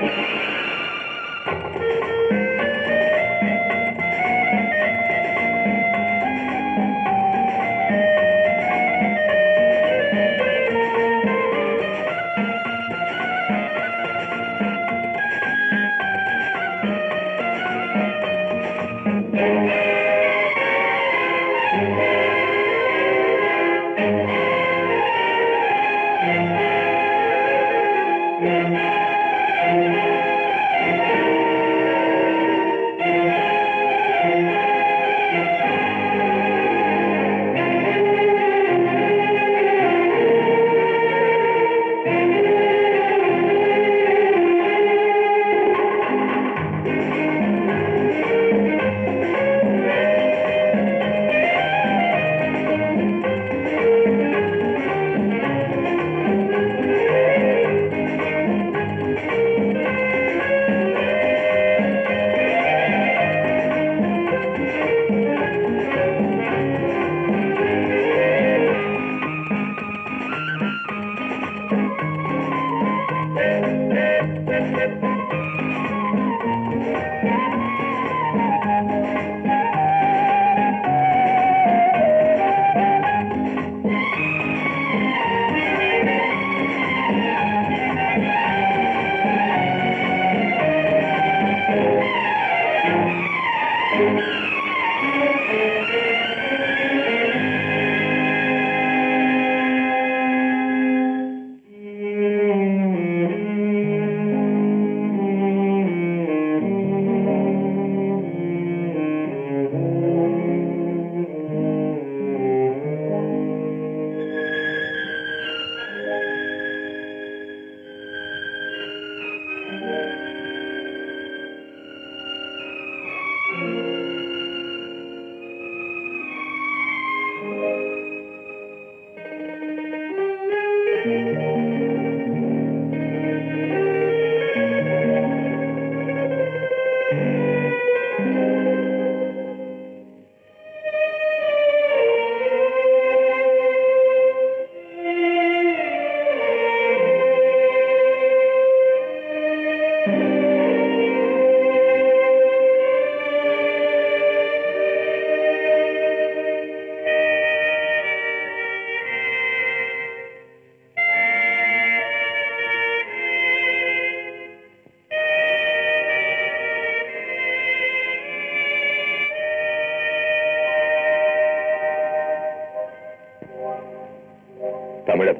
தமிழன்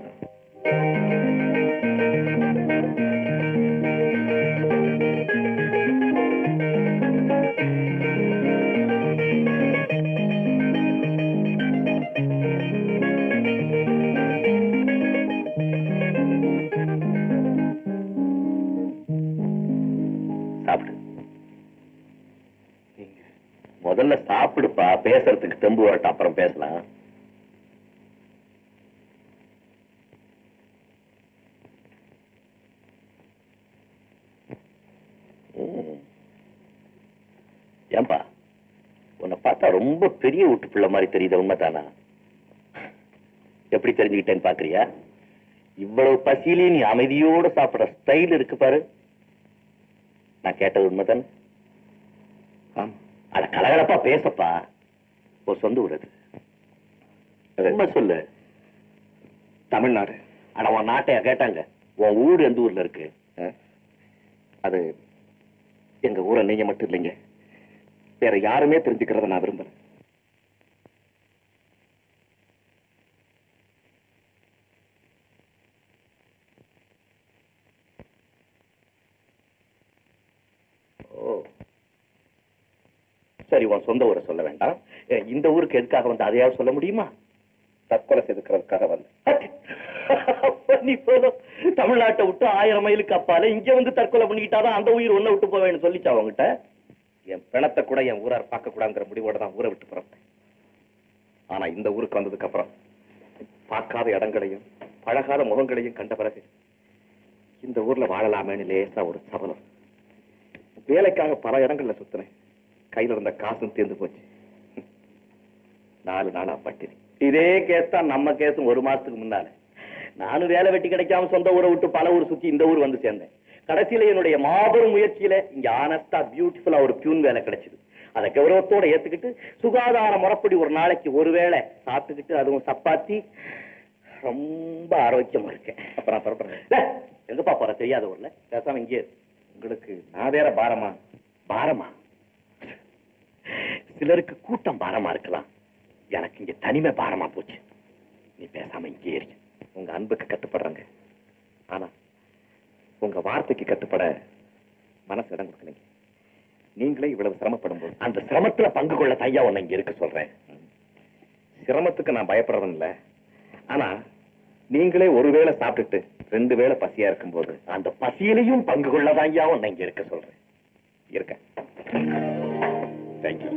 சாப்பிடு முதல்ல சாப்பிடுப்பா பேசுறதுக்கு தெம்பு வரட்டும் அப்புறம் பேசலாம் ம். ஏன்பா உன்னை பார்த்தா ரொம்ப பெரிய வீட்டு பிள்ளை மாதிரி தெரியுது உண்மைதானா எப்படி தெரிஞ்சுக்கிட்டேன்னு பாக்குறியா இவ்வளவு பசியிலே நீ அமைதியோட சாப்பிடுற ஸ்டைல் இருக்கு பாரு நான் கேட்டது உண்மைதானே ஆமா அட கலகலப்பா பேசப்பா ஒரு சொந்த ஊர் அது உண்மை சொல்லு தமிழ்நாடு அட உன் நாட்டையா கேட்டாங்க உன் ஊர் எந்த ஊர்ல இருக்கு அது எங்க ஊரை நீங்க மட்டும் இல்லைங்க வேற யாருமே தெரிஞ்சுக்கிறத நான் விரும்புறேன் ஓ சரி உன் சொந்த ஊரை சொல்ல வேண்டாம் எ, இந்த ஊருக்கு எதுக்காக வந்து அதையாவது சொல்ல முடியுமா தற்கொலை செய்துக்கிறதுக்காக வந்து நீ போதும் தமிழ்நாட்டை விட்டு ஆயிரம் மைலுக்கு அப்பால இங்க வந்து தற்கொலை பண்ணிக்கிட்டாதான் அந்த உயிர் ஒன்ன விட்டு போவேன்னு சொல்லிச்சா அவங்ககிட்ட என் பிணத்தை கூட என் ஊரார் பார்க்க கூடாதுங்கிற முடிவோட தான் ஊரை விட்டு புறப்பட்டேன் ஆனா இந்த ஊருக்கு வந்ததுக்கு அப்புறம் பார்க்காத இடங்களையும் பழகாத முகங்களையும் கண்ட பிறகு இந்த ஊர்ல வாழலாமேன்னு லேசா ஒரு சபலம் வேலைக்காக பல இடங்கள்ல சுத்தினேன் கையில இருந்த காசும் தீர்ந்து போச்சு நாலு நாளா பட்டினி இதே கேஸ் தான் நம்ம கேஸும் ஒரு மாசத்துக்கு முன்னால நானும் வேலை வெட்டி கிடைக்காம சொந்த ஊரை விட்டு பல ஊர் சுத்தி இந்த ஊர் வந்து சேர்ந்தேன் கடைசியில என்னுடைய மாபெரும் முயற்சியில இங்க ஆனஸ்டா பியூட்டிஃபுல்லா ஒரு பியூன் வேலை கிடைச்சது அதை கௌரவத்தோட ஏத்துக்கிட்டு சுகாதார முறைப்படி ஒரு நாளைக்கு ஒரு வேளை சாப்பிட்டுக்கிட்டு அதுவும் சப்பாத்தி ரொம்ப ஆரோக்கியமா இருக்கேன் அப்ப நான் புறப்படுறேன் இல்ல, எங்கப்பா போற தெரியாத ஊர்ல பேசாம இங்கே இரு. உங்களுக்கு நான் வேற பாரமா பாரமா சிலருக்கு கூட்டம் பாரமா இருக்கலாம் எனக்கு இங்க தனிமை பாரமா போச்சு நீ பேசாம இங்கே இரு உங்க அன்புக்கு கட்டுப்படுறேங்க ஆனா உங்க வார்த்தைக்கு கட்டுப்பட மனசு இடம் கொடுக்கலைங்க நீங்களே இவ்வளவு சிரமப்படும் போது அந்த சிரமத்துல பங்கு கொள்ள தையா உன்னை இங்க இருக்க சொல்றேன் சிரமத்துக்கு நான் பயப்படுறதும் இல்ல ஆனா நீங்களே ஒருவேளை சாப்பிட்டுட்டு ரெண்டு வேளை பசியா இருக்கும்போது அந்த பசியிலையும் பங்கு கொள்ள தையா உன்னை இங்க இருக்க சொல்றேன் இருக்கேன் தேங்க்யூ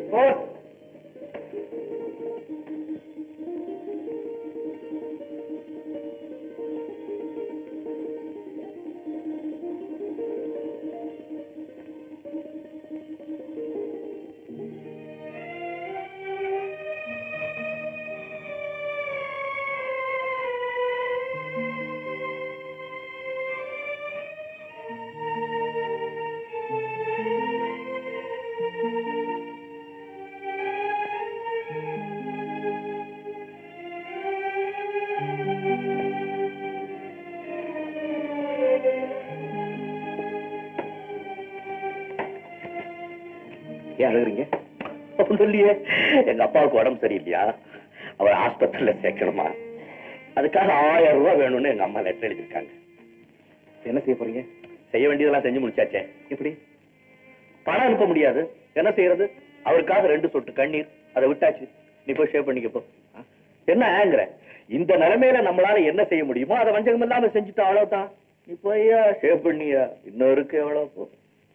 ஏன் அழுகுறீங்க ஒண்ணும் இல்லையே எங்க அப்பாவுக்கு உடம்பு சரியில்லையா அவர் ஆஸ்பத்திரியில சேர்க்கணுமா அதுக்காக ஆயிரம் ரூபாய் வேணும்னு எங்க அம்மா லெட்டர் எழுதியிருக்காங்க என்ன செய்ய போறீங்க செய்ய வேண்டியதெல்லாம் செஞ்சு முடிச்சாச்சே எப்படி பணம் அனுப்ப முடியாது என்ன செய்யறது அவருக்காக ரெண்டு சொட்டு கண்ணீர் அதை விட்டாச்சு நீ போய் ஷேவ் பண்ணிக்க போ என்ன ஆங்கிற இந்த நிலைமையில நம்மளால என்ன செய்ய முடியுமோ அதை வஞ்சகம் இல்லாம செஞ்சுட்டா அவ்வளவுதான் நீ போய்யா ஷேவ் பண்ணியா இன்னும் இருக்கு எவ்வளவு போ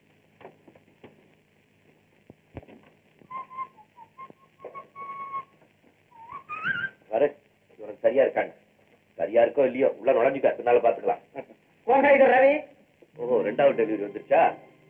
வர இவனுக்கு சரியா இருக்காங்க சரியா இருக்கோ இல்லையோ உள்ள நுழைஞ்சுக்க பின்னால பாத்துக்கலாம் போங்க இது ரவி ஓ ரெண்டாவது டெலிவரி வந்துருச்சா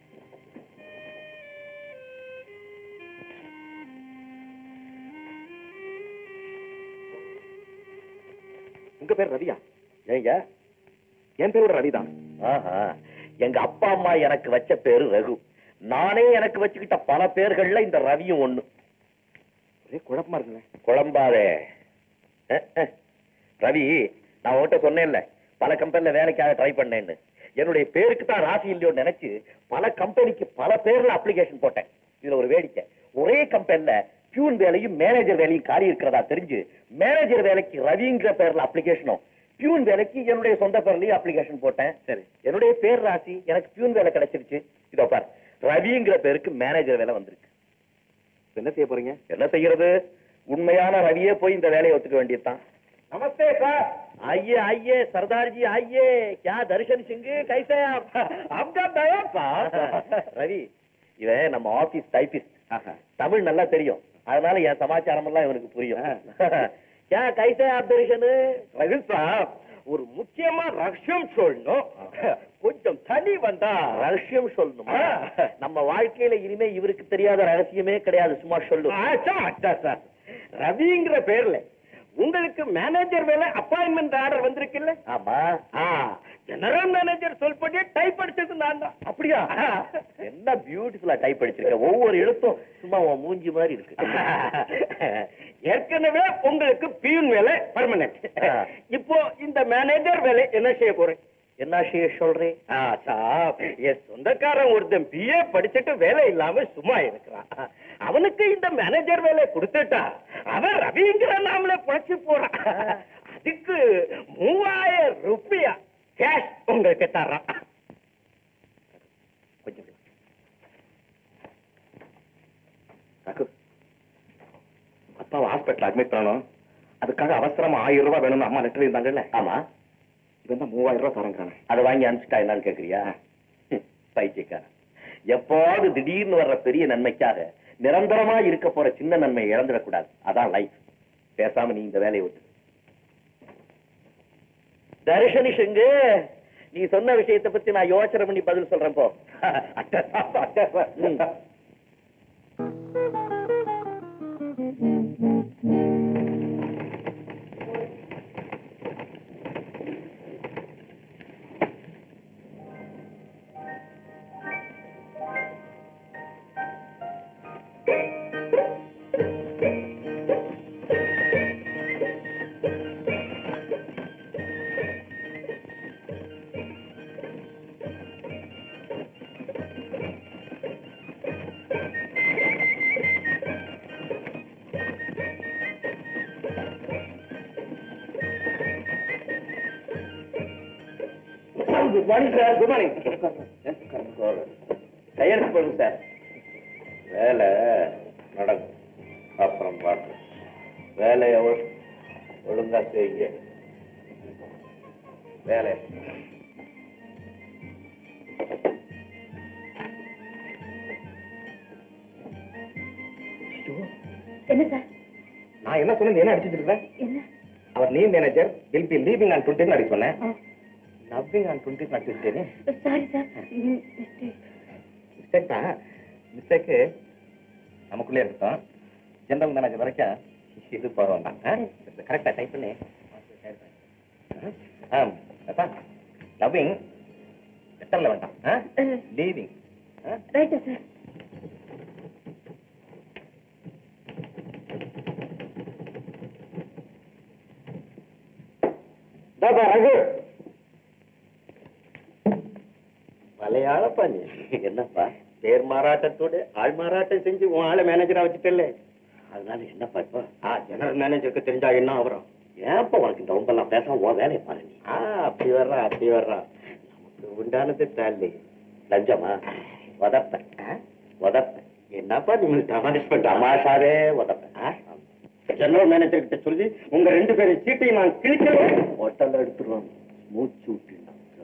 உங்க பேர் ரவியா ஏங்க என் பேரோட ரவிதான் ஆஹா எங்க அப்பா அம்மா எனக்கு வச்ச பேரு ரகு நானே எனக்கு வச்சுக்கிட்ட பல பேர்கள்ல இந்த ரவியும் ஒண்ணு ஒரே குழப்பமா இருக்குங்களே குழம்பாதே அஹ், அஹ். ரவி நான் உன்கிட்ட சொன்னேன்ல பல கம்பெனில வேலைக்காக ட்ரை பண்ணேன்னு என்னுடைய பேருக்கு தான் ராசி இல்லையோன்னு நினைச்சு பல கம்பெனிக்கு பல பேர்ல அப்ளிகேஷன் போட்டேன் இதுல ஒரு வேடிக்கை ஒரே கம்பெனில பியூன் வேலையும் மேனேஜர் வேலையும் காலி இருக்கிறதா தெரிஞ்சு மேனேஜர் வேலைக்கு ரவிங்கிற பேர்ல அப்ளிகேஷனும் பியூன் வேலைக்கு என்னுடைய சொந்த பேர்லயும் அப்ளிகேஷன் போட்டேன் சரி என்னுடைய பேர் ராசி எனக்கு பியூன் வேலை கிடைச்சிருச்சு இதோ பார் ரவிங்கிற பேருக்கு மேனேஜர் வேலை வந்திருக்கு இப்ப என்ன செய்ய போறீங்க என்ன செய்யறது உண்மையான ரவியே போய் இந்த வேலையை ஒத்துக்க வேண்டியதுதான் நமஸ்தே சார் आइए आइए सरदार जी आइए क्या दर्शन सिंह कैसे हैं आप आपका दया साहब ரவி இவன் நம்ம ஆபீஸ் டைபிஸ்ட் ஆஹா. தமிழ் நல்லா தெரியும் அதனால என் சமாச்சாரம் எல்லாம் இவனுக்கு புரியும் क्या कैसे हैं आप दर्शन ரவி சாப் ஒரு முக்கியமா ரகசியம் சொல்லணும் கொஞ்சம் தனி வந்தா ரகசியம் சொல்லணுமா ஆ. நம்ம வாழ்க்கையில இனிமே இவருக்கு தெரியாத ரகசியமே கிடையாது சும்மா சொல்லு ஆச்சா அச்சா சார் ரவிங்கிற பேர்ல உங்களுக்கு மேனேஜர் வேலை அப்பாயின்மெண்ட் ஆர்டர் வந்திருக்குல்ல ஆமா ஆ ஜெனரல் மேனேஜர் சொல்படி டைப் அடிச்சது நான் தான் அப்படியா என்ன பியூட்டிஃபுல்லா டைப் அடிச்சிருக்க ஒவ்வொரு எழுத்தும் சும்மா உன் மூஞ்சி மாதிரி இருக்கு ஏற்கனவே உங்களுக்கு பியூன் வேலை பர்மனன்ட் ஆ. இப்போ இந்த மேனேஜர் வேலை என்ன செய்ய போறேன் என்ன செய்ய சொல்றேன் ஆ, சாப், என் சொந்தக்காரன் ஒருத்தன் பிஏ படிச்சுட்டு வேலை இல்லாம சும்மா இருக்கிறான் அவனுக்கு இந்த மேனேஜர் வேலை கொடுத்துட்டா அவன் ரவிங்கிற நாமளே புழைச்சு போறான் அதுக்கு மூவாயிரம் ரூபாய் கேஷ் உங்களுக்கு தர்றான் கொஞ்சம் இரு. ரகு அப்பாவை ஹாஸ்பிட்டல் அட்மிட் பண்ணணும் அதுக்காக அவசரமா ஆயிரம் ரூபாய் வேணும்னு அம்மா லெட்டர் இருந்தாங்கல்ல ஆமா இவன் தான் மூவாயிரம் ரூபாய் தரங்கிறானே அதை வாங்கி அனுப்பிச்சிட்டா என்னன்னு கேக்குறியா ஹம், பைத்தியக்காரன் எப்போது திடீர்னு வர்ற பெரிய நன்மைக்காக நிரந்தரமா இருக்க போற சின்ன நன்மை இழந்துடக்கூடாது அதான் லைஃப் பேசாம நீ இந்த வேலையை விட்டு தர்ஷனி சிங்கு நீ சொன்ன விஷயத்தை பத்தி நான் யோசனை பண்ணி பதில் சொல்றேன் போ அட்டா சாப், அட்டா சாப். ம். Good morning sir good morning கையெழுத்து போடுங்க சார் வேலை நடக்கும் அப்புறம் பார்த்து வேலையை ஒழு- ஒழுங்கா செய்யுங்க வேலை என்ன சார் நான் என்ன சொன்னேன் என்ன அடிச்சிட்டு இருக்கேன் என்ன அவர் நீ manager will be leaving on twenty அடி சொன்னேன் ஆ, லவ்விங் ஆன் டுவெண்ட்டி அடிச்சிட்டேனே சாரி சார் ம், mistake. மிஸ்டேக் தான் மிஸ்டேக்கு நமக்குள்ளே இருக்கட்டும் ஜெனரல் மேனேஜர் வரைக்கும் இது பரவாயில்ல கரெக்டாக டைப் பண்ணி ஆ லவ்விங் லெட்டரில் வேண்டாம் அஹ், லீவிங் ரைட்டா சார் தாபா ரகு மலையாளப்பா நீ என்னப்பா பேர் மாறாட்டத்தோட ஆள் மாறாட்டம் செஞ்சு உன் ஆளை மேனேஜரா வச்சுட்டல அதனால என்னப்பா இப்போ ஆ ஜெனரல் மேனேஜருக்கு தெரிஞ்சா என்ன ஆகுறோம் ஏன்ப்பா உனக்கு இந்த ரொம்பலாம் பேசாம உன் வேலையை பாரு நீ ஆ அப்படி வர்றா அப்படி வர்றா நமக்கு உண்டானது தாலி லஞ்சமா உதப்பேன் உதப்பேன் என்னப்பா நீங்க தமாஷ் பண்ற தமாஷாவே உதப்பேன் ஜெனரல் மேனேஜர் கிட்ட சொல்லி உங்க ரெண்டு பேரும் சீட்டையும் நான் கிழிக்கிறேன் ஹோட்டல்ல எடுத்துருவான் மூச்சு விட்டு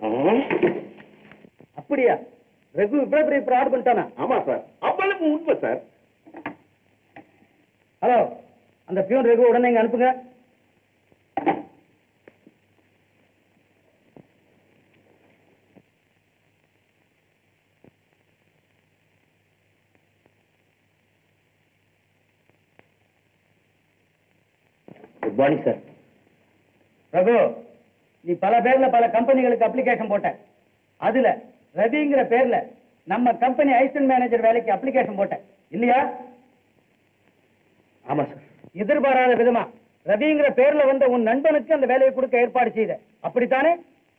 அப்படியா ரகு இவ்வளவு பெரிய ஃப்ராட் பண்ணிட்டானா ஆமா சார் அவ்வளவு உண்மை சார் ஹலோ அந்த பியூன் ரகு உடனே இங்க அனுப்புங்க குட் மார்னிங் சார் ரகு நீ பல பேர்ல பல கம்பெனிகளுக்கு அப்ளிகேஷன் போட்ட அதுல ரவிங்கிற பேர்ல நம்ம கம்பெனி ஐசன் மேனேஜர் வேலைக்கு அப்ளிகேஷன் போட்ட இல்லையா ஆமா சார் எதிர்பாராத விதமா ரவிங்கிற பேர்ல வந்த உன் நண்பனுக்கு அந்த வேலையை கொடுக்க ஏற்பாடு செய்த அப்படித்தானே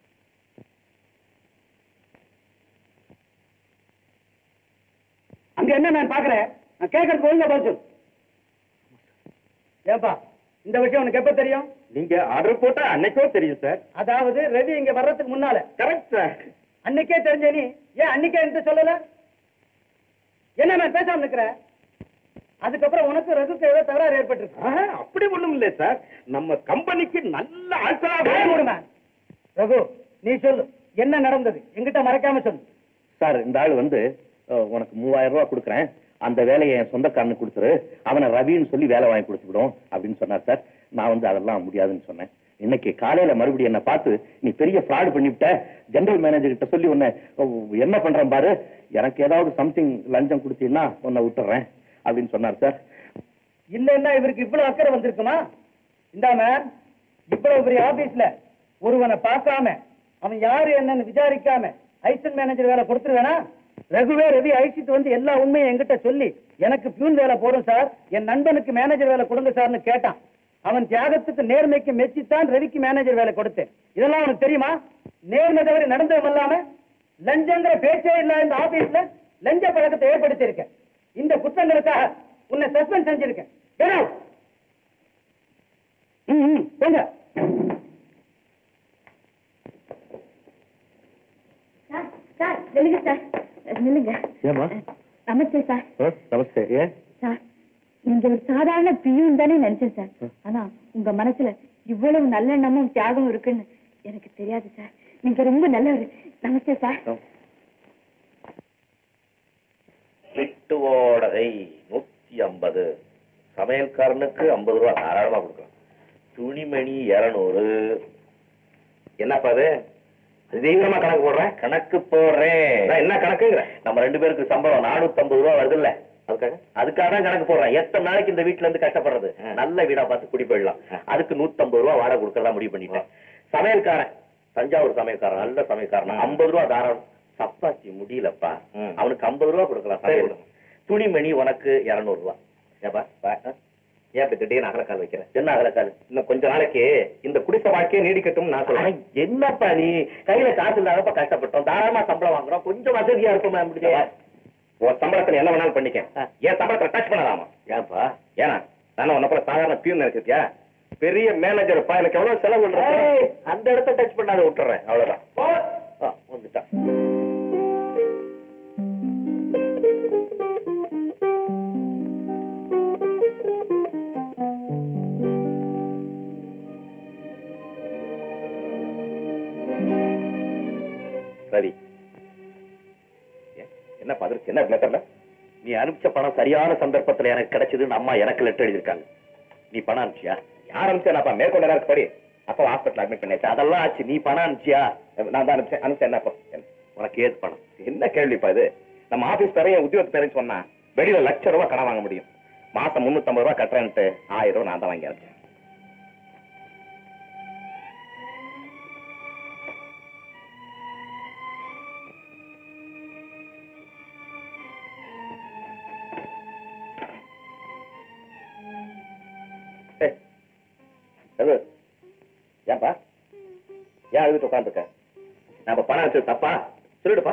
அங்க என்ன நான் பாக்குறேன் நான் கேட்கறதுக்கு ஒழுங்கா பதில் சொல்லு ஏப்பா இந்த விஷயம் உனக்கு எப்ப தெரியும் நீங்க ஆர்டர் போட்டா அன்னைக்கோ தெரியும் சார் அதாவது ரவி இங்க வர்றதுக்கு முன்னால கரெக்ட் சார் அன்னைக்கே தெரிஞ்ச நீ ஏன் அன்னைக்கே என்கிட்ட சொல்லல என்ன நான் பேசாம நிக்கிற அதுக்கப்புறம் உனக்கு ரகுக்கு ஏதோ தகராறு ஏற்பட்டிருக்கு ஆஹா, அப்படி ஒண்ணும் இல்ல சார் நம்ம கம்பெனிக்கு நல்ல ஆட்களா வாய மூடுமா. ரகு நீ சொல்லு என்ன நடந்தது என்கிட்ட மறைக்காம சொல்லு சார் இந்த ஆள் வந்து அஹ், உனக்கு மூவாயிரம் ரூபாய் கொடுக்குறேன் அந்த வேலையை என் சொந்தக்காரனுக்கு கொடுத்துரு அவனை ரவின்னு சொல்லி வேலை வாங்கி கொடுத்துவிடும் அப்படின்னு சொன்னார் சார் நான் வந்து அதெல்லாம் முடியாதுன்னு சொன்னேன் இன்னைக்கு காலையில மறுபடியும் என்ன பார்த்து நீ பெரிய ஃப்ராட் பண்ணிவிட்ட ஜெனரல் மேனேஜர் கிட்ட சொல்லி உன்னை அஹ், என்ன பண்றேன் பாரு எனக்கு ஏதாவது சம்திங் லஞ்சம் கொடுத்தீங்கன்னா உன்னை விட்டுறேன் அப்படின்னு சொன்னார் சார் இல்லன்னா இவருக்கு இவ்வளவு அக்கறை வந்திருக்குமா இந்தாம இவ்வளவு பெரிய ஆபீஸ்ல ஒருவனை பார்க்காம அவன் யாரு என்னன்னு விசாரிக்காம ஐசன் மேனேஜர் வேலை கொடுத்துருவேனா ரகுவே ரவி அழிச்சிட்டு வந்து எல்லா உண்மையும் என்கிட்ட சொல்லி எனக்கு பியூன் வேலை போடும் சார் என் நண்பனுக்கு மேனேஜர் வேலை கொடுங்க சார்னு கேட்டான் அவன் தியாகத்துக்கு நேர்மைக்கு மெச்சித்தான் ரவிக்கு மேனேஜர் வேலை கொடுத்தேன் இதெல்லாம் உனக்கு தெரியுமா நேர்மை தவறி நடந்ததும் இல்லாம லஞ்சங்கிற பேச்சே இல்ல இந்த ஆபீஸ்ல லஞ்ச பழக்கத்தை ஏற்படுத்தி இருக்கேன் இந்த குற்றங்களுக்காக உன்னை சஸ்பெண்ட் செஞ்சிருக்கேன் Get out. ம், ம், போங்க சார் சார் நில்லுங்க சார் நில்லுங்க ஏம்மா? நமஸ்தே சார் நமஸ்தே ஏன் சார் நீங்க ஒரு சாதாரண பியூன் தானே நினைச்சேன் சார் ஆனா உங்க மனசுல இவ்வளவு நல்லெண்ணமும் தியாகம் இருக்குன்னு எனக்கு தெரியாது சார் நீங்க ரொம்ப நல்லவர் நமஸ்தே சார் விட்டு ஓடகை நூத்தி ஐம்பது சமையல்காரனுக்கு ஐம்பது ரூபா தாராளமா கொடுக்கலாம் துணிமணி இருநூறு என்னப்பா அது அது தீவிரமா கணக்கு போடுறேன் கணக்கு போடுறேன் என்ன கணக்குங்கிற நம்ம ரெண்டு பேருக்கு சம்பளம் நானூத்தி ஐம்பது ரூபா வருது இல்ல அதுக்காக அதுக்காக தான் கணக்கு போடுறேன் எத்தனை நாளைக்கு இந்த வீட்டுல இருந்து கஷ்டப்படுறது நல்ல வீடா பார்த்து குடி போயிடலாம் அதுக்கு நூத்தி ஐம்பது ரூபா வாடகை கொடுக்கறதா முடிவு பண்ணிட்டேன் சமையல்காரன் தஞ்சாவூர் சமையல்காரன் நல்ல சமையல்காரன் ஐம்பது ரூபா தாராளம் சப்பாத்தி முடியலப்பா அவனுக்கு ஐம்பது ரூபா கொடுக்கலாம் சமையல் துணிமணி உனக்கு இருநூறு ரூபா ஏப்பா வா, ஆ? ஏன் இப்ப திடீர்னு அகலக்கால் வைக்கிறேன் என்ன அகலக்கால் இன்னும் கொஞ்ச நாளைக்கு இந்த குடிசை வாழ்க்கையை நீடிக்கட்டும் நான் சொல்றேன் என்னப்பா நீ கையில காசு இல்லாதப்ப கஷ்டப்பட்டோம் தாராளமா சம்பளம் வாங்குறோம் கொஞ்சம் வசதியா இருக்குமா முடிஞ்ச உன் சம்பளத்துல என்ன வேணாலும் பண்ணிக்க என் சம்பளத்தை டச் பண்ணலாமா ஏன்பா ஏன்னா நான் உன்ன போல சாதாரண பியூன் நினைச்சிருக்கியா பெரிய மேனேஜர் பா எனக்கு எவ்வளவு செலவு பண்றேன் ஏய், அந்த இடத்த டச் பண்ணாத விட்டுறேன் அவ்வளவுதான் ஆ, வந்துட்டான் ரவி ஏ- என்ன பதிர்ச்சி என்ன லெட்டர்ல நீ அனுப்பிச்ச பணம் சரியான சந்தர்ப்பத்துல எனக்கு கிடைச்சதுன்னு அம்மா எனக்கு லெட்டர் எழுதியிருக்காங்க நீ பணம் அனுப்பிச்சியா யார் அனுப்பிச்சேனாப்பா மேற்கொண்டு நேரத்துக்கு படி அப்போ ஹாஸ்பிட்டல் அட்மிட் பண்ணியாச்சா அதெல்லாம் ஆச்சு நீ பணம் அனுப்பிச்சியா நான் தான் அனுப்பிச்சேன் அனுப்பிச்சேன் என்னப்பா என்ன- உனக்கு ஏது பணம் என்ன கேள்விப்பா இது நம்ம ஆபீஸ் தரைய உத்தியோகத்து பேருன்னு சொன்னா வெளியில லட்ச ரூபாய் கடன் வாங்க முடியும் மாசம் முன்னூத்தம்பது ரூபாய் கட்டுறேன்ட்டு ஆயிரம் ரூபாய் நான் தான் வாங்கி அனுப்பிச்சேன் ஏய், எது? ஏன்பா ஏன் அழுதுட்டு உட்காந்துருக்க நம்ம பணம் வச்சது தப்பா சொல்லிடுப்பா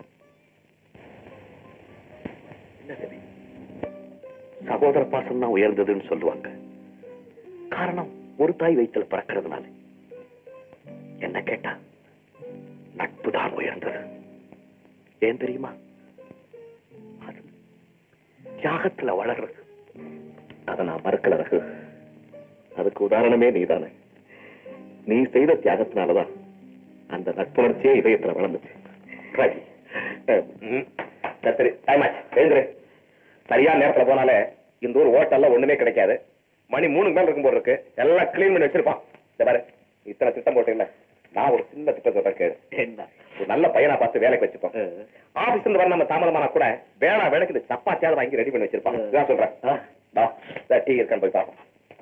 என்ன சரி சகோதர பாசம் தான் உயர்ந்ததுன்னு சொல்லுவாங்க காரணம் ஒரு தாய் வயிற்றில் பிறக்கிறதுனால என்ன கேட்டா நட்பு தான் உயர்ந்தது ஏன் தெரியுமா அது தியாகத்துல வளர்றது அதை நான் மறுக்கல ரகு அதுக்கு உதாரணமே நீதானே நீ செய்த தியாகத்தினாலதான் அந்த நட்புணர்ச்சியே இதயத்துல வளர்ந்துச்சு Right. அஹ், ம். சரி, சரி டைம் ஆச்சு எழுந்துரு சரியா நேரத்துல போனாலே இந்த ஊர் ஹோட்டல்ல ஒண்ணுமே கிடைக்காது மணி மூணு மேல இருக்கும் போல இருக்கு எல்லாம் கிளீன் பண்ணி வச்சிருப்பான் இந்த பாரு இத்தனை திட்டம் போட்டீங்கல்ல நான் ஒரு சின்ன திட்டம் சொல்றேன் கேளு என்ன ஒரு நல்ல பையனா பார்த்து வேலைக்கு வச்சுப்போம் ஆபீஸ்ல இருந்து வர நம்ம தாமதமானா கூட வேணா வேலைக்கு இந்த சப்பாத்தியாவது வாங்கி ரெடி பண்ணி வச்சிருப்பான் இதான் சொல்றேன் ஆ. வா, இந்த டீ இருக்கான்னு போய் பார்ப்போம்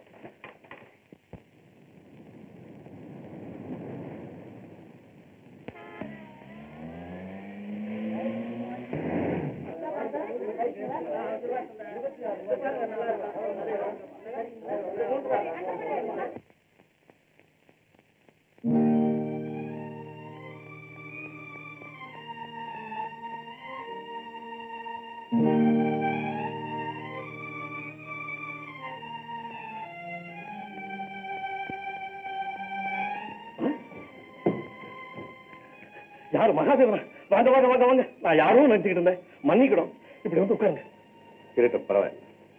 யாரு மகாதேவனா வாங்க வாங்க வாங்க வாங்க நான் யாரும் நினைச்சுக்கிட்டு இருந்தேன் மன்னிக்கணும் இப்படி வந்து உட்காருங்க இருக்கட்டும் பரவாயில்ல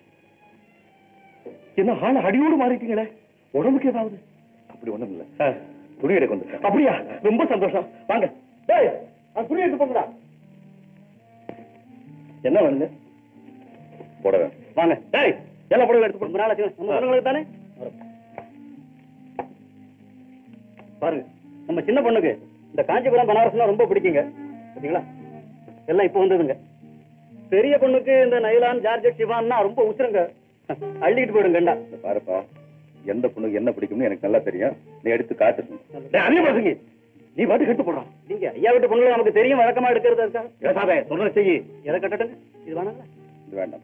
என்ன ஆள் அடியோடு மாறிட்டீங்களே உடம்புக்கு ஏதாவது அப்படி ஒண்ணும் இல்ல ஆ, துணி எடுக்க வந்துட்டேன் அப்படியா ரொம்ப சந்தோஷம் வாங்க டேய் அந்த துணி எடுத்து போங்கடா என்ன வந்து போடவே வாங்க டேய் எல்லா புடவை எடுத்து போங்க நாளாச்சு நம்ம பொண்ணுங்களுக்கு தானே பாருங்க நம்ம சின்ன பொண்ணுக்கு இந்த காஞ்சிபுரம் பனாரஸ்னா ரொம்ப பிடிக்குங்க பாத்தீங்களா எல்லாம் இப்போ வந்ததுங்க பெரிய பொண்ணுக்கு இந்த நைலான் ஜார்ஜெட் சிவான்னா ரொம்ப உசுருங்க அள்ளிட்டு போயிடுங்கண்டா இந்த பாருப்பா எந்த பொண்ணுக்கு என்ன பிடிக்கும்னு எனக்கு நல்லா தெரியும் நீ எடுத்து காட்டு அதே பசங்க நீ பாட்டு கட்டு போடுறான் நீங்க ஐயா வீட்டு பொண்ணுங்க நமக்கு தெரியும் வழக்கமா எடுக்கிறது இருக்கா பேசாத சொல்ற செய்யி எதை கட்டட்டுங்க இது வேணாங்களா இது வேண்டாம்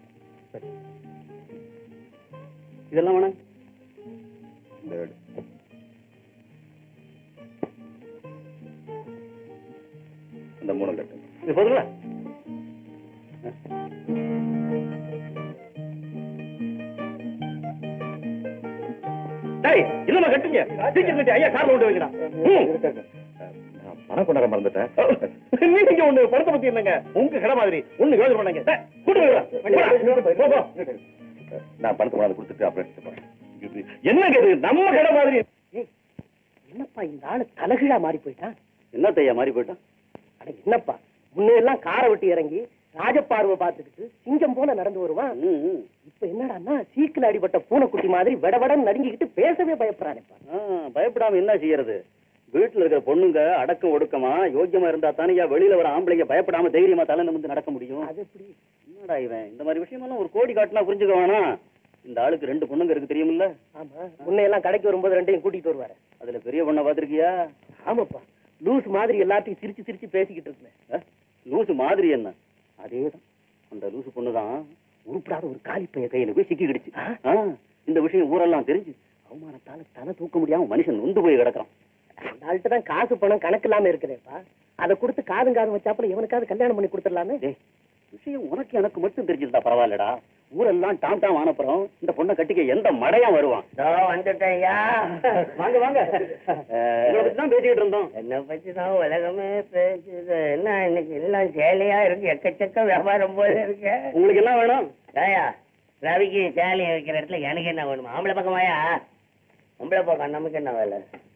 இதெல்லாம் வேணாங்க இந்த எடு. இந்த மூணு கட்டு இது போதுங்களா டேய் இல்லம்மா கட்டுங்க சீக்கிரம் கட்டி ஐயா கார்ல கொண்டு வைக்கிறா நான் பணம் கொண்டாட மறந்துட்டேன் நீங்க ஒண்ணு படத்தை பத்தி என்னங்க உங்க கடை மாதிரி ஒண்ணு யோசனை பண்ணாங்க டேய், கூட்டு வைக்கிறா. போ, போ. நான் பணத்தை கொண்டாந்து கொடுத்துட்டு அப்புறம் எடுத்துட்டு போறேன் என்னங்க இது நம்ம கடை மாதிரி என்னப்பா இந்த ஆளு தலகிழா மாறி போயிட்டான் என்னத்தையா மாறி போயிட்டான் அட என்னப்பா முன்ன எல்லாம் காரை விட்டு இறங்கி ராஜபார்வை பார்த்துக்கிட்டு சிங்கம் போல நடந்து வருவான் இப்ப என்னடான்னா சீக்கில அடிபட்ட பூனைக்குட்டி மாதிரி விடவடன் நடுங்கிக்கிட்டு பேசவே பயப்படுறானேப்பா பயப்படாம என்ன செய்யறது வீட்டுல இருக்கிற பொண்ணுங்க அடக்கம் ஒடுக்கமா யோக்கியமா இருந்தா தானே வெளியில வர ஆம்பளைங்க பயப்படாம தைரியமா தலை நிமிர்ந்து நடக்க முடியும் அது எப்படி என்னடா இவன் இந்த மாதிரி விஷயமெல்லாம் ஒரு கோடி காட்டினா புரிஞ்சுக்க வேணாம் இந்த ஆளுக்கு ரெண்டு பொண்ணுங்க இருக்கு தெரியுமில்ல ஆமா முன்ன எல்லாம் கடைக்கு வரும்போது ரெண்டையும் கூட்டிட்டு வருவாரு அதுல பெரிய பொண்ணை பாத்திருக்கியா ஆமாப்பா லூஸ் மாதிரி எல்லாத்தையும் சிரிச்சு சிரிச்சு பேசிக்கிட்டு இருந்தேன் லூசு மாதிரி என்ன அதேதான் அந்த லூசு பொண்ணுதான் உருப்படாத ஒரு காலி பைய கையில போய் சிக்கிக்கிடுச்சு ஆ, இந்த விஷயம் ஊரெல்லாம் தெரிஞ்சு அவமானத்தால தலை தூக்க முடியாம மனுஷன் நொந்து போய் கிடக்குறான் அந்த ஆள்கிட்ட தான் காசு பணம் கணக்கு இல்லாம இருக்கிறேப்பா அதை கொடுத்து காதும் காதும் வச்சாப்புல இவனுக்காவது கல்யாணம் பண்ணி கொடுத்துடலாமே டேய், விஷயம் உனக்கு எனக்கு மட்டும் தெரிஞ்சிருந்தா பரவாயில்லடா ஊரெல்லாம் டாம் டாம் ஆனப்புறம் இந்த பொண்ணை கட்டிக்க எந்த மடையா வருவான் வந்துட்டேயா வாங்க வாங்க உங்களை பத்தி தான் பேசிக்கிட்டு இருந்தோம் என்ன பத்தி தான் உலகமே பேசுது என்ன இன்னைக்கு எல்லாம் சேலையா இருக்கு எக்கச்சக்க வியாபாரம் போல இருக்கு உங்களுக்கு என்ன வேணும் ஏயா ரவிக்கு சேலை வைக்கிற இடத்துல எனக்கு என்ன வேணுமா ஆம்பளை பக்கமாயா பொம்பளை பக்கம் நமக்கு என்ன வேலை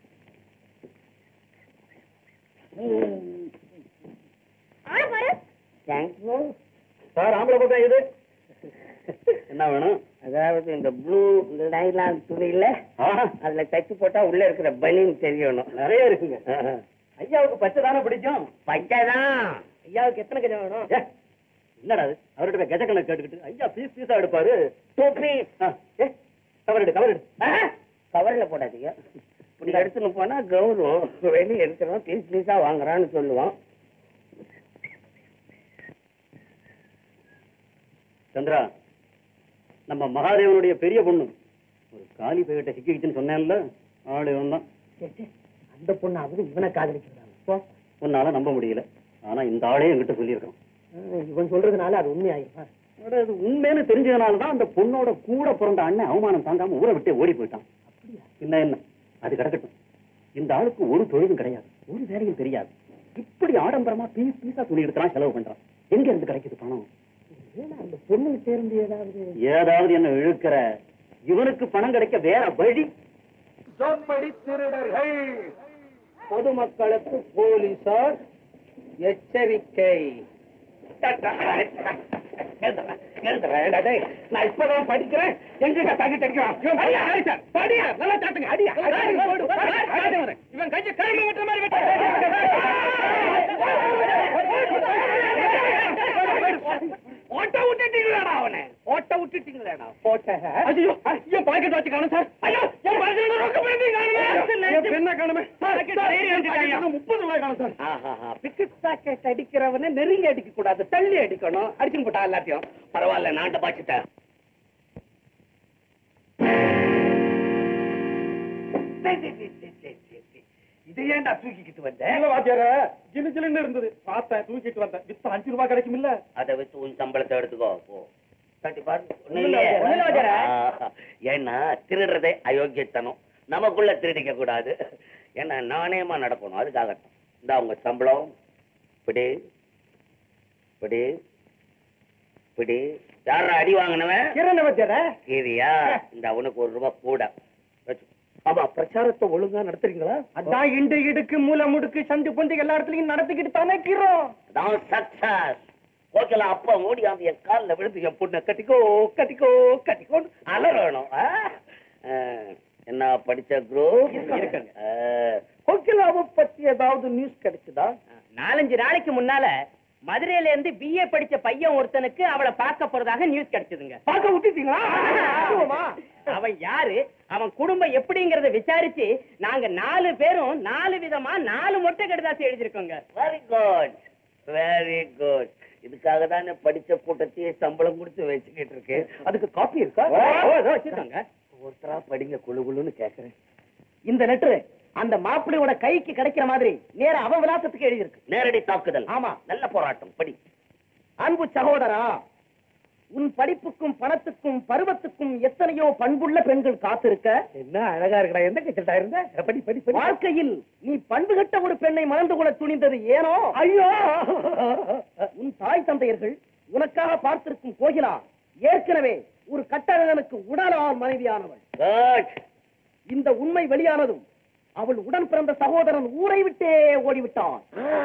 தேங்க்யூ சார் ஆம்பளை பக்கம் இது என்ன வேணும் அதாவது இந்த ப்ளூ லைலான் துணியில அதுல தச்சு போட்டா உள்ள இருக்கிற பனின்னு தெரியணும் நிறைய இருக்குங்க ஐயாவுக்கு பச்சை தானே பிடிக்கும் பச்சைதான் ஐயாவுக்கு எத்தனை கஜம் வேணும் ஏ, என்னடா அது அவர்கிட்ட போய் கஜக்கணக்கு கேட்டுக்கிட்டு ஐயா பீஸ் பீஸா எடுப்பாரு டோப்பி ஆ, ஏ கவர் எடு கவர் எடு கவர்ல போடாதீங்க இப்படி எடுத்துன்னு போனா கௌரவம் வெளியே எடுக்கிறோம் பீஸ் பீஸா வாங்குறான்னு சொல்லுவோம் சந்திரா நம்ம மகாதேவனுடைய பெரிய பொண்ணு ஒரு காலி பையிட்ட சிக்கிக்கிச்சுன்னு சொன்னேன்ல ஆளு இவன் தான் அந்த பொண்ணு அவரு இவனை காதலிக்கிறாங்க உன்னால நம்ப முடியல ஆனா இந்த ஆளே என்கிட்ட சொல்லியிருக்கான் இவன் சொல்றதுனால அது உண்மையாயிருப்பா அட, அது உண்மைன்னு தெரிஞ்சதுனால தான் அந்த பொண்ணோட கூட பிறந்த அண்ணன் அவமானம் தாங்காம ஊரை விட்டே ஓடி போயிட்டான் என்ன என்ன அது கிடக்கட்டும் இந்த ஆளுக்கு ஒரு தொழிலும் கிடையாது ஒரு வேலையும் தெரியாது இப்படி ஆடம்பரமா பீஸ் பீஸா துணி எடுக்கிறான் செலவு பண்றான் எங்க இருந்து கிடைக்குது பணம் அந்த பொண்ணுக்கு சேர்ந்து ஏதாவது ஏதாவது என்ன இழுக்கிற இவனுக்கு பணம் கிடைக்க வேற வழி சொற்படி திருடர்கள் பொதுமக்களுக்கு போலீசார் எச்சரிக்கை நான் இப்பதான் படிக்கிறேன் எங்க தங்கி தடிக்கிறான் படியா நல்லா சாட்டுங்க அடியா இவன் கையை கழுவி விட்ட மாதிரி ஓட்ட விட்டுட்டீங்களாடா அவனை ஓட்ட விட்டுட்டீங்களாடா ஓட்ட ஐயோ என் பாக்கெட் வச்சு காணும் சார் ஐயோ என் பாக்கெட் ரொக்க பண்ணி காணுமே என்ன காணுமே முப்பது ரூபாய் காணும் சார் பிக்கெட் பாக்கெட் அடிக்கிறவனை நெருங்கி அடிக்க கூடாது தள்ளி அடிக்கணும் அடிச்சு போட்டா எல்லாத்தையும் பரவாயில்ல நாட்ட பாச்சுட்டேன் இது ஏன்டா தூக்கிக்கிட்டு வந்த வாத்தியார ஜிலு ஜிலுன்னு இருந்தது பார்த்தேன் தூக்கிட்டு வந்தேன் வித்தம் அஞ்சு ரூபாய் கிடைக்கும் இல்ல அதை வச்சு உன் சம்பளத்தை எடுத்துக்கோ போ தட்டி பாரு ஒண்ணும் இல்ல, ஒண்ணும் இல்ல, வாத்தியாரே. ஆ, ஏன்னா திருடுறதே அயோக்கியத்தனம் நமக்குள்ள திருடிக்க கூடாது ஏன்னா நாணயமா நடக்கணும் அதுக்காகத்தான் இந்த உங்க சம்பளம் பிடி பிடி பிடி யாரா அடி வாங்கினவன் கிரண வச்சார கீரியா இந்த அவனுக்கு ஒரு ரூபாய் கூட வச்சு ஆமா பிரச்சாரத்தை ஒழுங்கா நடத்துறீங்களா அதான் இண்டு இடுக்கு மூல முடுக்கு சந்து பொந்து எல்லா இடத்துலயும் நடத்திக்கிட்டு தானே கீரோம் தான் சக்சஸ் ஓகேலா அப்பா ஓடி அந்த என் காலில் விழுந்து என் பொண்ணை கட்டிக்கோ கட்டிக்கோ கட்டிக்கோன்னு அலறணும் ஆ? ஆ, என்ன படிச்ச குரூப் இருக்குங்க. கோகிலாவை பத்தி ஏதாவது நியூஸ் கிடைச்சதா நாலஞ்சு நாளைக்கு முன்னால மதுரையில இருந்து பிஏ படிச்ச பையன் ஒருத்தனுக்கு அவளை பார்க்க போறதாக நியூஸ் கிடைச்சதுங்க பார்க்க விட்டுட்டீங்களா ஆமாமா. அவன் யாரு அவன் குடும்பம் எப்படிங்கறத விசாரிச்சு நாங்க நாலு பேரும் நாலு விதமா நாலு மொட்டை கடுதாசி எழுதிருக்கோங்க வெரி குட் வெரி குட் இதுக்காக தானே படிச்ச கூட்டத்தையே சம்பளம் கொடுத்து வச்சுக்கிட்டு இருக்கு அதுக்கு காப்பி இருக்கா ஓ, இதோ வச்சிருக்காங்க. ஒருத்தரா படிங்க குழு குழுன்னு கேக்குறேன் இந்த லெட்டர் அந்த மாப்பிள்ளையோட கைக்கு கிடைக்கிற மாதிரி நேரா அவன் விலாசத்துக்கு எழுதியிருக்கு நேரடி தாக்குதல் ஆமா. நல்ல போராட்டம் படி அன்பு சகோதரா உன் படிப்புக்கும் பணத்துக்கும் பருவத்துக்கும் எத்தனையோ பண்புள்ள பெண்கள் காத்திருக்க என்ன அழகா இருக்கடா எந்த கச்சட்டா இருந்த படி படி படி வாழ்க்கையில் நீ பண்புகட்ட ஒரு பெண்ணை மணந்து கொள்ள துணிந்தது ஏனோ ஐயோ உன் தாய் தந்தையர்கள் உனக்காக பார்த்திருக்கும் கோகிலா ஏற்கனவே ஒரு கட்டழகனுக்கு உடலால் மனைவியானவள் குட் இந்த உண்மை வெளியானதும் அவள் உடன் பிறந்த சகோதரன் ஊரை விட்டே ஓடிவிட்டான்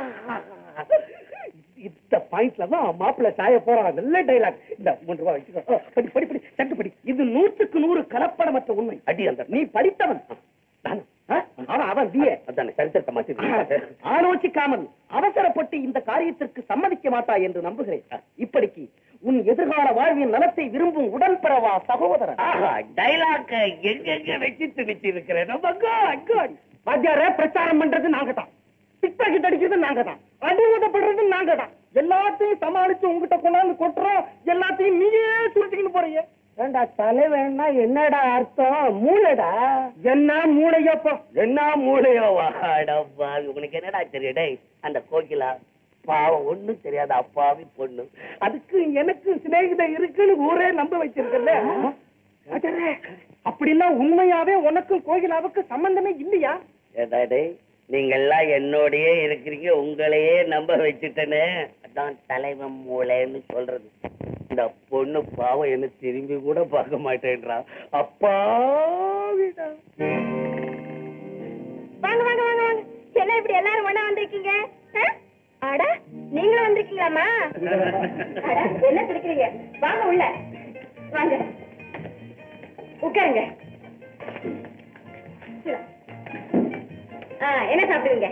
இந்த பாயிண்ட்ல தான் மாப்பிள்ள சாய போறான் நல்ல டைலாக் இந்த மூன்று ரூபாய் வச்சுக்கோ படி படி படி சட்டு படி இது நூற்றுக்கு நூறு கலப்படமற்ற உண்மை அடி அந்த நீ படித்தவன் நானா? ஆ? அவன் அவன் பிஏ அதானே சரித்திரத்தை மாத்தி ஆலோசிக்காமல் அவசரப்பட்டு இந்த காரியத்திற்கு சம்மதிக்க மாட்டாய் என்று நம்புகிறேன் இப்படிக்கு உன் எதிர்கால வாழ்வின் நலத்தை விரும்பும் உடன்பிறவா சகோதரன் டைலாக் எங்கெங்க வச்சு திணிச்சு இருக்கிறேன் நம்ம குட் குட் வாத்தியார பிரச்சாரம் பண்றது நாங்க தான் பிக் பாக்கெட் அடிக்கிறது நாங்க தான் அடி உதப்படுறது நாங்க தான் எல்லாத்தையும் சமாளிச்சு உங்ககிட்ட கொண்டாந்து கொட்டுறோம் எல்லாத்தையும் நீயே சுருட்டிக்கிட்டு போறீங்க ஏண்டா தலைவன்னா என்னடா அர்த்தம் மூளைடா என்ன மூளையப்பா என்ன மூளையோவா அடப்பா உனக்கு என்னடா தெரியும் டேய் அந்த கோகிலா பாவம் ஒண்ணும் தெரியாத அப்பாவி பொண்ணு அதுக்கு எனக்கு சிநேகிதம் இருக்குன்னு ஊரே நம்ப வச்சிருக்கல அப்படின்னா உண்மையாவே உனக்கும் கோகிலாவுக்கு சம்பந்தமே இல்லையா ஏடா டேய் நீங்க எல்லாம் என்னோடயே இருக்கிறீங்க உங்களையே நம்ப வச்சுட்டேனே அதான் தலைவன் மூளைன்னு சொல்றது இந்த பொண்ணு பாவம் என்ன திரும்பி கூட பார்க்க மாட்டேன்றா அப்பாவிடா வாங்க வாங்க வாங்க வாங்க என்ன இப்படி எல்லாரும் ஒண்ணா வந்திருக்கீங்க ஆ? அட நீங்களும் வந்திருக்கீங்களாமா அட, என்ன சிரிக்கிறீங்க வாங்க உள்ள வாங்க உட்காருங்க ஆ, என்ன சாப்பிடுவீங்க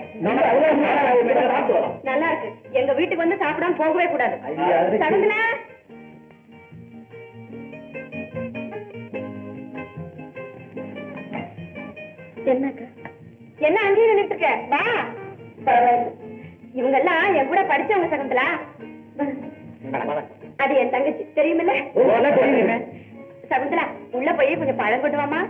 நல்லா இருக்கு எங்க வீட்டுக்கு வந்து சாப்பிடாம போகவே கூடாது சகுந்தலா என்னக்கா என்ன அங்கேயே நின்னுட்டு இருக்க வா இவங்க எல்லாம் என் கூட படிச்சவங்க சகுந்தலா அது என் தங்கச்சி தெரியுமில்ல சகுந்தலா உள்ள போய் கொஞ்சம் பழம் கொண்டு வாமா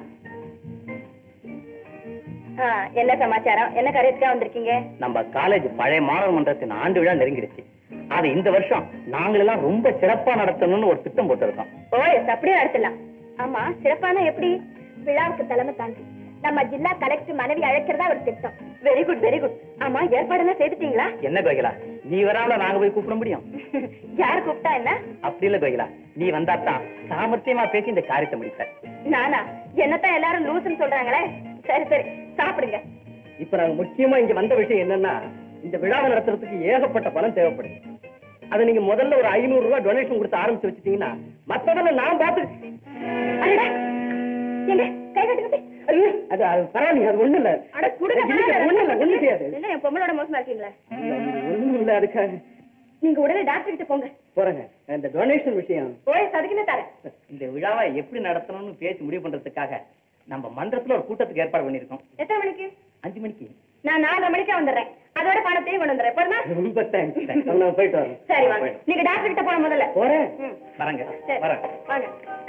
ஆ, என்ன சமாச்சாரம் என்ன கருத்துக்கா வந்திருக்கீங்க நம்ம காலேஜ் பழைய மாணவர் மன்றத்தின் ஆண்டு விழா நெருங்கிடுச்சு அது இந்த வருஷம் நாங்களெல்லாம் ரொம்ப சிறப்பா நடத்தணும்னு ஒரு திட்டம் போட்டிருக்கோம் ஓ அப்படியே நடத்தலாம் ஆமா சிறப்பான எப்படி விழாவுக்கு தலைமை தாங்கி நம்ம ஜில்லா கலெக்டர் மனைவி அழைக்கிறதா ஒரு திட்டம் வெரி குட் வெரி குட் ஆமா ஏற்பாடெல்லாம் செய்துட்டீங்களா என்ன கோகிலா நீ வராமல நாங்க போய் கூப்பிட முடியும் யார் கூப்பிட்டா என்ன அப்படி இல்ல கோகிலா நீ வந்தாத்தான் சாமர்த்தியமா பேசி இந்த காரியத்தை முடிப்ப நானா என்னத்தான் எல்லாரும் லூசுன்னு சொல்றாங்களே சரி சரி சாப்பிடுங்க இப்ப நாங்க முக்கியமா இங்க வந்த விஷயம் என்னன்னா இந்த விழாவை நடத்துறதுக்கு ஏகப்பட்ட பணம் தேவைப்படுது அதை நீங்க முதல்ல ஒரு ஐநூறு ரூபாய் டொனேஷன் கொடுத்து ஆரம்பிச்சு வச்சுட்டீங்கன்னா மத்ததெல்லாம் நான் பார்த்து அடடா, எங்க கை கட்டுங்க போய். ஐயோ, அது அது பரவாயில்லைங்க அது ஒண்ணு இல்ல அட குடுங்க இல்ல, ஒண்ணு இல்ல ஒண்ணு செய்யாது என்ன என் பொம்மளோட மோசமா இருக்கீங்களா ஒண்ணும் இல்ல அதுக்காக நீங்க உடனே டாக்டர் கிட்ட போங்க போறேங்க இந்த டொனேஷன் விஷயம் போய் சதுக்கின தரேன் இந்த விழாவை எப்படி நடத்தணும்னு பேசி முடிவு பண்றதுக்காக நம்ம மன்றத்துல ஒரு கூட்டத்துக்கு ஏற்பாடு பண்ணிருக்கோம் எத்தனை மணிக்கு அஞ்சு மணிக்கு நான் நாலரை மணிக்கா வந்துடுறேன் அதோட பணத்தையும் கொண்டு வந்துடுறேன் போறமா ரொம்ப தேங்க்ஸ் நான் போயிட்டு வரேன் சரி வாங்க நீங்க டாக்டர் கிட்ட போன முதல்ல போறேன் ம், வரங்க சரி வரேன் வாங்க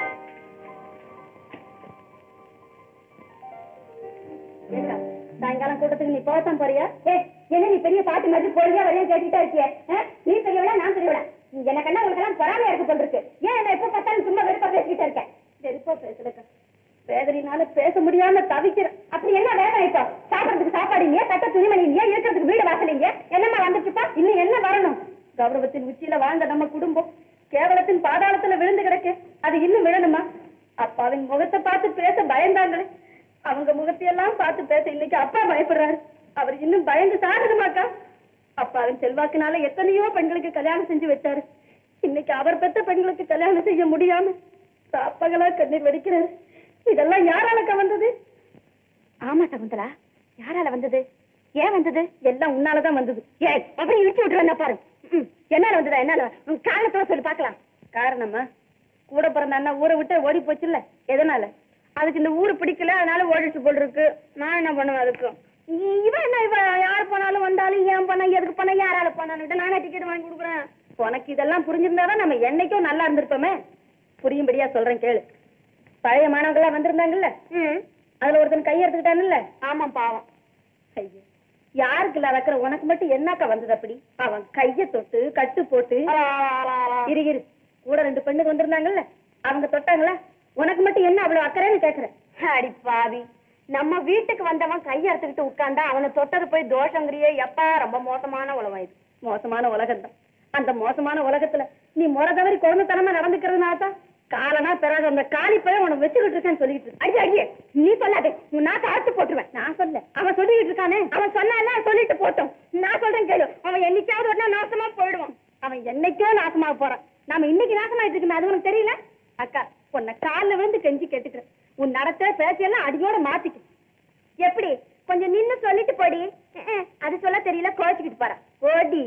ஏக்கா, சாயங்காலம் கூட்டத்துக்கு நீ போகத்தான் போறியா ஏ என்ன நீ பெரிய பாட்டு மாதிரி போறியா வரையா கேட்டுட்டே இருக்கிய நீ பெரியவளா நான் பெரியவளா நீ என்ன கண்டா உங்களுக்கு எல்லாம் பொறாமையா இருக்கு போல் இருக்கு ஏன் என்ன எப்ப பார்த்தாலும் சும்மா வெறுப்பா பேசிக்கிட்டே இருக்கேன் வெறுப்பா பேசுறக்கா வேதனைனால பேச முடியாம தவிக்கிறேன் அப்படி என்ன வேதனை இப்போ சாப்பிடறதுக்கு சாப்பாடு இல்லையா கட்ட துணிமணி இல்லையா இருக்கிறதுக்கு வீடு வாசல் இல்லையா என்னம்மா வந்துச்சுப்பா இன்னும் என்ன வரணும் கௌரவத்தின் உச்சியில வாழ்ந்த நம்ம குடும்பம் கேவலத்தின் பாதாளத்துல விழுந்து கிடக்கு அது இன்னும் விழணுமா அப்பாவின் முகத்தை பார்த்து பேச பயந்தாங்களே அவங்க முகத்தையெல்லாம் பார்த்து பேச இன்னைக்கு அப்பா பயப்படுறாரு அவர் இன்னும் பயந்து சாகுதுமாக்கா அப்பாவின் செல்வாக்குனால எத்தனையோ பெண்களுக்கு கல்யாணம் செஞ்சு வச்சாரு இன்னைக்கு அவர் பெற்ற பெண்களுக்கு கல்யாணம் செய்ய முடியாம சாப்பகளா கண்ணீர் வடிக்கிறாரு இதெல்லாம் யாராலக்கா வந்தது ஆமா சகுந்தலா யாரால வந்தது ஏன் வந்தது எல்லாம் உன்னாலதான் வந்தது ஏ அப்படி இழுச்சு விட்டுருவேன் பாரு ம், என்னால வந்ததா என்னால உன் காரணத்தோட சொல்லி பார்க்கலாம் காரணமா கூட பிறந்த அண்ணா ஊரை விட்டு ஓடி போச்சுல்ல எதனால அதுக்கு இந்த ஊரு பிடிக்கல அதனால ஓடிச்சு போல் இருக்கு நான் என்ன பண்ணுவேன் அதுக்கு இ- இவன் என்ன இவ யார் போனாலும் வந்தாலும் ஏன் போனா எதுக்கு போனா யாரால போனாலும் நானே டிக்கெட் வாங்கி கொடுக்குறேன் உனக்கு இதெல்லாம் புரிஞ்சிருந்தாதான் நம்ம என்னைக்கும் நல்லா இருந்திருப்போமே புரியும்படியா சொல்றேன் கேளு பழைய மாணவர்களா வந்திருந்தாங்கல்ல அதுல ஒருத்தன் கை எடுத்துக்கிட்டான்ல ஆமா பாவம் ஐயோ யாருக்கு இல்ல வைக்கிற உனக்கு மட்டும் என்னக்கா வந்தது அப்படி அவன் கைய தொட்டு கட்டு போட்டு இரு இரு கூட ரெண்டு பெண்ணுக்கு வந்திருந்தாங்கல்ல அவங்க தொட்டாங்களா உனக்கு மட்டும் என்ன அவ்வளவு அக்கறைன்னு கேக்குறேன் அடி பாவி நம்ம வீட்டுக்கு வந்தவன் கைய எடுத்துக்கிட்டு உட்கார்ந்தா அவனை தொட்டது போய் தோஷங்கிறியே எப்பா ரொம்ப மோசமான உலகம் இது மோசமான உலகம் தான் அந்த மோசமான உலகத்துல நீ முறை தவறி குழந்தைத்தனமா நடந்துக்கிறதுனால தான் காலனா பிறகு அந்த காலி பையன் உனக்கு வச்சுக்கிட்டு இருக்கேன்னு சொல்லிட்டு இருக்கு. அடி அடியே நீ சொல்லாதே உன் நாட்டை அறுத்து போட்டுருவேன் நான் சொல்ல அவன் சொல்லிட்டு இருக்கானே அவன் சொன்னா சொல்லிட்டு போட்டோம் நான் சொல்றேன் கேளு அவன் என்னைக்காவது ஒரு நாள் நாசமா போயிடுவான் அவன் என்னைக்கோ நாசமாக போறான் நாம இன்னைக்கு நாசமாயிட்டு இருக்குமே அது உனக்கு தெரியல அக்கா உன்னை கால்ல விழுந்து கெஞ்சி கேட்டுக்கிறேன் உன் நடத்த பேச்செல்லாம் அடியோட மாத்திக்க எப்படி கொஞ்சம் நின்னு சொல்லிட்டு போடி அஹ், அஹ், அது சொல்ல தெரியல கோச்சுக்கிட்டு போற ஓடி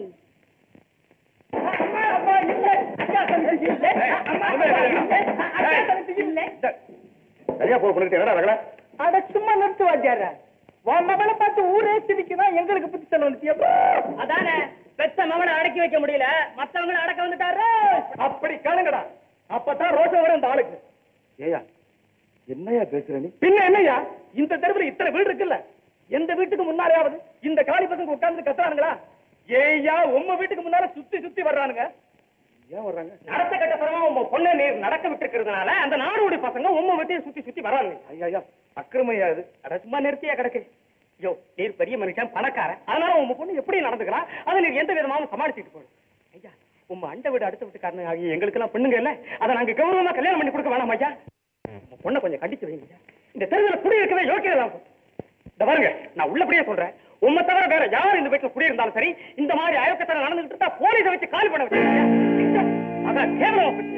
சரியா போ பண்ணிட்டு என்னடா ரகல அட சும்மா நிறுத்து வாத்தியார உன் மகளை பார்த்து ஊரே சிரிக்குதா எங்களுக்கு புத்தி சொல்ல வந்துட்டியா அதானே பெத்த மகனை அடக்கி வைக்க முடியல மத்தவங்களை அடக்க வந்துட்டாரு அப்படி கேளுங்கடா அப்பதான் ரோஷம் வரும் இந்த ஆளுக்கு ஏயா என்னையா பேசுற நீ பின்ன என்னய்யா இந்த தெருவுல இத்தனை வீடு இருக்குல்ல எந்த வீட்டுக்கு முன்னாலேயாவது இந்த காலி பசங்க உட்கார்ந்து கத்துறானுங்களா ஏய்யா உம்ம வீட்டுக்கு முன்னால சுத்தி சுத்தி வர்றானுங்க ஏன் வர்றாங்க நடத்த கட்ட பரமா உங்க பொண்ணை நீர் நடக்க விட்டுருக்கிறதுனால அந்த நாடோடி பசங்க உம்ம வீட்டையும் சுத்தி சுத்தி வராங்க ஐயா ஐயா அக்கிரமையா இது அட சும்மா நிறுத்தியா கிடக்கு ஐயோ நீர் பெரிய மனுஷன் பணக்காரன் அதனால உங்க பொண்ணு எப்படி நடந்துக்கலாம் அதை நீர் எந்த விதமாவும் சமாளிச்சுட்டு போடு ஐயா உங்க அண்டை வீடு அடுத்த வீட்டுக்காரன் ஆகிய எங்களுக்கு எல்லாம் பெண்ணுங்க இல்ல அதை நாங்க கௌரவமா கல்யாணம் பண்ணி கொடுக்க வேணாம் ஐயா உங்க பொண்ணை கொஞ்சம் கண்டிச்சு வைங்க ஐயா. இந்த தெருவில் குடியிருக்கவே யோக்கியம் இல்லாம போச்சு. இந்த பாருங்க நான் உள்ளபடியே சொல்றேன் உண்மை தவிர வேற யார் இந்த வீட்டுல குடியிருந்தாலும் சரி இந்த மாதிரி அயோக்கத்தனை நடந்துகிட்டு இருந்தா போலீஸை வச்சு காலி பண்ண வச்சிருக்கீங்க அதான் கேவலமா போச்சு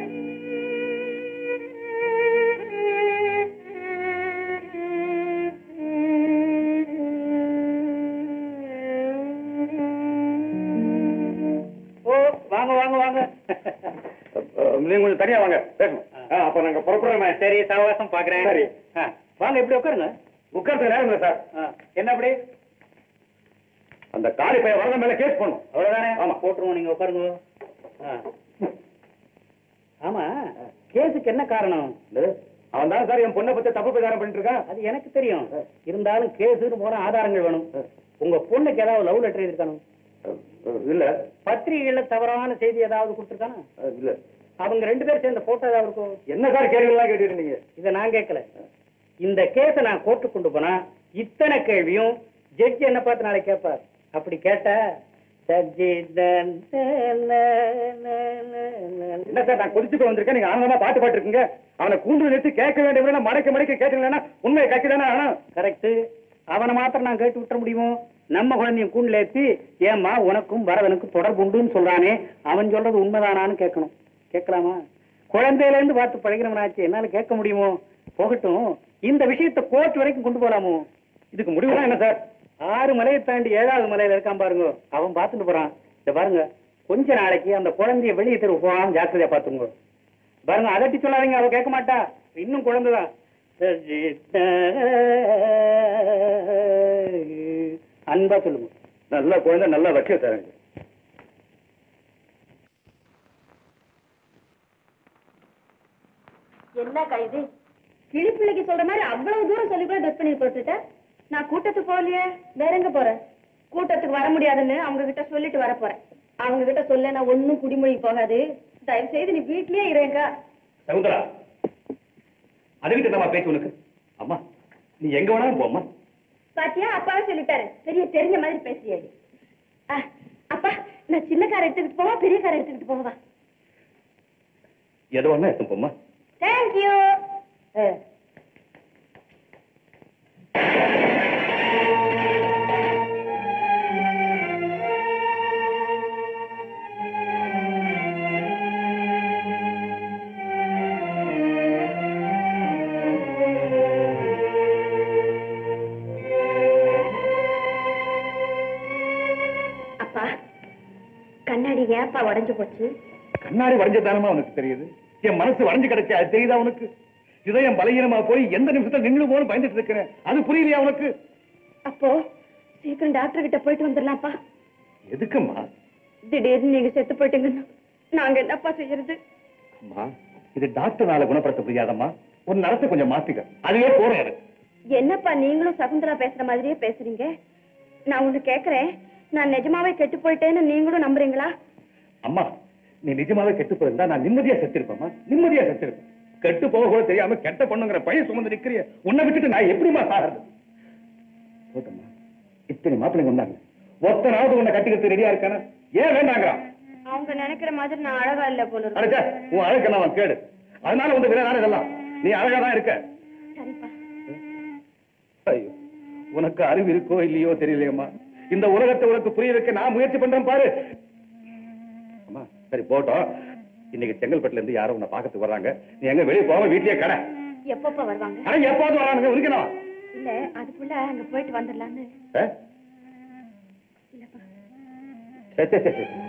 ஓ வாங்க வாங்க வாங்க நீங்க கொஞ்சம் தனியா வாங்க பேசணும் ஆ, அப்ப நாங்க புறப்படுறோமே சரி சவகாசம் பாக்குறேன் சரி ஆ, வாங்க இப்படி உட்காருங்க உட்கார்ந்து நேரம் இல்லை சார் ஆ, என்ன அப்படி அந்த காலி பையன் வரத மேல கேஸ் பண்ணும் அவ்வளவுதானே ஆமா. போட்டுருவோம் நீங்க உட்காருங்க ஆ. ஆமா கேஸுக்கு என்ன காரணம் அவன் தான் சார் என் பொண்ணை பத்தி தப்பு பிரச்சாரம் பண்ணிட்டு இருக்கான் அது எனக்கு தெரியும் இருந்தாலும் கேஸுன்னு போன ஆதாரங்கள் வேணும் உங்க பொண்ணுக்கு ஏதாவது லவ் லெட்டர் எழுதிருக்கணும் இல்ல பத்திரிகைகள்ல தவறான செய்தி ஏதாவது கொடுத்துருக்கானா இல்ல அவங்க ரெண்டு பேரும் சேர்ந்த போட்டோ ஏதாவது இருக்கும் என்ன சார் கேள்வி எல்லாம் கேட்டுட்டு இருந்தீங்க இதை நான் கேட்கல இந்த கேஸை நான் கோர்ட்டுக்கு கொண்டு போனா இத்தனை கேள்வியும் ஜட்ஜி என்ன பார்த்து நாளைக்கு கேட்பார் அப்படி கேட்டா ஜட்ஜி என்ன சார் நான் கொதிச்சுட்டு வந்திருக்கேன் நீங்க ஆனந்தமா பாட்டு பாட்டு இருக்கீங்க அவனை கூண்டு நிறுத்தி கேட்க வேண்டிய மடக்க மடக்க கேட்டீங்கன்னா உண்மையை கட்சி தானே ஆகணும் கரெக்ட் அவனை மாத்திரம் நான் கேட்டு விட்டுற முடியுமோ நம்ம குழந்தையும் கூண்டுல ஏத்தி ஏம்மா உனக்கும் பரதனுக்கும் தொடர்பு உண்டுன்னு சொல்றானே அவன் சொல்றது உண்மைதானான்னு கேட்கணும் கேட்கலாமா குழந்தையில இருந்து பார்த்து பழகிறவனாச்சு என்னால கேட்க முடியுமோ போகட்டும் இந்த விஷயத்தை கோர்ட் வரைக்கும் கொண்டு போலாமோ இதுக்கு முடிவுலாம் என்ன சார் ஆறு மலையை தாண்டி ஏழாவது மலையில இருக்கான் பாருங்க அவன் பார்த்துட்டு போறான் இத பாருங்க கொஞ்ச நாளைக்கு அந்த குழந்தைய வெளியே தெருவு போகாம ஜாக்கிரதையா பாத்துங்க பாருங்க அதட்டி சொல்லாதீங்க அவ கேட்க மாட்டா இன்னும் குழந்தைதான் அன்பா சொல்லுங்க நல்ல குழந்தை நல்லா வைக்க சார் எனக்கு. என்னக்கா இது கிளிப்பிள்ளைக்கு சொல்ற மாதிரி அவ்வளவு தூரம் சொல்லி கூட ட்ரெஸ் பண்ணி போட்டுட்ட நான் கூட்டத்துக்கு போகலையே வேற எங்க போறேன் கூட்டத்துக்கு வர முடியாதுன்னு அவங்க கிட்ட சொல்லிட்டு வர போறேன் அவங்க கிட்ட சொல்ல நான் ஒண்ணும் குடிமொழி போகாது தயவு செய்து நீ வீட்லயே இருங்கக்கா சகுந்தரா அதுகிட்ட நம்ம பேச்சு உனக்கு அம்மா நீ எங்க வேணாலும் போம்மா பாத்தியா அப்பாவே சொல்லிட்டாரு பெரிய தெரிஞ்ச மாதிரி பேசியே அப்பா நான் சின்ன கார் எடுத்துக்கிட்டு போவா பெரிய கார் எடுத்துக்கிட்டு போவா எது வேணா எடுத்து போம்மா தேங்க்யூ அப்பா கண்ணாடி ஏப்பா உடைஞ்சு போச்சு கண்ணாடி வரைஞ்சதானமா உனக்கு தெரியுது என் மனசு வரைஞ்சு கிடைச்சா அது தெரியுதா உனக்கு இதயம் பலகீனமா போய் எந்த நிமிஷத்துல நின்று போன பயந்துட்டு இருக்கிறேன் அது புரியலையா உனக்கு அப்போ சீக்கிரம் டாக்டர் கிட்ட போயிட்டு வந்துடலாம்ப்பா எதுக்கும்மா திடீர்னு நீங்க செத்து போயிட்டீங்கன்னா நாங்க என்னப்பா செய்யறது அம்மா இது டாக்டர்னால குணப்படுத்த முடியாதம்மா ஒரு நடத்தை கொஞ்சம் மாத்திக்க அதுவே போறேன் எனக்கு என்னப்பா நீங்களும் சகுந்தரா பேசுற மாதிரியே பேசுறீங்க நான் ஒண்ணு கேக்குறேன் நான் நிஜமாவே கெட்டு போயிட்டேன்னு நீங்களும் நம்புறீங்களா அம்மா நீ நிஜமாவே கெட்டு போயிருந்தா நான் நிம்மதியா செத்திருப்பேம்மா நிம்மதியா செத்திருப்பேன் கெட்டு போக கூட தெரியாம கெட்ட பொண்ணுங்கிற பையன் சுமந்து நிக்கிறிய உன்னை விட்டுட்டு நான் எப்படிமா சாகிறது போட்டம்மா இத்தனை மாப்பிள்ளைங்க வந்தாங்க ஒத்தனாவது உன்னை கட்டிக்கிறது ரெடியா இருக்கானா ஏன் வேண்டாங்கிறான் அவங்க நினைக்கிற மாதிரி நான் அழகா இல்ல போல இருக்கு அடைச்சா உன் அழகு அவன் கேடு அதனால வந்து விரைதான இதெல்லாம் நீ அழகா தான் இருக்க சரிப்பா ஐயோ உனக்கு அறிவு இருக்கோ இல்லையோ தெரியலையம்மா இந்த உலகத்தை உனக்கு புரிய வைக்க நான் முயற்சி பண்றேன் பாரு அம்மா சரி போட்டோம் இன்னைக்கு செங்கல்பட்டுல இருந்து யாரும் உன்னை பார்க்கறதுக்கு வர்றாங்க நீ எங்க வெளியே போக வீட்லயே கடை எப்பப்பா வருவாங்க ஆனா எப்போது வரானுங்க உரிக்கணும் இல்ல அதுக்குள்ள அங்க போயிட்டு வந்துடலான்னு ஆ? இல்லப்பா சரி சரி சரி சரி.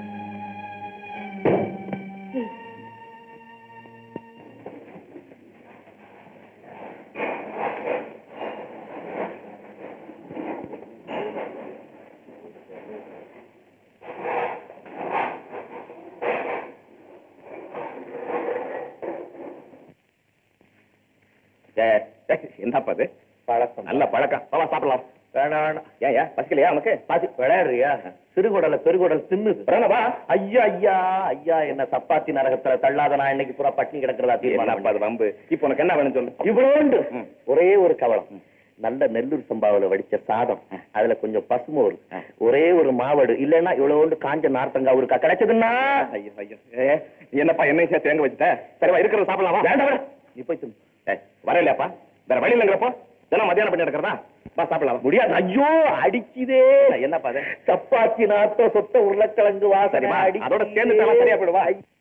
ஏய், ஏய், என்னப்பா அது பழக்கம் நல்ல பழக்கம் வா, வா சாப்பிடலாம் வேணாம் வேணாம் ஏன் ஏன் பசிக்கலையா உனக்கு பாசி விளையாடுறியா சிறுகுடல பெருகுடல் தின்னுது பிறனவா ஐயா ஐயா ஐயா என்ன சப்பாத்தி நரகத்துல தள்ளாத நான் இன்னைக்கு பூரா பட்டினி கிடக்கிறதா தீர்மானம் என்னப்பா அது வம்பு இப்போ உனக்கு என்ன வேணும் சொல்லு இவ்வளோண்டு ம். ஒரே ஒரு கவலம் நல்ல நெல்லூர் சம்பாவில வடிச்ச சாதம் அதுல கொஞ்சம் பசுமோர் ஒரே ஒரு மாவடு இல்லைன்னா இவ்வளோண்டு காஞ்ச நார்த்தங்காய் ஒரு கிடைச்சதுன்னா ஐயோ ஐயோ ஏ, நீ என்னப்பா என்னையும் சேர்த்து எங்க வச்சுட்ட சரிவா இருக்கிறத சாப்பிடலாமா வேண்டாம் வேண்டாம். நீ போய் தின்னு. ஏய், வரலையாப்பா வேற வழி இல்லைங்கிறப்போ தினம் மத்தியானம் பண்ணி நடக்கிறதா வா சாப்பிடலாம் முடியாது ஐயோ அடிக்குதே என்னப்பா அது சப்பாத்தி நாத்த சொத்த உருளைக்கிழங்கு வாசனை சரிம்மா அடிக்குதே. அதோட சேர்ந்து சரியா போயிடுவா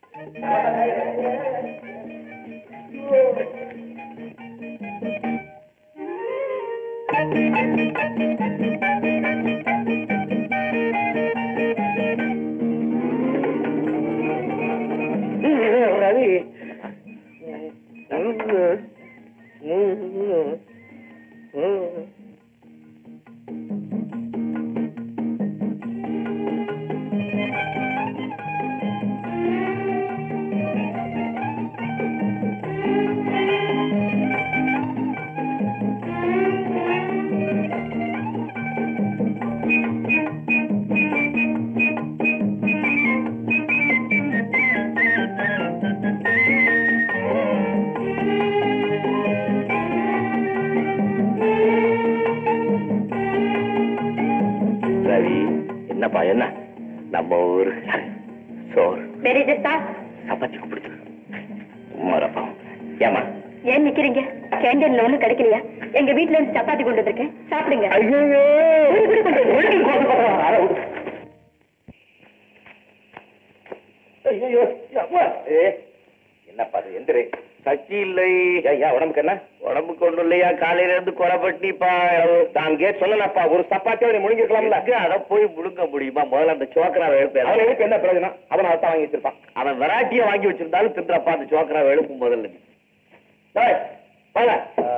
ரவி ரவி என்னப்பா என்ன நம்ம ஊரு சோறு வெரி ஜஸ்டா சப்பாத்தி பிடிச்சு மரப்பா ஏமா ஏன் நிக்கிறீங்க கேண்டீன்ல ஒண்ணும் கிடைக்கலையா எங்க வீட்ல இருந்து சப்பாத்தி கொண்டு வந்திருக்கேன் சாப்பிடுங்க ஐயோ ஐயோ என்னப்பா அது எந்திரி சக்தி இல்லை ஐயா உடம்புக்கு என்ன உடம்புக்கு ஒண்ணும் இல்லையா காலையில இருந்து குறைபட்டிப்பா நான் கேட் சொன்னேன்ப்பா ஒரு சப்பாத்தியோட நீ முழுங்கிருக்கலாம்ல அதை போய் முழுங்க முடியுமா முதல்ல அந்த சோக்கராவை எழுப்பு அவன் எழுப்பு என்ன பிரயோஜனம் அவன் அதான் வாங்கி வச்சிருப்பான் அவன் வெரைட்டியா வாங்கி வச்சிருந்தாலும் தின்றப்பா அந்த சோக்கராவை எழுப்பும் முதல்ல நீ. டேய், வாங்க.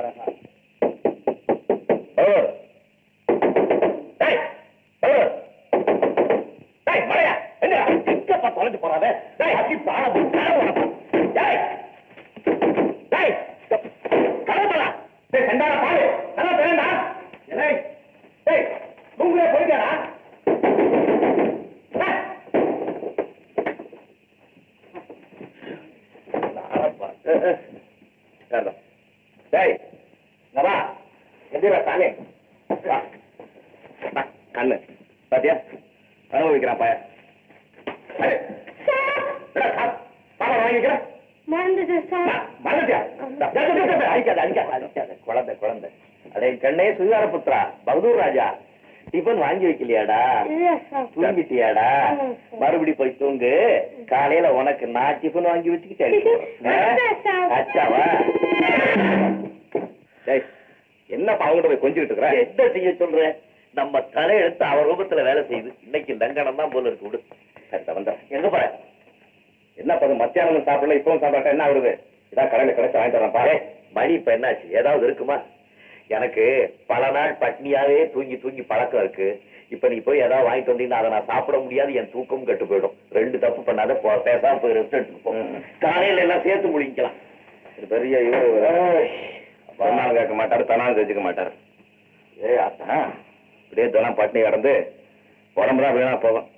ஓ. டேய், ஓ. டேய், மழையா, எங்கடா? எங்கப்பா தொலைஞ்சு போறாத? டேய், அடி பாழ, பாழ உனக்கு. டேய். டேய், கதவுடா. டேய், செண்டாடா பாரு. கதவை திறந்தா. டேய், டேய், தூங்குறே போயிட்டியாடா? டேய். நாரப்பா. அஹ், அஹ். சரிதான். டேய், இங்க வா. எந்திரா சாமி. வா. வா, கண்ணு பாத்தியா அனுபவிக்கிறான் பையன் அடே. என்னடா, சா- சாப்பாடு வாங்கிக்கிறேன் மறந்துது மறந்துட்டியா டேய், டேய், டேய், டேய், அடிக்காத அடிக்காத அடிக்காத குழந்தை குழந்தை அடே கண்ணே சுகார புத்ரா பகதூர் ராஜா டிபன் வாங்கி வைக்கலையாடா தூங்கிட்டியாடா ஆமாம் சார். மறுபடி போய் தூங்கு காலையில உனக்கு நான் டிபன் வாங்கி வச்சுக்கிட்டேன் அதான் சார். அச்சாவா டேய் என்னப்பா அவங்ககிட்ட போய் கொஞ்சிக்கிட்டு இருக்கிற என்ன செய்ய சொல்ற நம்ம தலையெழுத்து அவர் ரூபத்துல வேலை செய்யுது இன்னைக்கு லங்கனம் தான் போல இருக்கு விடு சரிடா வந்தா எங்க போற என்னப்பா அது மத்தியானம் சாப்பிடல இப்பவும் சாப்பிட்டா என்ன ஆகுது இதான் கடையில கிடைச்சு வாங்கிட்டு வரேன் பாரு ஏய், மணி இப்ப என்னாச்சு ஏதாவது இருக்குமா எனக்கு பல நாள் பட்னியாவே தூங்கி தூங்கி பழக்கம் இருக்கு இப்ப நீ போய் ஏதாவது வாங்கிட்டு வந்தீங்கன்னா அதை நான் சாப்பிட முடியாது என் தூக்கம் கெட்டு போயிடும் ரெண்டு தப்பு பண்ணாத போ பேசாம போய் ரெஸ்ட் எடுத்துட்டு போ ம். காலையில எல்லாம் சேர்த்து முழிக்கலாம் இது பெரிய இவரு சொன்னாலும் கேட்க மாட்டாரு தனாலும் தெரிஞ்சுக்க மாட்டாரு ஏ அத்தா இப்படியே தினம் பட்டினி கிடந்து உடம்புதான் வீணா போகும்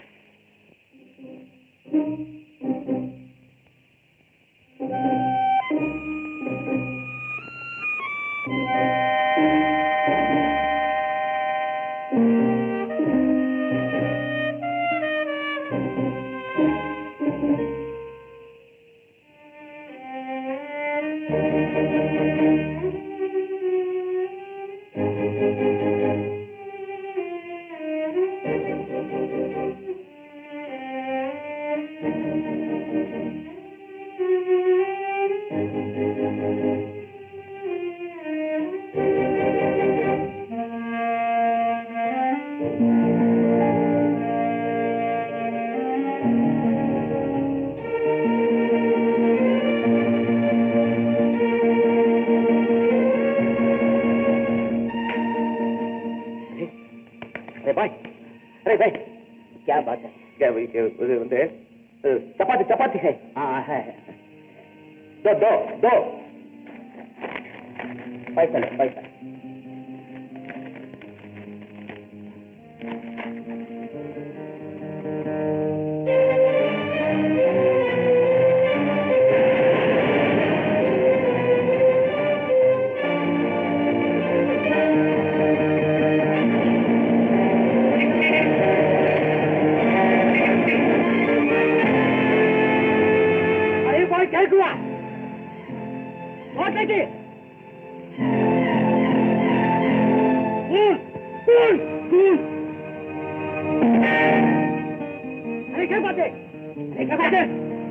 अरे भाई अरे भाई क्या बात है இது வந்து चपाती चपाती है हाँ है दो दो दो பைசா இல்லை, பைசா अरे भाई क्या हुआ लौट लेके कूल कूल कूल अरे क्या बात है अरे क्या बात है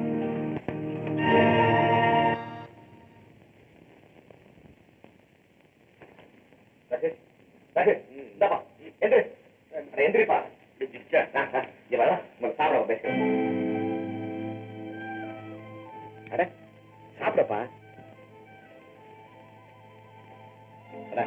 ராகேஷ், ராகேஷ், இந்தாப்பா, எந்திரி. அட, எந்திரிப்பா. ஆ, ஆ, இங்க வாடா, உங்களை சாப்பிட வந்தேன். அட, சாப்பிடப்பா. அட.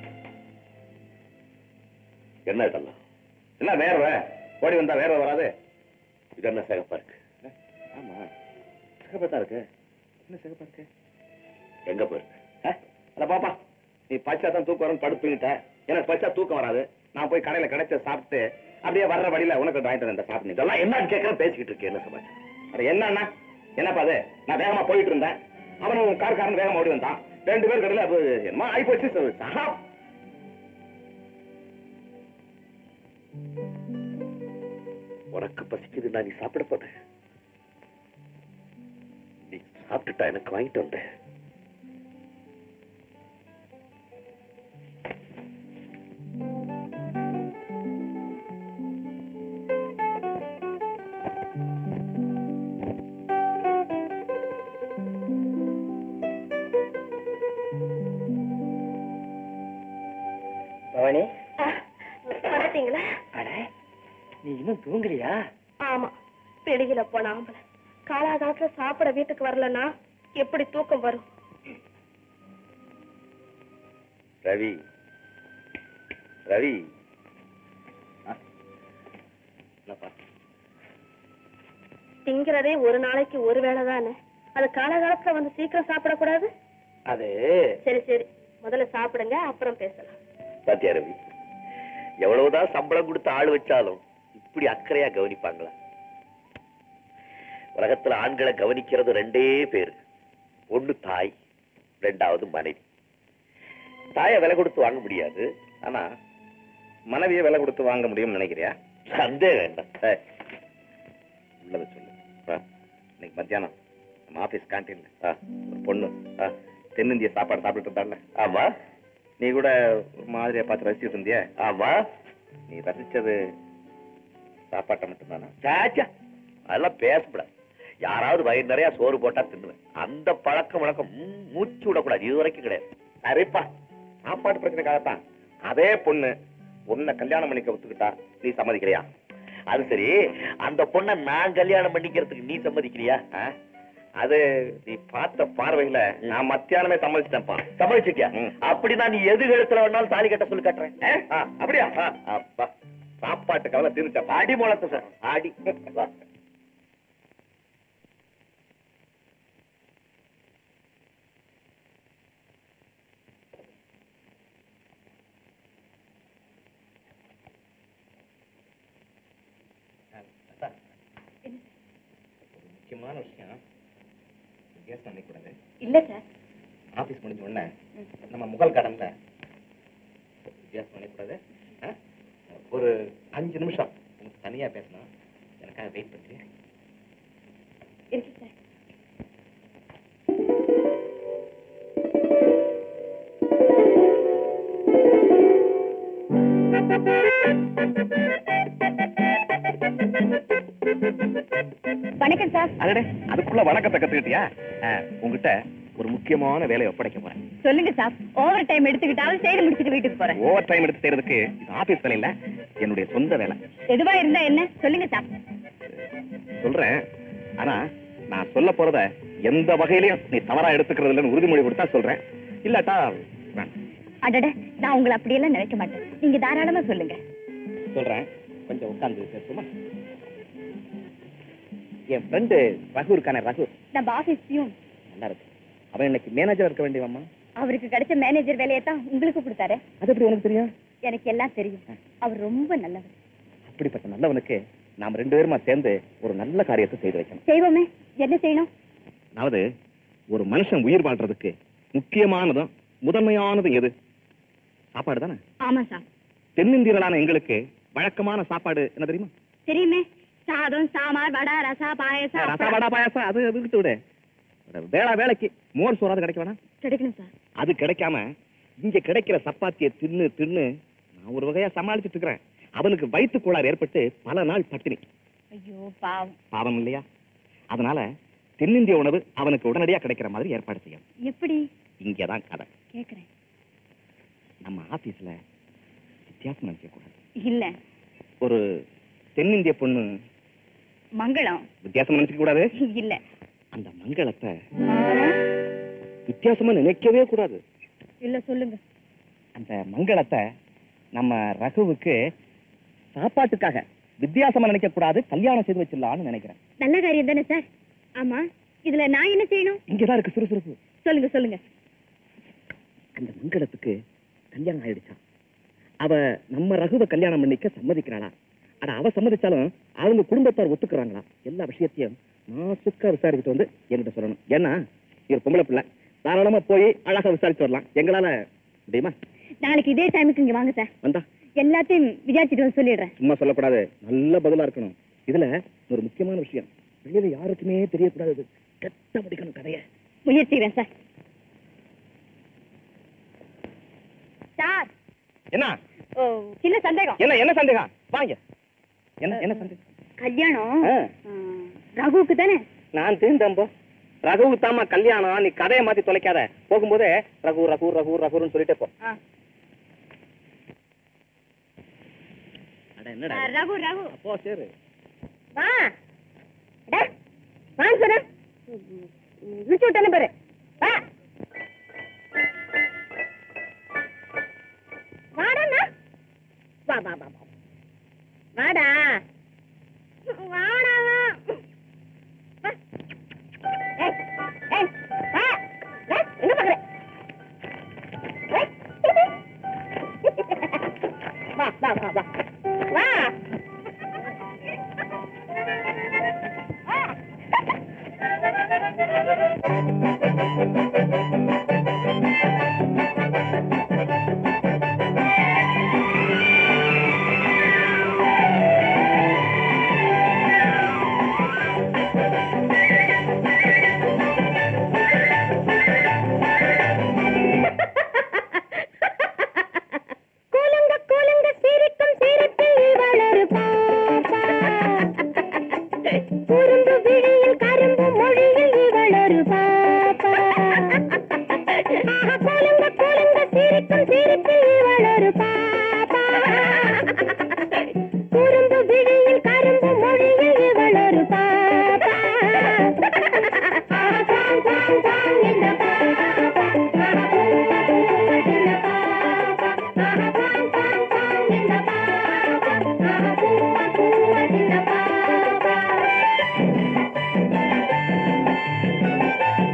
என்ன இதெல்லாம் என்ன வேர்வை ஓடி வந்தா வேர்வை வராது இது என்ன சிகப்பா இருக்கு ஆமா சிகப்பா தான் இருக்கு என்ன சிகப்பா இருக்கு எங்க போயிருக்கு அட பாப்பா நீ பச்சா தான் தூக்கம் வரும் படுத்துக்கிட்ட எனக்கு பச்சா தூக்கம் வராது நான் போய் கடையில கிடைச்ச சாப்பிட்டு அப்படியே வர்ற வழியில உனக்கு வாங்கிட்டு வந்தேன் சாப்பிட்டு இதெல்லாம் என்னன்னு கேட்கறேன் பேசிக்கிட்டு இருக்கேன் என்ன சமாச்சாரம் அட என்னன்னா என்னப்பா அது நான் வேகமா போயிட்டு இருந்தேன் அவனும் கார்காரன் வேகமா ஓடி வந்தான் ரெண்டு பேர் கடையில அப்ப என்னமா ஆகி போச்சு சஹா உனக்கு பசிக்குது நான் நீ சாப்பிட போனேன் நீ சாப்பிட்டுட்டா எனக்கு வாங்கிட்டு வந்தேன் பவானி வந்துட்டீங்களா அட நீ இன்னும் தூங்கலையா ஆமா வெளியில போன ஆம்பளை காலாகாலத்துல சாப்பிட வீட்டுக்கு வரலன்னா எப்படி தூக்கம் வரும் ரவி ரவி என்னப்பா திங்கிறதே ஒரு நாளைக்கு ஒரு வேளை தானே அது காலகாலத்துல வந்து சீக்கிரம் சாப்பிடக்கூடாது அது சரி சரி முதல்ல சாப்பிடுங்க அப்புறம் பேசலாம் பாத்தியா ரவி எவ்வளவுதான் சம்பளம் கொடுத்து ஆள் வச்சாலும் இப்படி அக்கறையா கவனிப்பாங்களா உலகத்துல ஆண்களை கவனிக்கிறது ரெண்டே பேரு ஒண்ணு தாய் ரெண்டாவது மனைவி தாயை விலை கொடுத்து வாங்க முடியாது ஆனா மனைவியை விலை கொடுத்து வாங்க முடியும்னு நினைக்கிறியா சந்தேகம் வேண்டாம் ஏய், உள்ளதை சொல்லு ஆ, இன்னைக்கு மத்தியானம் நம்ம ஆபீஸ் கேன்டீன்ல ஒரு பொண்ணு ஆ, தென்னிந்திய சாப்பாடு சாப்பிட்டு இருந்தால ஆமா நீ கூட ஒரு மாதிரியா பார்த்து ரசிச்சுட்டு இருந்தியே ஆமா நீ ரசிச்சது சாப்பாட்டை மட்டும்தானா சாச்சா அதெல்லாம் பேசப்படாது யாராவது வயிறு நிறைய சோறு போட்டா தின்னுவேன் அந்த பழக்கம் வழக்கம் ம், மூச்சு விடக்கூடாது இது வரைக்கும் கிடையாது சரிப்பா சாப்பாடு பிரச்சனைக்காகத்தான் அதே பொண்ணு உன்னை கல்யாணம் பண்ணிக்க ஒத்துக்கிட்டா நீ சம்மதிக்கிறியா அது சரி அந்த பொண்ணை நான் கல்யாணம் பண்ணிக்கிறதுக்கு நீ சம்மதிக்கிறியா ஆ? அது நீ பார்த்த பார்வையில நான் மத்தியானமே சம்மதிச்சிட்டேன்ப்பா சம்மதிச்சிட்டியா ம். அப்படின்னா நீ எது கழுத்துல வேணாலும் தாலி கட்ட சொல்லி கட்டுறேன் ஆ, ஆ, அப்படியா ஆ, அப்பா சாப்பாட்டு கவலை தீர்ந்துச்சப்பா அடி முளத்த சார் அடி வா. ஒரு முக்கியமான விஷயம் கேஸ் நினைக்கூடாது இல்ல சார் ஆபீஸ் முடிஞ்ச உடனே நம்ம முகல் கடன்ல கேஸ் நினைக்கூடாது ஆ? ஒரு அஞ்சு நிமிஷம் உங்களுக்கு தனியா பேசணும் எனக்காக வெயிட் பண்ணுறேன் இருக்கு சார் வணக்கம் சார் அடடே அதுக்குள்ள வணக்கத்தை கத்துக்கிட்டியா ஆ, உங்ககிட்ட ஒரு முக்கியமான வேலையை ஒப்படைக்க போறேன் சொல்லுங்க சார் ஓவர் டைம் எடுத்துக்கிட்டாலும் செய்து முடிச்சிட்டு வீட்டுக்கு போறேன் ஓவர் டைம் எடுத்து செய்யறதுக்கு இது ஆபீஸ் வேலை இல்ல என்னுடைய சொந்த வேலை எதுவா இருந்தா என்ன சொல்லுங்க சார் சொல்றேன் ஆனா நான் சொல்ல போறத எந்த வகையிலயும் நீ தவறா எடுத்துக்கிறது இல்லைன்னு உறுதிமொழி கொடுத்தா சொல்றேன் இல்லாட்டா வேண்டாம். அடட நான் உங்களை அப்படியெல்லாம் நினைக்க மாட்டேன் நீங்க தாராளமா சொல்லுங்க சொல்றேன் கொஞ்சம் உட்கார்ந்து பேசுமா என் ஃப்ரெண்டு ரகு இருக்கானே ரகு நம்ம ஆபீஸ்லயும் நல்லா இருக்கு அவன் இன்னைக்கு மேனேஜர் இருக்க வேண்டியவம்மா அவருக்கு கிடைச்ச மேனேஜர் வேலையை தான் உங்களுக்கு கொடுத்தாரு அது எப்படி உனக்கு தெரியும் எனக்கு எல்லாம் தெரியும் அவர் ரொம்ப நல்லவர் அப்படிப்பட்ட நல்லவனுக்கு நாம் ரெண்டு பேருமா சேர்ந்து ஒரு நல்ல காரியத்தை செய்து வைக்கணும் செய்வோமே என்ன செய்யணும் அதாவது ஒரு மனுஷன் உயிர் வாழ்றதுக்கு முக்கியமானதும் முதன்மையானதும் எது சாப்பாடு தானே ஆமா சார் தென்னிந்தியர்களான எங்களுக்கு வழக்கமான சாப்பாடு என்ன தெரியுமா தெரியுமே சாதம் சாம்பார் வடை ரசா பாயசம் ரசா வடா பாயாசம் அது அது விட்டு விடு ஒரு வேளா வேலைக்கு மோர் சோறாது கிடைக்க வேணாம் கிடைக்கணும் சார் அது கிடைக்காம இங்க கிடைக்கிற சப்பாத்தியை தின்னு தின்னு நான் ஒரு வகையா சமாளிச்சுட்டு இருக்கிறேன் அவனுக்கு வயிற்று கோளாறு ஏற்பட்டு பல நாள் பட்டினி ஐயோ பாவம் பாவம் இல்லையா அதனால தென்னிந்திய உணவு அவனுக்கு உடனடியா கிடைக்கிற மாதிரி ஏற்பாடு செய்யணும் எப்படி இங்கதான் கதை கேக்குறேன் நம்ம ஆபீஸ்ல வித்தியாசம் நினைக்க கூடாது இல்ல ஒரு தென்னிந்திய பொண்ணு மங்களம் வித்தியாசம் நினைக்க கூடாது இல்ல அந்த மங்களத்தை வித்தியாசமா நினைக்கவே கூடாது இல்ல சொல்லுங்க அந்த மங்களத்தை நம்ம ரகுவுக்கு சாப்பாட்டுக்காக வித்தியாசமா நினைக்க கூடாது கல்யாணம் செய்து வச்சிடலாம்னு நினைக்கிறேன் நல்ல காரியம் தானே சார் ஆமா இதுல நான் என்ன செய்யணும் இங்கதான் இருக்கு சுறுசுறுப்பு சொல்லுங்க சொல்லுங்க அந்த மங்களத்துக்கு கல்யாணம் ஆயிடுச்சா அவ நம்ம ரகுவை கல்யாணம் பண்ணிக்க சம்மதிக்கிறாளா அட அவ சம்மதிச்சாலும் அவங்க குடும்பத்தார் ஒத்துக்கிறாங்களா எல்லா விஷயத்தையும் நாசுக்கா விசாரிச்சுட்டு வந்து என்கிட்ட சொல்லணும் ஏன்னா இவர் பொம்பளை பிள்ளை தாராளமா போய் அழகா விசாரிச்சு வரலாம் எங்களால முடியுமா நாளைக்கு இதே டைமுக்கு இங்க வாங்க சார் வந்தா எல்லாத்தையும் விசாரிச்சுட்டு வந்து சொல்லிடுறேன் சும்மா சொல்லக்கூடாது நல்ல பதிலா இருக்கணும் இதுல ஒரு முக்கியமான விஷயம் வெளியில யாருக்குமே தெரியக்கூடாது கெட்ட முடிக்கணும் கதைய முயற்சிக்கிறேன் சார் சார் என்ன ஓ சின்ன சந்தேகம் என்ன என்ன சந்தேகம் வாங்க என்ன என்ன சந்தேகம் கல்யாணம் ஆ. ம், ரகுவுக்கு தானே நான் தீர்ந்தம்போ ரகுவுக்கு தாமா கல்யாணம் நீ கதையை மாத்தி தொலைக்காத போகும்போதே ரகு ரகு ரகு ரகுன்னு சொல்லிட்டே போ ஆ. அட என்னடா ஆ, ரகு ரகு அப்போ சரி வா டே, வான்னு சொன்னேன். இழுச்சு விட்டேன்னு பாரு வா வாடாண்ணா வா வா வா வா வாடா வாடா வா ஏய் ஏய் வா ஏய், எங்க பாக்குற ஏய். வா வா வா வா வா கூலுங்க கூலுங்க சிரிக்கும் சிரிப்பில் வளரு பாப்பா குறும்பு விழியில் கரும்பு மொழியில் இவளொரு பாப்பா ஆஹா, கூலுங்க கூலுங்க சிரிக்கும் சிரிப்பில் இவளொரு பாப்பா குறும்பு விழியில் கரும்பு மொழியில் இவளொரு பாப்பா ஆஹா, சாங், சாங், சாங் இந்த பாப்பா. ஆஹா, பூவா, பூவா இந்த பாப்பா. ஆஹா, சாங், சாங், சாங் இந்த பாப்பா. ஆஹா, பூவா, பூவா இந்த பாப்பா.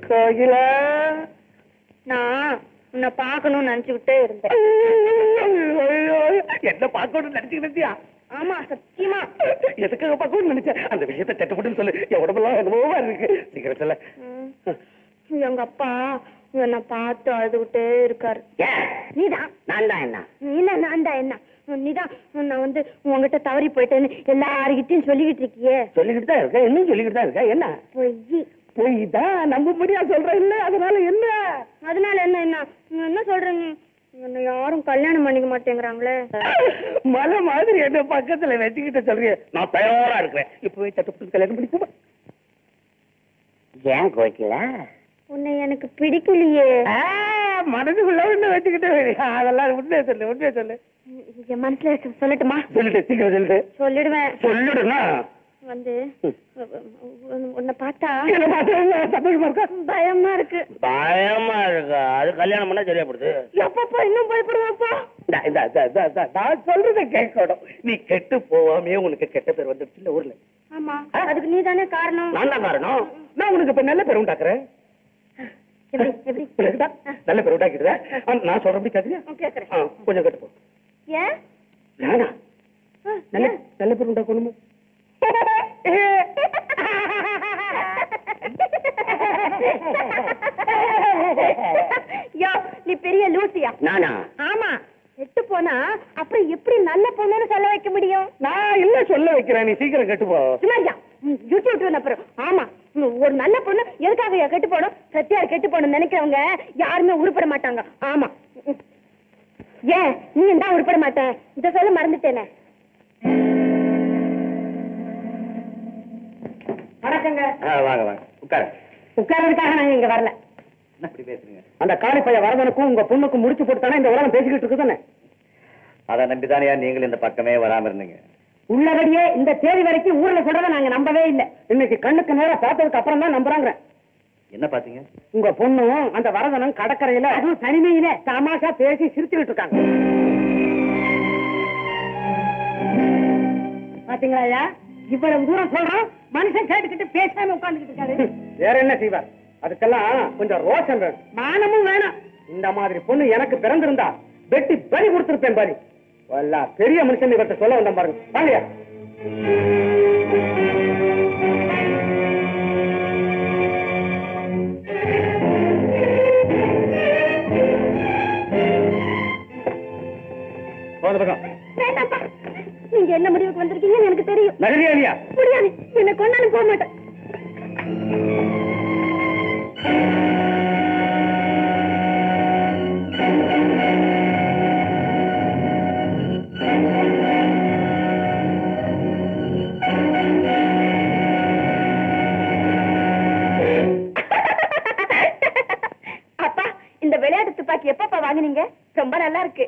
கோகிலா நான் உன்னை பார்க்கணும்னு நினைச்சுக்கிட்டே இருந்தேன் ஐயோ, என்ன பார்க்கணும்னு நினைச்சுக்கிட்டியா ஆமா சத்தியமா எதுக்காக பார்க்கணும்னு நினைச்சேன் அந்த விஷயத்தை சட்டப்பட்டு சொல்லு என் உடம்பெல்லாம் என்னமோவா இருக்கு சீக்கிரம் சொல்ல ம். எங்க அப்பா என்னை பார்த்து அழுதுகிட்டே இருக்காரு நீதான் நான் தான் என்ன என்ன நான் தான் என்ன நீதான் நான் வந்து உங்ககிட்ட தவறி போயிட்டேன்னு எல்லாருக்கிட்டையும் சொல்லிக்கிட்டு இருக்கியே சொல்லிக்கிட்டு தான் இருக்கேன் இன்னும் சொல்லிக்கிட்டு தான் இருக்கேன் என்ன பொய் போய் தான் நம்ப முடியா சொல்றேன் இல்ல அதனால என்ன அதனால என்ன என்ன நீ என்ன சொல்றீங்க என்ன யாரும் கல்யாணம் பண்ணிக்க மாட்டேங்கிறாங்களே மலை மாதிரி என்ன பக்கத்துல வச்சுக்கிட்டு சொல்றீங்க நான் தயாரா இருக்கிறேன் இப்பவே சட்டப்பட்டு கல்யாணம் பண்ணிக்குமா ஏன் கோய்க்கல உன்னை எனக்கு பிடிக்கலையே மனதுக்குள்ள ஒண்ணு வச்சுக்கிட்டு அதெல்லாம் உண்மையை சொல்லு உண்மையை சொல்லு என் மனசுல இருக்க சொல்லட்டுமா சொல்லிட்டு சீக்கிரம் சொல்லிட்டு சொல்லிடுவேன் சொல்லிடுனா வந்து உன்னை பார்த்தா என்ன பார்த்தா சந்தோஷமா இருக்கா பயமா இருக்கு பயமா இருக்கா அது கல்யாணம் பண்ணா சரியா போடுது எப்பப்பா இன்னும் பயப்படுவாப்பா இந்தா, இந்தா, இந்தா, இந்தா, இந்தா, நான் சொல்றத கேட்கணும் நீ கெட்டு போவாமே உனக்கு கெட்ட பேர் வந்துடுச்சு இல்ல ஊர்ல ஆமா அதுக்கு நீ தானே காரணம் நான் தான் காரணம் நான் உனக்கு இப்ப நல்ல பேர் உண்டாக்குறேன் எப்படி எப்படி புரியுதா? நல்ல பேர் உண்டாக்கிடுறேன் ஆனா, நான் சொல்றபடி கேக்குறியா கேக்குறேன் ஆ, கொஞ்சம் கெட்டு போ ஏன் நானா ஆ, நல்ல ஏன்? நல்ல பேர் உண்டாக்கணுமோ யோ நீ பெரிய லூசியா நானா ஆமா கெட்டு போனா அப்புறம் எப்படி நல்ல பொண்ணுன்னு சொல்ல வைக்க முடியும் நான் இல்ல சொல்ல வைக்கிறேன் நீ சீக்கிரம் கெட்டு போ சுமாரியா யூட்டி விட்டு அப்புறம் ஆமா ம், ஒரு நல்ல பொண்ணு எதுக்காக கெட்டு போடும் சத்தியார் கெட்டு போகணும்னு நினைக்கிறவங்க யாருமே உருப்பட மாட்டாங்க ஆமா ம். ஏன் நீ தான் உருப்பட மாட்டேன் இத சொல்ல மறந்துட்டேனே வணக்கங்க வாங்க வாங்க உட்காரு உட்கார்றதுக்காக நாங்க இங்க வரல என்ன இப்படி பேசுறீங்க அந்த காளிப்பைய வரதனுக்கும் உங்க பொண்ணுக்கும் முடிச்சு போட்டுத்தானே இந்த உலகம் பேசிக்கிட்டு இருக்குதானே அதை நம்பிதானே நீங்கள் இந்த பக்கமே வராம இருந்தீங்க உள்ளபடியே இந்த தேதி வரைக்கும் ஊர்ல சொல்றத நாங்க நம்பவே இல்ல இன்னைக்கு கண்ணுக்கு நேரா பார்த்ததுக்கு அப்புறம் தான் நம்புறாங்க என்ன பாத்தீங்க உங்க பொண்ணும் அந்த வரதனும் கடற்கரையில அதுவும் தனிமையில தமாஷா பேசி சிரிச்சுக்கிட்டு இருக்காங்க பாத்தீங்களா ஐயா இவ்வளவு தூரம் சொல்றோம் மனுஷன் கேட்டுக்கிட்டு பேசாம உட்கார்ந்துகிட்டு இருக்காரு வேற என்ன செய்வார் அதுக்கெல்லாம் கொஞ்சம் ரோஷம் வேணும் மானமும் வேணும் இந்த மாதிரி பொண்ணு எனக்கு பிறந்திருந்தா வெட்டி பலி கொடுத்திருப்பேன் பலி வல்லா பெரிய மனுஷன் இவர்கிட்ட சொல்ல வந்தேன் பாருங்க வாங்கயா போன பக்கம் வேண்டாம்ப்பா. நீங்க என்ன முடிவுக்கு வந்திருக்கீங்கன்னு எனக்கு தெரியும் நகரியா இல்லையா முடியாது என்ன கொண்டாலும் போக மாட்டேன் அப்பா இந்த விளையாட்டு துப்பாக்கி எப்பப்பா வாங்குனீங்க ரொம்ப நல்லா இருக்கு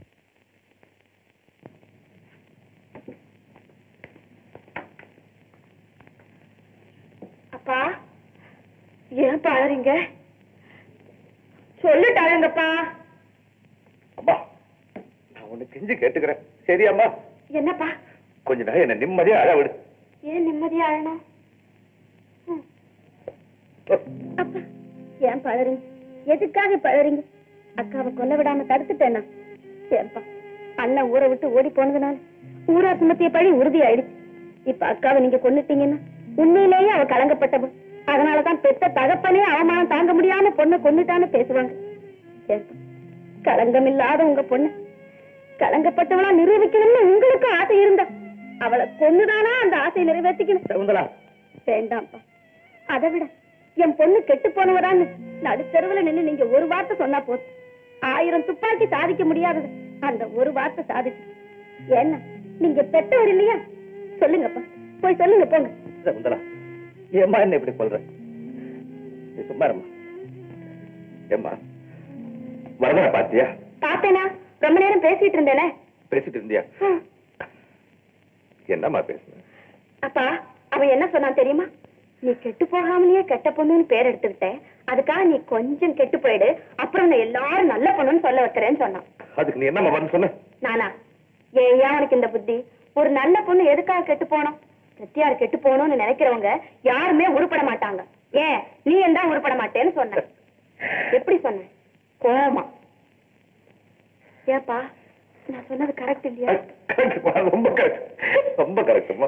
அப்பா ஏன் பாழறீங்க சொல்லிட்டாருங்கப்பா அம்மா நான் ஒண்ணு கெஞ்சு கேட்டுக்கிறேன் சரியாம்மா என்னப்பா கொஞ்ச நேரம் என்ன நிம்மதியா அழ விடு ஏன் நிம்மதியா அழணும் ம். அப்பா ஏன் பழறீங்க எதுக்காக பழறீங்க அக்காவை கொல்ல விடாம தடுத்துட்டேனா ஏன்பா அண்ணன் ஊரை விட்டு ஓடி போனதுனால ஊரார் சுமத்திய பழி உறுதி ஆயிடுச்சு இப்ப அக்காவை நீங்க கொன்னுட்டீங்கன்னா உண்மையிலேயே அவ கலங்கப்பட்டவ அதனாலதான் பெத்த தகப்பனே அவமானம் தாங்க முடியாம பொண்ணை கொன்னுட்டான்னு பேசுவாங்க ஏன்பா களங்கம் இல்லாத உங்க பொண்ணு கலங்கப்பட்டவளா நிரூபிக்கணும்னு உங்களுக்கும் ஆசை இருந்தா அவளை கொன்னுதானா அந்த ஆசையை நிறைவேற்றிக்கணும் சகுந்தலா வேண்டாம்ப்பா அதை விட என் பொண்ணு கெட்டு போனவரான்னு நடுத்தெருவுல நின்னு நீங்க ஒரு வார்த்தை சொன்னா போதும் ஆயிரம் துப்பாக்கி சாதிக்க முடியாதது அந்த ஒரு வார்த்தை சாதிச்சு என்ன நீங்க பெற்றவர் இல்லையா சொல்லுங்கப்பா போய் சொல்லுங்க போங்க சகுந்தலா ஏம்மா என்ன இப்படி சொல்ற நீ சும்மா இரும்மா ஏம்மா வரதனை பாத்தியா பார்த்தேனா ரொம்ப நேரம் பேசிட்டு இருந்தேனே பேசிட்டு இருந்தியா ஹம். என்னம்மா பேசுன அப்பா அவன் என்ன சொன்னான் தெரியுமா நீ கெட்டு போகாமலேயே கெட்ட பொண்ணுன்னு பேர் எடுத்துக்கிட்ட அதுக்காக நீ கொஞ்சம் கெட்டு போயிடு அப்புறம் நான் எல்லாரும் நல்ல பொண்ணுன்னு சொல்ல வைக்கிறேன்னு சொன்னான் அதுக்கு நீ என்னம்மா பதில் சொன்ன நானா ஏன் அவனுக்கு இந்த புத்தி ஒரு நல்ல பொண்ணு எதுக்காக கெட்டு போனோம் சத்தியார் கெட்டு போகணும்னு நினைக்கிறவங்க யாருமே உருப்பட மாட்டாங்க ஏன் நீ என்ன உருப்பட மாட்டேன்னு சொன்ன எப்படி சொன்ன கோமா ஏப்பா நான் சொன்னது கரெக்ட் இல்லையா கரெக்ட்மா ரொம்ப கரெக்ட் ரொம்ப கரெக்ட்மா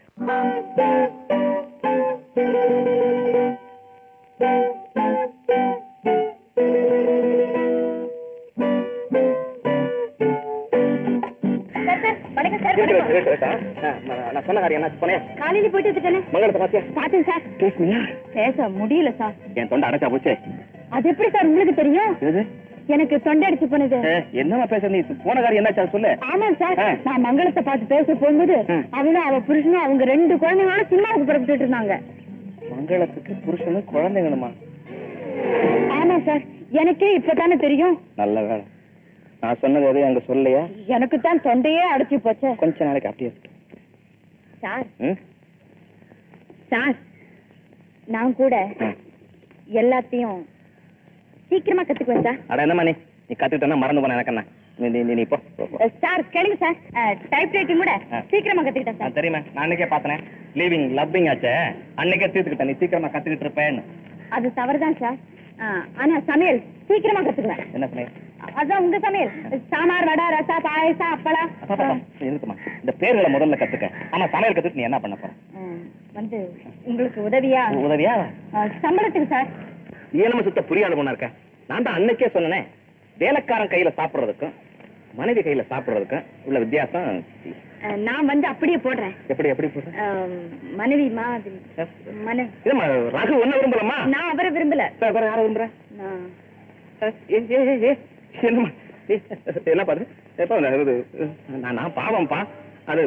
சார், சார், வணக்கம் சார் வணக்கம். நான் சொன்ன காரியம் என்ன போனேன் காலையில போயிட்டு வந்துட்டேனே மங்களத்தை பாத்தியா பார்த்தேன் சார் பேசுனியா பேச முடியல சார் என் தொண்டை அடைச்சா போச்சே அது எப்படி சார் உங்களுக்கு தெரியும் என்னது எனக்கு தொண்டை அடிச்சு போனது ஏ, என்னம்மா பேசுற நீ போன காரியம் என்னாச்சா சொல்லு ஆமா சார் ஆ. நான் மங்களத்தை பார்த்து பேச போகும்போது ம். அவனும் அவ புருஷனும் அவங்க ரெண்டு குழந்தைங்களோட சினிமாவுக்கு புறப்பட்டு இருந்தாங்க மங்களத்துக்கு புருஷனும் குழந்தைங்கணுமா ஆமா சார் எனக்கே இப்பதானே தெரியும் நல்ல வேலை நான் சொன்னது எதையும் அங்க சொல்லலையா எனக்கு தான் தொண்டையே அடைச்சு போச்சே கொஞ்ச நாளைக்கு அப்படியே இருக்கு. சார் ம்? சார் நான் கூட ம். எல்லாத்தையும் சீக்கிரமா கத்துக்குவேன் சார் அட என்னம்மா நீ நீ கத்துக்கிட்டா மறந்து போன எனக்கு என்ன நீ நீ- நீ நீ போ போ, போ. அஹ், சார் கேளுங்க சார் டைப் ரைட்டிங் கூட ஆ. சீக்கிரமா கத்துக்கிட்டேன் ஆ, சார் தெரியுமா நான் அன்னைக்கே பார்த்தனே லீவிங் லவ்விங் ஆச்சே அன்னைக்கே தீர்த்துக்கிட்டேன் நீ சீக்கிரமா கத்துக்கிட்டு இருப்பேன்னு அது தவறுதான் சார் ஆ, ஆனா சமையல் சீக்கிரமா கத்துக்குவேன் என்ன பண்ணி அதான் உங்க சமையல் சாம்பார் வடை ரசா பாயசம் அப்பளம் இருக்குமா இந்த பேர்களை முதல்ல கத்துக்க ஆமா சமையல் கத்துட்டு நீ என்ன பண்ண போற ம், வந்து உங்களுக்கு உதவியா உதவியா ஆ, சம்பளத்துக்கு சார் ஏனம சுத்த புரியாத பொண்ணா இருக்க நான் தான் அன்னைக்கே சொன்னனே வேலைக்காரன் கையில சாப்பிடுறதுக்கும் மனைவி கையில சாப்பிடுறதுக்கும் உள்ள வித்தியாசம் ஆ, நான் வந்து அப்படியே போடுறேன் எப்படி எப்படி போடுற ஆ, மனைவி மாதிரி மன இல்லம்மா ரகு ஒண்ணு விரும்பலமா நான் அவரை விரும்பல வேற யார விரும்புற நான் ஏ, ஏ, ஏ, ஏ, என்னம்மா ஏ, என்ன பாரு எப்ப இது, நான் நான் பாவம்ப்பா அது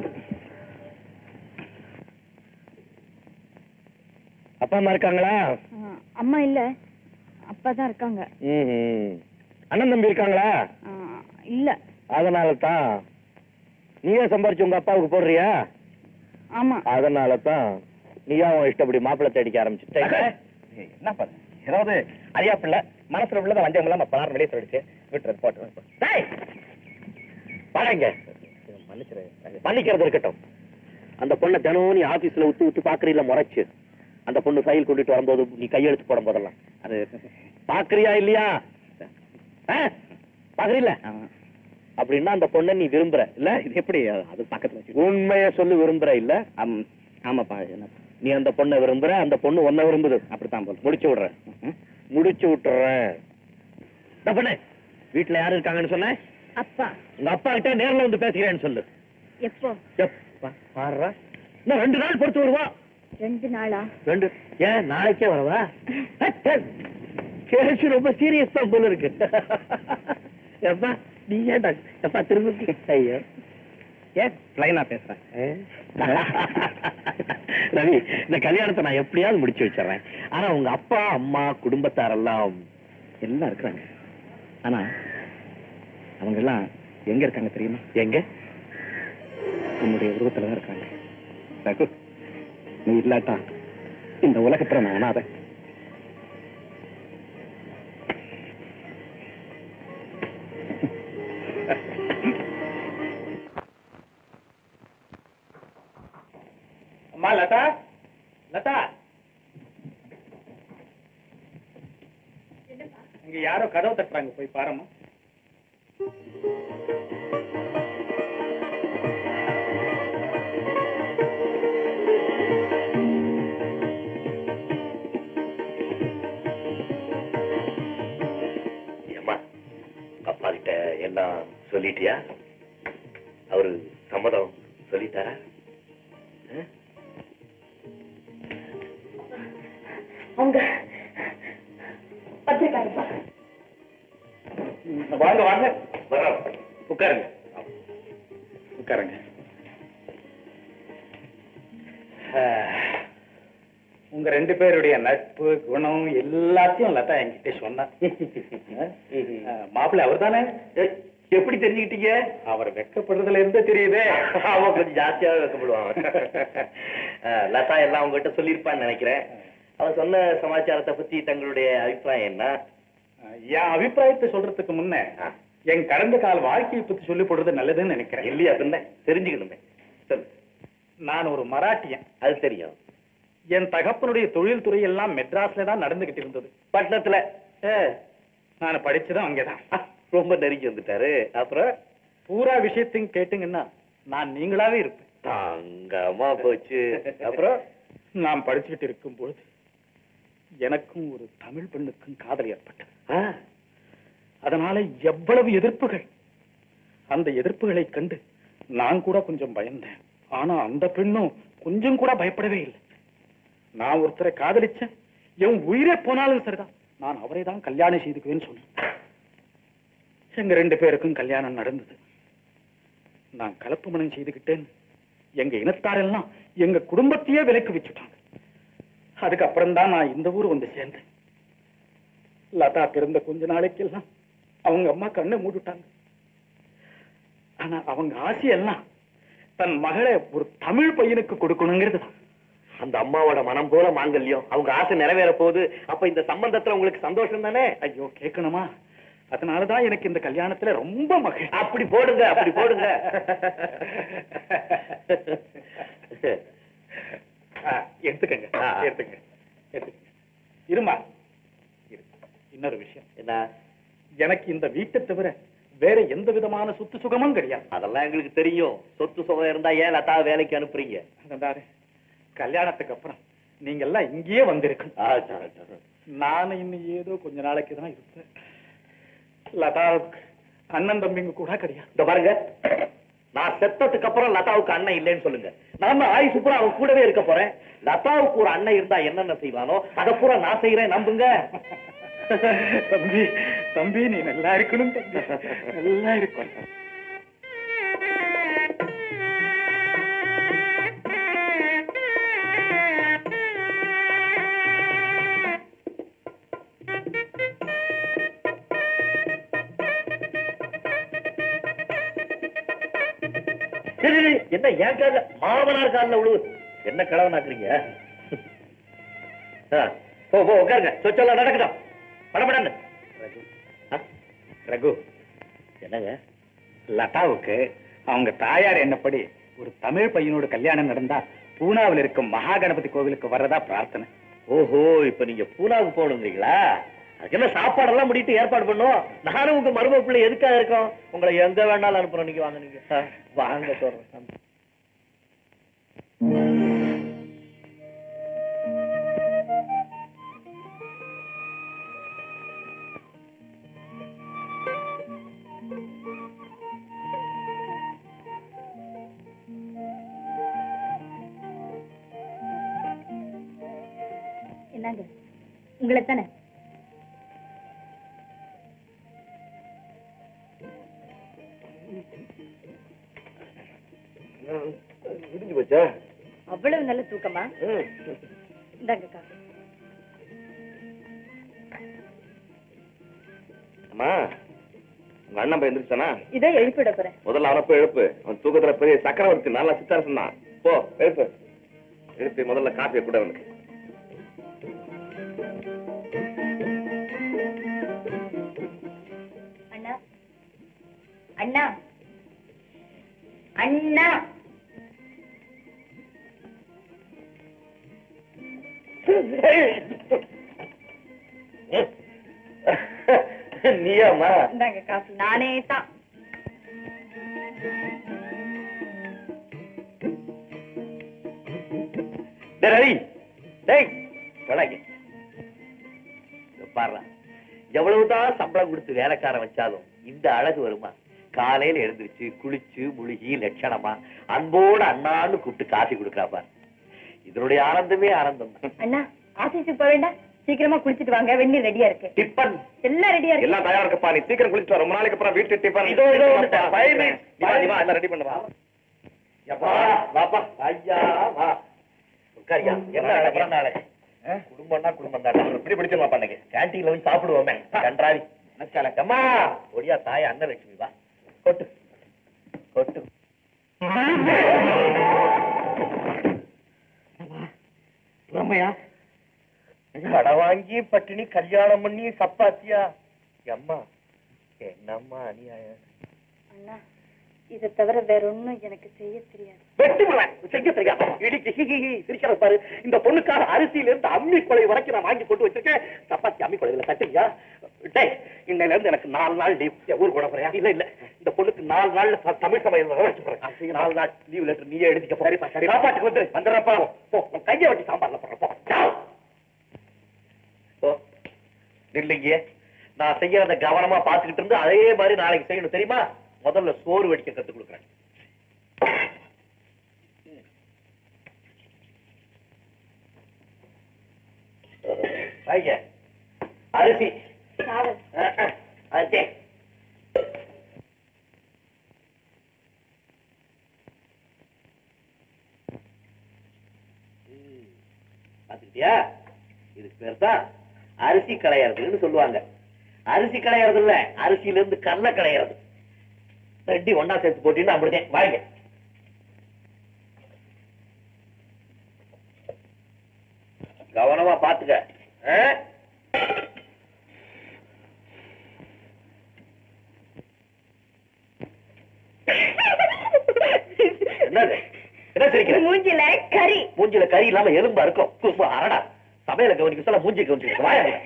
அப்பா அம்மா இருக்காங்களா ஆ, அம்மா இல்ல அப்பா தான் இருக்காங்க ம்ஹும். அண்ணன் தம்பி இருக்காங்களா ஆ, இல்ல அதனால தான் நீயே சம்பாரிச்சு உங்க அப்பாவுக்கு போடுறியா ஆமா அதனால தான் நீயா உன் இஷ்டப்படி மாப்பிள்ளை தேடிக்க ஆரம்பிச்சுட்ட என்ன பாரு ஏதாவது அறியா பிள்ளை மனசுல உள்ளதை வஞ்சம் இல்லாம பணம் வெளியே சொல்லிச்சு விட்டுறது போட்டு டேய் பாருங்க மன்னிச்சிரு மன்னிக்கிறது இருக்கட்டும் அந்த பொண்ணை தினமும் நீ ஆபீஸ்ல உத்து உத்து பாக்குறீல முறைச்சு அந்த பொண்ணு ஃபைல் கொண்டுட்டு வரும்போது நீ கையெழுத்து போடும் போதெல்லாம் அது பாக்குறியா இல்லையா பாக்குறீல அப்படின்னா அந்த பொண்ணை நீ விரும்புற இல்ல இது எப்படி அது பக்கத்துல உண்மைய சொல்லி விரும்புற இல்ல ஆமாப்பா என்ன நீ அந்த பொண்ணை விரும்புற அந்த பொண்ணு உன்னை விரும்புது அப்படித்தான் போல முடிச்சு விடுறேன் முடிச்சு விட்டுறேன் இந்த பொண்ணு வீட்டுல யாரு இருக்காங்கன்னு சொன்ன அப்பா உங்க அப்பா கிட்ட நேர்ல வந்து பேசுகிறேன்னு சொல்லு எப்போ எப்பா பாடுறா இன்னும் ரெண்டு நாள் பொறுத்து வருவா ரெண்டு நாளா ரெண்டு ஏன் நாளைக்கே வரவா கேஸ் ரொம்ப சீரியஸ் தான் போல இருக்கு எப்பா நீ ஏன்டா எப்பா திரும்ப ஐயோ ஏன் பிளைனா பேசுறேன் ரவி இந்த கல்யாணத்தை நான் எப்படியாவது முடிச்சு வச்சிடறேன் ஆனா உங்க அப்பா அம்மா குடும்பத்தாரெல்லாம் எல்லாம் இருக்கிறாங்க ஆனா அவங்க எல்லாம் எங்க இருக்காங்க தெரியுமா எங்க உன்னுடைய உருவத்துல தான் இருக்காங்க ரகு நீ இல்லாட்டா இந்த உலகத்துல நான் அனாதை அம்மா லதா லதா இங்க யாரோ கதவு தட்டுறாங்க போய் பாரும்மா ஏம்மா அப்பா கிட்ட எல்லாம் சொல்லிட்டியா அவரு சம்மதம் சொல்லிட்டாரா ஆ? அவங்க பத்திரிக்காருப்பா வாங்க வாங்க வர்றோம் உட்காருங்க உட்காருங்க உங்க ரெண்டு பேருடைய நட்பு குணம் எல்லாத்தையும் லதா என்கிட்ட சொன்னா மாப்பிள்ளை அவர் தானே ஏய், எப்படி தெரிஞ்சுக்கிட்டீங்க அவர் வெக்கப்படுறதுல இருந்தே தெரியுதே அவன் கொஞ்சம் ஜாஸ்தியாவே வைக்கப்படுவான் லதா எல்லாம் உங்ககிட்ட சொல்லியிருப்பான்னு நினைக்கிறேன் அவன் சொன்ன சமாச்சாரத்தை பத்தி தங்களுடைய அபிப்பிராயம் என்ன என் அபிப்பிராயத்தை சொல்றதுக்கு முன்ன ஆ. என் கடந்த கால வாழ்க்கையை பத்தி சொல்லி போடுறது நல்லதுன்னு நினைக்கிறேன் இல்லையா பின்ன தெரிஞ்சுக்கணுமே சொல்லு நான் ஒரு மராட்டியன் அது தெரியும் என் தகப்பனுடைய தொழில் துறை எல்லாம் மெட்ராஸ்ல தான் நடந்துகிட்டு இருந்தது பட்டணத்துல ஆ, நான் படிச்சதும் அங்கேதான் ரொம்ப நெருங்கி வந்துட்டாரு அப்புறம் பூரா விஷயத்தையும் கேட்டுங்கன்னா நான் நீங்களாவே இருப்பேன் தங்கமா போச்சு அப்புறம் நான் படிச்சுக்கிட்டு இருக்கும் பொழுது எனக்கும் ஒரு தமிழ் பெண்ணுக்கும் காதல் ஏற்பட்டது ஆ, அதனால எவ்வளவு எதிர்ப்புகள் அந்த எதிர்ப்புகளை கண்டு நான் கூட கொஞ்சம் பயந்தேன் ஆனா அந்த பெண்ணும் கொஞ்சம் கூட பயப்படவே இல்லை நான் ஒருத்தரை காதலிச்சேன் என் உயிரே போனாலும் சரிதான் நான் அவரை தான் கல்யாணம் செய்துக்குவேன்னு சொன்னேன் எங்க ரெண்டு பேருக்கும் கல்யாணம் நடந்தது நான் கலப்பு மனம் செய்துக்கிட்டேன் எங்க இனத்தாரெல்லாம் எங்க குடும்பத்தையே விலைக்கு வச்சுட்டாங்க அதுக்கப்புறம் தான் நான் இந்த ஊர் வந்து சேர்ந்தேன் லதா பிறந்த கொஞ்ச நாளைக்கெல்லாம் அவங்க அம்மா கண்ணை மூடிட்டாங்க ஆனா அவங்க ஆசையெல்லாம் தன் மகளை ஒரு தமிழ் பையனுக்கு கொடுக்கணுங்கிறது தான் அந்த அம்மாவோட மனம் போல மாங்கல்யம் அவங்க ஆசை நிறைவேற போகுது அப்ப இந்த சம்பந்தத்துல உங்களுக்கு சந்தோஷம் தானே ஐயோ கேட்கணுமா அதனாலதான் எனக்கு இந்த கல்யாணத்துல ரொம்ப மகிழ் அப்படி போடுங்க அப்படி போடுங்க ஆ, எடுத்துக்கங்க ஆ. எடுத்துக்கங்க எடுத்துக்கங்க இருமா இரு. இன்னொரு விஷயம் என்ன எனக்கு இந்த வீட்டை தவிர வேற எந்த விதமான சொத்து சுகமும் கிடையாது அதெல்லாம் எங்களுக்கு தெரியும் சொத்து சுகம் இருந்தா ஏன் லதா வேலைக்கு அனுப்புறீங்க அதாரு கல்யாணத்துக்கு அப்புறம் நீங்க எல்லாம் இங்கேயே வந்திருக்கணும் ஆ, சரி, சரி. நான் இன்னும் ஏதோ கொஞ்ச நாளைக்கு தான் இருப்பேன் லதாவுக்கு அண்ணன் தம்பிங்க கூட கிடையாது இந்த பாருங்க நான் செத்ததுக்கு அப்புறம் லதாவுக்கு அண்ணன் இல்லைன்னு சொல்லுங்க நாம ஆயுசு பூரா அவன் கூடவே இருக்க போறேன் லதாவுக்கு ஒரு அண்ணன் இருந்தா என்னென்ன செய்வானோ அதை பூரா நான் செய்யறேன் நம்புங்க தம்பி தம்பி நீ நல்லா இருக்கணும் தம்பி நல்லா இருக்கணும் சரி, சரி, என்ன ஏன் கால மாமனார் காலில் விழு என்ன கிழவனாக்குறீங்க ஆ, போ போ உட்காருங்க சொச்செல்லாம் நடக்கட்டும் படப்படன்னு ரகு என்னங்க லதாவுக்கு அவங்க தாயார் என்னப்படி ஒரு தமிழ் பையனோட கல்யாணம் நடந்தா பூனாவில் இருக்கும் மகா கணபதி கோவிலுக்கு வர்றதா பிரார்த்தனை ஓஹோ இப்ப நீங்க பூனாவுக்கு போகணுங்கிறீங்களா அதுக்கு என்ன சாப்பாடெல்லாம் முடிட்டு ஏற்பாடு பண்ணும் நானும் உங்க மரும பிள்ளை எதுக்காக இருக்கோம் உங்களை எங்க வேணாலும் அனுப்புறோம் நீங்க வாங்க நீங்க ஆ, வாங்க சொல்றேன் என்னங்க உங்களை தானே முடிஞ்சு போச்சா அவ்வளவு நல்ல தூக்கமா இந்தாங்க காசு அம்மா உங்க அண்ணன் பையன் எந்திரிச்சானா இதோ எழுப்பிட போறேன் முதல்ல அவனை போய் எழுப்பு அவன் தூக்கத்துல பெரிய சக்கரவர்த்தி நல்லா சித்தாரசன் தான் போ எழுப்பு எழுப்பி முதல்ல காப்பியை கூட அவனுக்கு அண்ணா அண்ணா அண்ணா நீயாமா இந்தாங்க காசு நானே தான் டேய் ரவி டேய் வணங்க பாரு எவ்வளவுதான் சம்பளம் கொடுத்து வேலைக்காரன் வச்சாலும் இந்த அழகு வருமா காலையில எழுந்திருச்சு குளிச்சு முழுகி லட்சணமா அன்போடு அண்ணான்னு கூப்பிட்டு காஃபி கொடுக்கறாப்பா இதனுடைய ஆனந்தமே ஆனந்தம் தான். அண்ணா ஆபீஸுக்கு போக வேண்டாம் சீக்கிரமா குளிச்சிட்டு வாங்க வெந்நீர் ரெடியா இருக்கு டிப்பன் எல்லாம் ரெடியா இருக்கு எல்லாம் தயாரா இருக்கப்பா நீ சீக்கிரம் குளிச்சுட்டு வா ரொம்ப நாளைக்கு அப்புறம் வீட்டு டிஃபன் இதோ, இதோ வந்துட்டேன். Five minutes. நீ வா, நீ வா, எல்லாம் ரெடி பண்ணுவா எப்பா, வாப்பா ஐயா வா உட்காரியா என்ன அழகு என்ன அழகு குடும்பம்னா குடும்பம் தான் இப்படி பிடிச்சிருமா பண்ணக்கு கேன்டீன்ல போய் சாப்பிடுவோமே கன்றாவி அம்மா ஒடியா தாய் அண்ணன் லட்சுமி வா கொட்டு கொட்டு ரம்மையா கடை வாங்கி பட்டினி கல்யாணம் பண்ணி சப்பாத்தியா அம்மா என்னம்மா அநியாயம் அண்ணா இதை தவிர வேற ஒண்ணும் எனக்கு செய்ய தெரியாது வெட்டி விடுவேன் செய்ய தெரியாத இடிச்சு ஹி, ஹி, ஹி, சிரிக்கிறத பாரு இந்த பொண்ணுக்காக அரிசியில இருந்து அம்மி கொலை வரைக்கும் நான் வாங்கி கொண்டு வச்சிருக்கேன் சப்பாத்தி அம்மி கொலையில தட்டுறியா டேய் இன்னையில இருந்து எனக்கு நாலு நாள் லீவ் ஊர் கூட போறியா இல்ல இல்ல இந்த பொண்ணுக்கு நாலு நாள்ல ச- தமிழ் சமையல் வர வச்சு போறேன் நாலு நாள் லீவ் லெட்டர் நீயே எழுதிக்க சரிப்பா சரி சாப்பாட்டுக்கு வந்து வந்துடுறப்பா போ உன் கையை வட்டி சாம்பார்ல போடுறப்போ ஓ இல்லைங்க நான் செய்யறத கவனமா பாத்துக்கிட்டு இருந்து அதே மாதிரி நாளைக்கு செய்யணும் தெரியுமா முதல்ல சோறு வடிக்க கத்து கொடுக்குறேன் ஐயா அரிசி சாவல் அஹ், அஹ், அரிசி ம், பாத்துக்கிட்டியா இதுக்கு பேர் தான் அரிசி களையறதுன்னு சொல்லுவாங்க அரிசி களையறது இல்ல அரிசியில இருந்து கடலை களையறது ரெட்டி ஒண்ணா சேர்த்து போட்டீங்கன்னா அப்படிதான் வாங்க கவனமா பாத்துக்க ஆ? என்னது என்ன சிரிக்கிற மூஞ்சில கறி மூஞ்சில கறி இல்லாம எலும்பா இருக்கும் குசுமா அரடா சமையல கவனிக்க சொல்ல மூஞ்சி கவனிச்சு வாயா இங்க.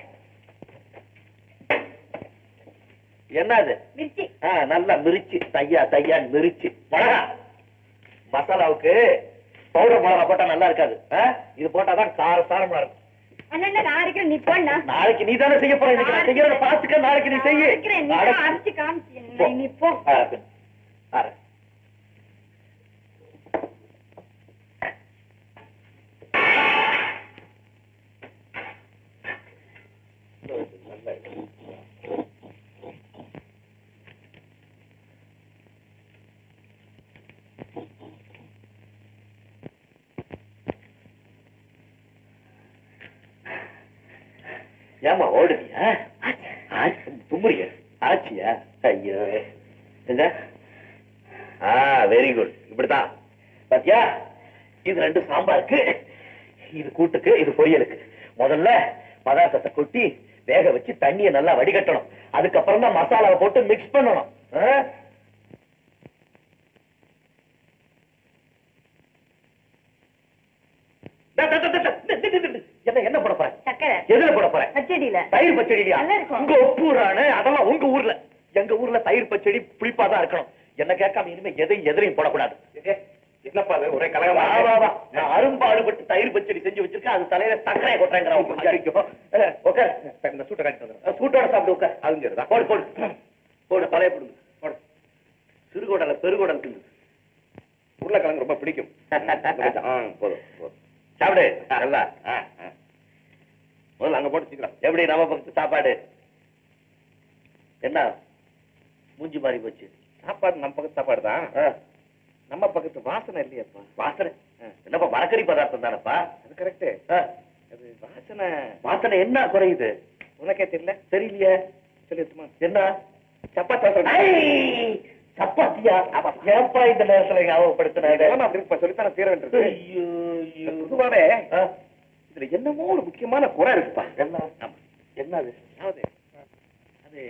என்னது மிர்ச்சி ஆ, நல்லா மிரிச்சு தையா தையா மிரிச்சு மிளகா மசாலாவுக்கு பவுடர் மிளகா போட்டா நல்லா இருக்காது ஆ? இது போட்டாதான் கார சாரமா இருக்கும் அண்ணா நான் அரைக்கிறேன் நீ போண்ணா நாளைக்கு நீ தானே செய்ய போற இன்னைக்கு நான் செய்யறத பாத்துக்க நாளைக்கு நீ செய்ய அரைக்கிறேன் நீ தான் அரைச்சு காமிச்சு நீ போ ஏமா ஓடுவியா தும்முறிய ஆச்சியா ஐயோ என்ன ஆ வெரி குட் இப்படித்தான் பாத்தியா இது ரெண்டு சாம்பாருக்கு இது கூட்டுக்கு இது பொரியலுக்கு முதல்ல பதார்த்தத்தை கொட்டி வேக வச்சு தண்ணியை நல்லா வடிகட்டணும் அதுக்கப்புறம் தான் மசாலாவை போட்டு மிக்ஸ் பண்ணணும் ஆ? டா, டா, டா, டா, டா, டா, டா, டா, டா. என்ன என்ன போட போற சக்கரை எதுல போட போற பச்சடியில தயிர் பச்சடியா நல்லா இருக்கும். உங்க ஒப்பூரானு அதெல்லாம் உங்க ஊர்ல எங்க ஊர்ல தயிர் பச்சடி புளிப்பா தான் இருக்கணும் என்ன கேட்காம இனிமே எதையும் எதிரையும் போடக்கூடாது என்னப்பா அது ஒரே வா, கலகமா வா, வா. நான் அரும்பாடுபட்டு தயிர் பச்சடி செஞ்சு வச்சிருக்கேன் அது தலையில சக்கரையை கொட்டுறேங்கிறான் உட்கார் இந்த சூட்டை காட்டி வந்துடுறேன் சூட்டோட சாப்பிட்டு உட்கார் அதுவும் சரிதான் போடு போடு போடு தலையை போடுங்க போடு சிறுகுடல பெருகுடல் தின்னு உருளைக்கிழங்கு ரொம்ப பிடிக்கும் ஆ, போதும் போதும் சாப்பிடு நல்லா ஆ, ஆ. முதல்ல அங்க போட்டு சீக்கிரம் எப்படி நம்ம பக்கத்து சாப்பாடு என்ன மூஞ்சி மாறி போச்சு சாப்பாடு நம்ம பக்கத்து சாப்பாடு தான் ஆ, நம்ம பக்கத்து வாசனை இல்லையாப்பா வாசனை என்னப்பா மரக்கறி பதார்த்தம் தானப்பா அது கரெக்ட் ஆ, அது வாசனை வாசனை என்ன குறையுது உனக்கே தெரியல தெரியலையே சொல்லிட்டுமா என்ன சப்பாத்தி ஐ, சப்பாத்தியா ஏப்பா இந்த நேரத்துல ஞாபகப்படுத்தினாரு இதெல்லாம் நான் திருப்பி சொல்லித்தானே தீர வேண்டியது ஐயோ, ஐயோ. பொதுவாவே ஆ, இதுல என்னமோ ஒரு முக்கியமான குறை இருக்குப்பா என்ன என்னது அதாவது அது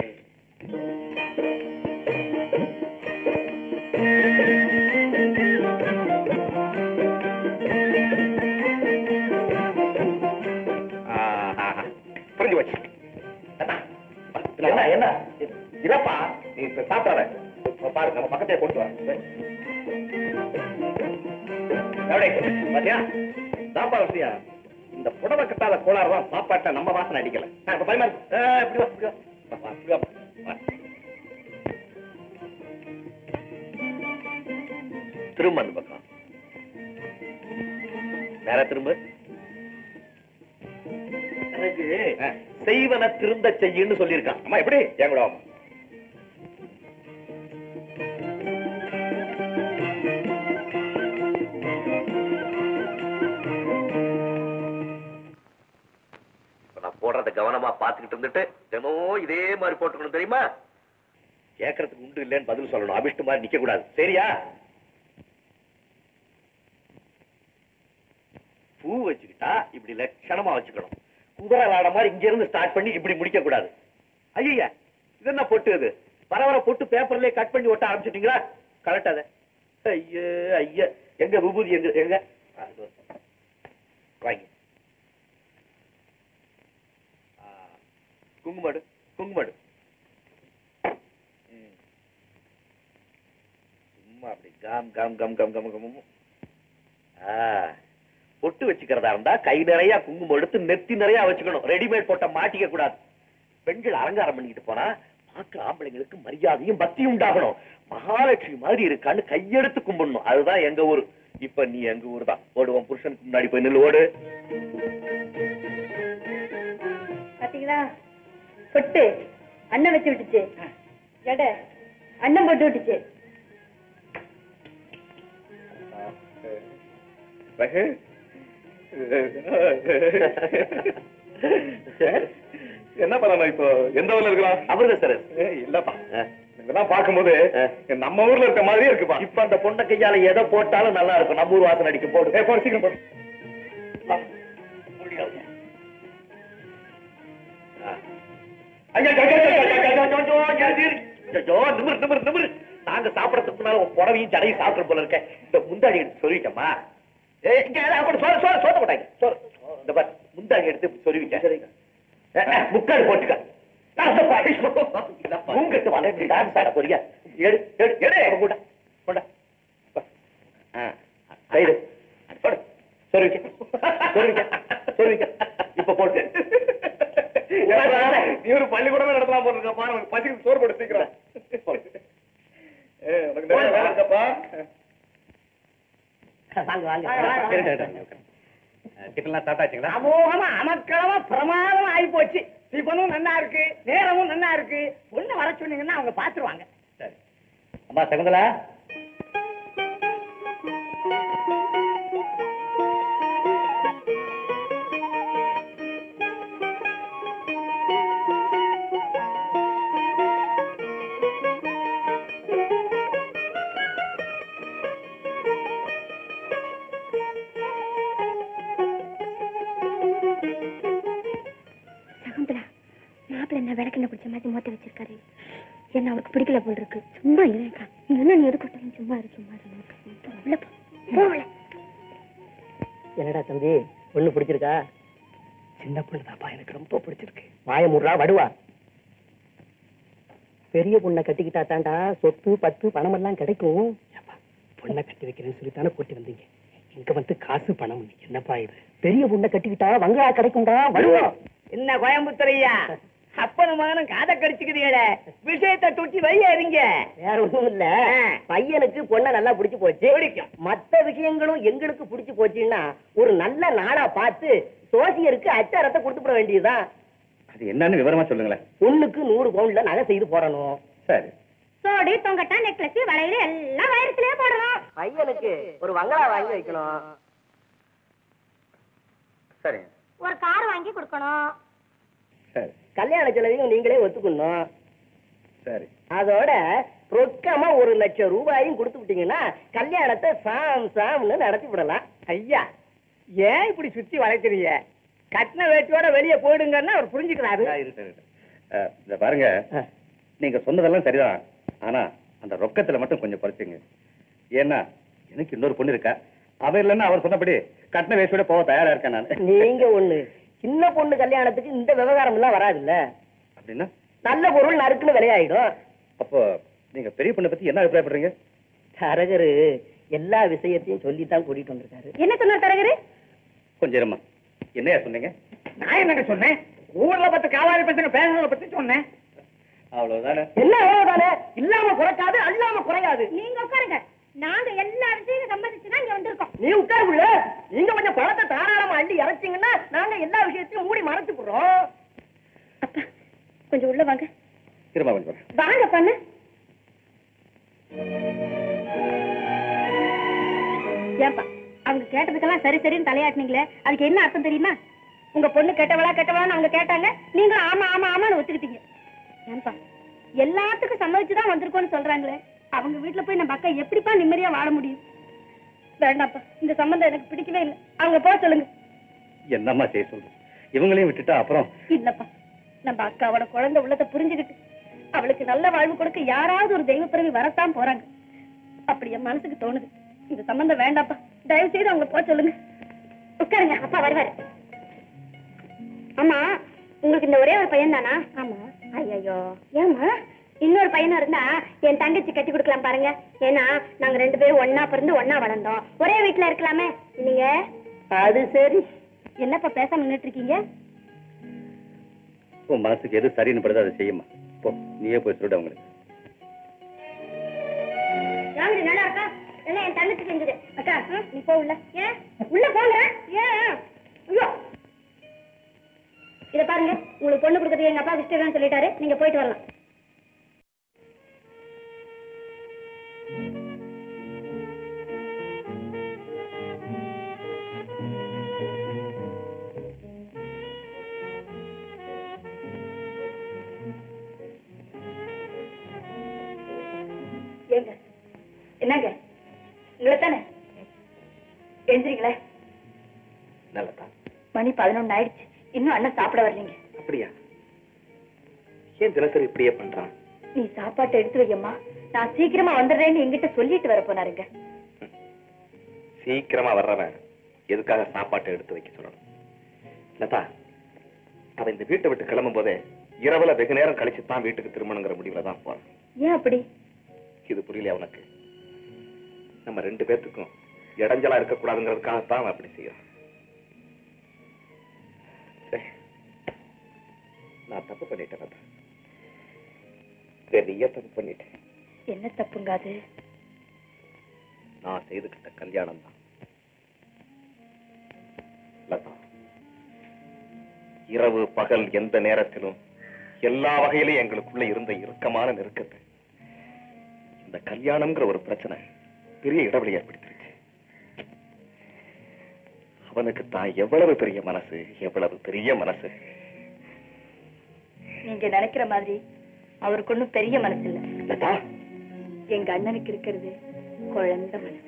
புரிஞ்சு வச்சு என்ன என்ன இதப்பா நீ இப்ப சாப்பிடாத இப்ப பாரு நம்ம பக்கத்தையே கொண்டு வர எப்படி பாத்தியா சாப்பாடு வசதியா இந்த புடவை கட்டாத கோளாறு தான் சாப்பாட்டை நம்ம வாசனை அடிக்கல ஆ, இப்ப பரிமாறி ஆ, இப்படி வா இப்படி வா. வா, வா, இப்படி வா. வா. திரும்ப அந்த பக்கம் வேற திரும்ப எனக்கு ஆ. செய்வன திருந்த செய்யுன்னு சொல்லியிருக்கான் அம்மா எப்படி என் கூட வாம்மா. இப்ப நான் போடுறத கவனமா பாத்துக்கிட்டு இருந்துட்டு தினமும் இதே மாதிரி போட்டுக்கணும் தெரியுமா கேட்கறதுக்கு உண்டு இல்லைன்னு பதில் சொல்லணும் அபிஷ்டு மாதிரி நிக்க கூடாது சரியா பூ வச்சுக்கிட்டா இப்படி லட்சணமா வச்சுக்கணும் குதிரை விளாட மாதிரி இங்க இருந்து ஸ்டார்ட் பண்ணி இப்படி முடிக்க கூடாது ஐயா இது என்ன பொட்டு இது வர வர பொட்டு பேப்பர்லயே கட் பண்ணி ஒட்ட ஆரம்பிச்சிட்டீங்களா கரெக்டாத ஐயோ ஐயா எங்க விபூதி எங்க எங்க ஆ, இதோ. வாங்கி ஆ, குங்குமடு குங்குமடு ம். சும்மா அப்படி come come come come come come ஆ பொட்டு வச்சுக்கிறதா இருந்தா கை நிறைய குங்குமம் எடுத்து நெத்தி நிறைய வச்சுக்கணும் ரெடிமேட் போட்ட மாட்டிக்க கூடாது பெண்கள் அலங்காரம் பண்ணிக்கிட்டு போனா பார்க்கிற ஆம்பளைங்களுக்கு மரியாதையும் பக்தியும் உண்டாகணும் மகாலட்சுமி மாதிரி இருக்கான்னு கையெடுத்து கும்பிடணும் அதுதான் எங்க ஊர் இப்ப நீ எங்க ஊர் தான் ஓடுவோம் புருஷனுக்கு முன்னாடி போய் நில்லு ஓடு பாத்தீங்களா பொட்டு அண்ணன் வச்சு விட்டுச்சு எடை அண்ணன் போட்டு விட்டுச்சு ரகு என்ன பண்ணணும் இப்போ எந்த ஊர்ல இருக்கலாம் அவர்தான் சார் ஏய், இல்லப்பா இதெல்லாம் பார்க்கும்போது நம்ம ஊர்ல இருக்க மாதிரியே இருக்குப்பா இப்ப அந்த பொண்ணை கையால எதை போட்டாலும் நல்லா இருக்கும் நம்ம ஊர் வாசனை அடிக்க போடு ஏய், போடு சீக்கிரம் போடு ஐயா, ஐயா, ஐயா, ஐயா, ஐயா, ஐயா, ஐயா, ஐயா, ஐயா, ஐயோ, நிமிரு, நிமிரு, நிமிரு. நாங்க சாப்பிடறதுக்கு முன்னால உன் புடவையும் ஜடையும் சாப்பிடுற போல இருக்க இந்த முந்தாடி எடுத்து சொல்லிட்டமா ஏய், இங்க அப்படி சொல்ல சொல்ல சொல்ல மாட்டாங்க சொல்ல இந்த பாரு முந்தாடி எடுத்து சொல்லிவிட்டேன் முக்காடு போட்டுக்க உங்கட்டு வர டான்ஸ் ஆட போறியா எடு எடு எடு கொண்டா கொண்டா சைடு போடு சொல்லிவிக்க சொல்லிவிக்க சொல்லிவிக்க இப்ப போட்டு நீ ஒரு பள்ளிக்கூடமே நடத்தலாம் போல இருக்கப்பா உனக்கு பசிக்கு சோறு போட்டு சீக்கிரம் ஏய், உனக்கு நிறைய வேலை இருக்கப்பா வாங்க வாங்க டிஃபன்லாம் சாப்பிட்டாச்சுங்களா அமோகமா அமக்களமா பிரமாதமா ஆகி போச்சு டிஃபனும் நல்லா இருக்கு நேரமும் நல்லா இருக்கு பொண்ணு வர சொன்னீங்கன்னா அவங்க பாத்துருவாங்க சரி அம்மா சகுந்தலா சகுந்தலா மாப்பிள்ள என்ன விளக்கெண்ண பிடிச்ச மாதிரி மொட்டை வச்சிருக்காரு என்ன அவருக்கு பிடிக்கல போல் இருக்கு சும்மா இல்லைக்கா என்ன நீ எதுக்கு விட்டாலும் சும்மா இரு சும்மா இரு போ, உள்ள போ போ உள்ள. என்னடா தம்பி பொண்ணு பிடிச்சிருக்கா சின்ன பொண்ணு தாப்பா எனக்கு ரொம்ப பிடிச்சிருக்கு வாய முடுறா வடுவா பெரிய பொண்ணை கட்டிக்கிட்டா தாண்டா சொத்து பத்து பணம் எல்லாம் கிடைக்கும் பொண்ணை கட்டி வைக்கிறேன்னு சொல்லித்தானே கூட்டி வந்தீங்க இங்க வந்து காசு பணம் என்னப்பா இது பெரிய பொண்ணை கட்டிக்கிட்டா வங்களா கிடைக்கும்டா வடுவா என்ன கோயம்புத்தூரையா அப்பனும் மகனும் காதை கடிச்சுக்கிறீங்களே விஷயத்தை துட்டி வைய இருங்க வேற ஒண்ணும் இல்ல பையனுக்கு பொண்ணை நல்லா பிடிச்சு போச்சு பிடிக்கும் மத்த விஷயங்களும் எங்களுக்கு பிடிச்சு போச்சுன்னா ஒரு நல்ல நாளா பார்த்து சோசியருக்கு அச்சாரத்தை கொடுத்துட வேண்டியதுதான் அது என்னன்னு விவரமா சொல்லுங்களேன் பொண்ணுக்கு நூறு பவுன்ல நகை செய்து போடணும் சரி சோடி தொங்கட்டா நெக்லஸ் வளையல் எல்லாம் வயிறுலயே போடணும் பையனுக்கு ஒரு வங்களா வாங்கி வைக்கணும் சரி ஒரு கார் வாங்கி கொடுக்கணும் சரி கல்யாண செலவையும் நீங்களே ஒத்துக்கணும் சரி அதோட ரொக்கமா ஒரு லட்சம் ரூபாயும் கொடுத்து விட்டீங்கன்னா கல்யாணத்தை சாம் சாம்னு நடத்தி விடலாம் ஐயா ஏன் இப்படி சுத்தி வளைக்கிறீங்க கட்டின வேட்டியோட வெளியே போயிடுங்கன்னா அவர் புரிஞ்சுக்கிறாரு இருக்கட்டும், இருக்கட்டும். அஹ், இத பாருங்க நீங்க சொன்னதெல்லாம் சரிதான் ஆனா அந்த ரொக்கத்துல மட்டும் கொஞ்சம் குறைச்சுங்க ஏன்னா எனக்கு இன்னொரு பொண்ணு இருக்கா அவ இல்லைன்னா அவர் சொன்னபடி கட்டின வேஷோட போக தயாரா இருக்கேன் நான் நீங்க ஒண்ணு சின்ன பொண்ணு கல்யாணத்துக்கு இந்த விவகாரம் எல்லாம் வராதுல்ல அப்படின்னா நல்ல பொருள் நறுக்குன்னு விலையாயிடும் அப்போ நீங்க பெரிய பொண்ணை பத்தி என்ன அபிப்பிராயப்படுறீங்க தரகரு எல்லா விஷயத்தையும் சொல்லித்தான் கூட்டிட்டு வந்திருக்காரு என்ன சொன்னார் தரகரு கொஞ்சம் இருமா என்னையா சொன்னீங்க நான் என்னங்க சொன்னேன் ஊர்ல பத்து காவாரி பசங்க பேசுறத பத்தி சொன்னேன் அவ்வளவுதானே என்ன அவ்வளவுதானே இல்லாம குறைக்காது அல்லாம குறையாது நீங்க உட்காருங்க நாங்க எல்லா விஷயத்தையும் சம்மதிச்சுதான் இங்க வந்திருக்கோம் நீ உட்காருக்குள்ள நீங்க கொஞ்சம் பணத்தை தாராளமா அள்ளி இறைச்சிங்கன்னா நாங்க எல்லா விஷயத்தையும் மூடி மறைச்சு போடுறோம் அப்பா கொஞ்சம் உள்ள வாங்க இருமா கொஞ்சம் வரேன். வாங்க பண்ணு ஏப்பா அவங்க கேட்டதுக்கெல்லாம் சரி சரின்னு தலையாட்டினீங்களே அதுக்கு என்ன அர்த்தம் தெரியுமா உங்க பொண்ணு கெட்டவளா கெட்டவளான்னு அவங்க கேட்டாங்க நீங்களும் ஆமா ஆமா ஆமான்னு ஒத்துக்கிட்டீங்க ஏன்பா எல்லாத்துக்கும் சம்மதிச்சுதான் வந்திருக்கோம்னு சொல்றாங்களே அவங்க வீட்டுல போய் நம்ம அக்கா எப்படிப்பா நிம்மதியா வாழ முடியும் வேண்டாப்பா இந்த சம்பந்தம் எனக்கு பிடிக்கவே இல்லை அவங்க போக சொல்லுங்க என்னம்மா செய்ய சொல்றது இவங்களையும் விட்டுட்டா அப்புறம் இல்லப்பா நம்ம அக்காவோட குழந்தை உள்ளத்தை புரிஞ்சுக்கிட்டு அவளுக்கு நல்ல வாழ்வு கொடுக்க யாராவது ஒரு தெய்வ பிறவி வரத்தான் போறாங்க அப்படி என் மனசுக்கு தோணுது இந்த சம்பந்தம் வேண்டாப்பா தயவு செய்து அவங்க போக சொல்லுங்க உட்காருங்க அப்பா வருவாரு ஆமா உங்களுக்கு இந்த ஒரே ஒரு பையன் தானா ஆமா ஐயோ ஏமா இன்னொரு பையனும் இருந்தா என் தங்கச்சி கட்டி கொடுக்கலாம் பாருங்க ஏன்னா நாங்க ரெண்டு பேரும் ஒன்னா பிறந்து ஒன்னா வளர்ந்தோம் ஒரே வீட்டுல இருக்கலாமே நீங்க அது சரி என்னப்பா பேசாம நின்னுட்டு இருக்கீங்க உன் மனசுக்கு எது சரின்னு படுதோ அதை செய்யுமா போ நீயே போய் சொல்லிடு அவங்களுக்கு யாரு நல்லா இருக்கா எல்லாம் என் தங்கச்சி செஞ்சது அக்கா ம், நீ போ உள்ள ஏன் உள்ள போங்க ஏன் ஐயோ இத பாருங்க உங்களுக்கு பொண்ணு கொடுக்கறது எங்க அப்பா இஷ்டம் சொல்லிட்டாரு நீங்க போயிட்டு வரலாம் ஏங்க என்னங்க உங்களை தானே எழுந்திரீங்களே நல்லதா மணி பதினொன்னு ஆயிடுச்சு இன்னும் அண்ணன் சாப்பிட வரலீங்க அப்படியா ஏன் தினசரி இப்படியே பண்றான் நீ சாப்பாட்டை எடுத்து வையம்மா நான் சீக்கிரமா வந்துடுறேன்னு என்கிட்ட சொல்லிட்டு வர போனாருங்க சீக்கிரமா வர்றவன் எதுக்காக சாப்பாட்டை எடுத்து வைக்க சொல்லணும் லதா அவன் இந்த வீட்டை விட்டு கிளம்பும் போதே இரவுல வெகு நேரம் கழிச்சு தான் வீட்டுக்கு திரும்பணுங்கிற முடிவுல தான் போறான் ஏன் அப்படி இது புரியல அவனுக்கு நம்ம ரெண்டு பேர்த்துக்கும் இடைஞ்சலா இருக்கக்கூடாதுங்கிறதுக்காகத்தான் அவன் அப்படி செய்யறான் சரி. நான் தப்பு பண்ணிட்டேன் லதா. பெரிய தப்பு பண்ணிட்டேன் என்ன தப்புங்க அது நான் செய்துகிட்ட கல்யாணம் தான் லதா இரவு பகல் எந்த நேரத்திலும் எல்லா வகையிலும் எங்களுக்குள்ள இருந்த இறுக்கமான நெருக்கத்தை இந்த கல்யாணம்ங்கிற ஒரு பிரச்சனை பெரிய இடைவெளி ஏற்படுத்திருச்சு அவனுக்கு தான் எவ்வளவு பெரிய மனசு எவ்வளவு பெரிய மனசு நீங்க நினைக்கிற மாதிரி அவருக்கு ஒண்ணும் பெரிய மனசு இல்ல லதா எங்க அண்ணனுக்கு இருக்கிறது குழந்தை மனசு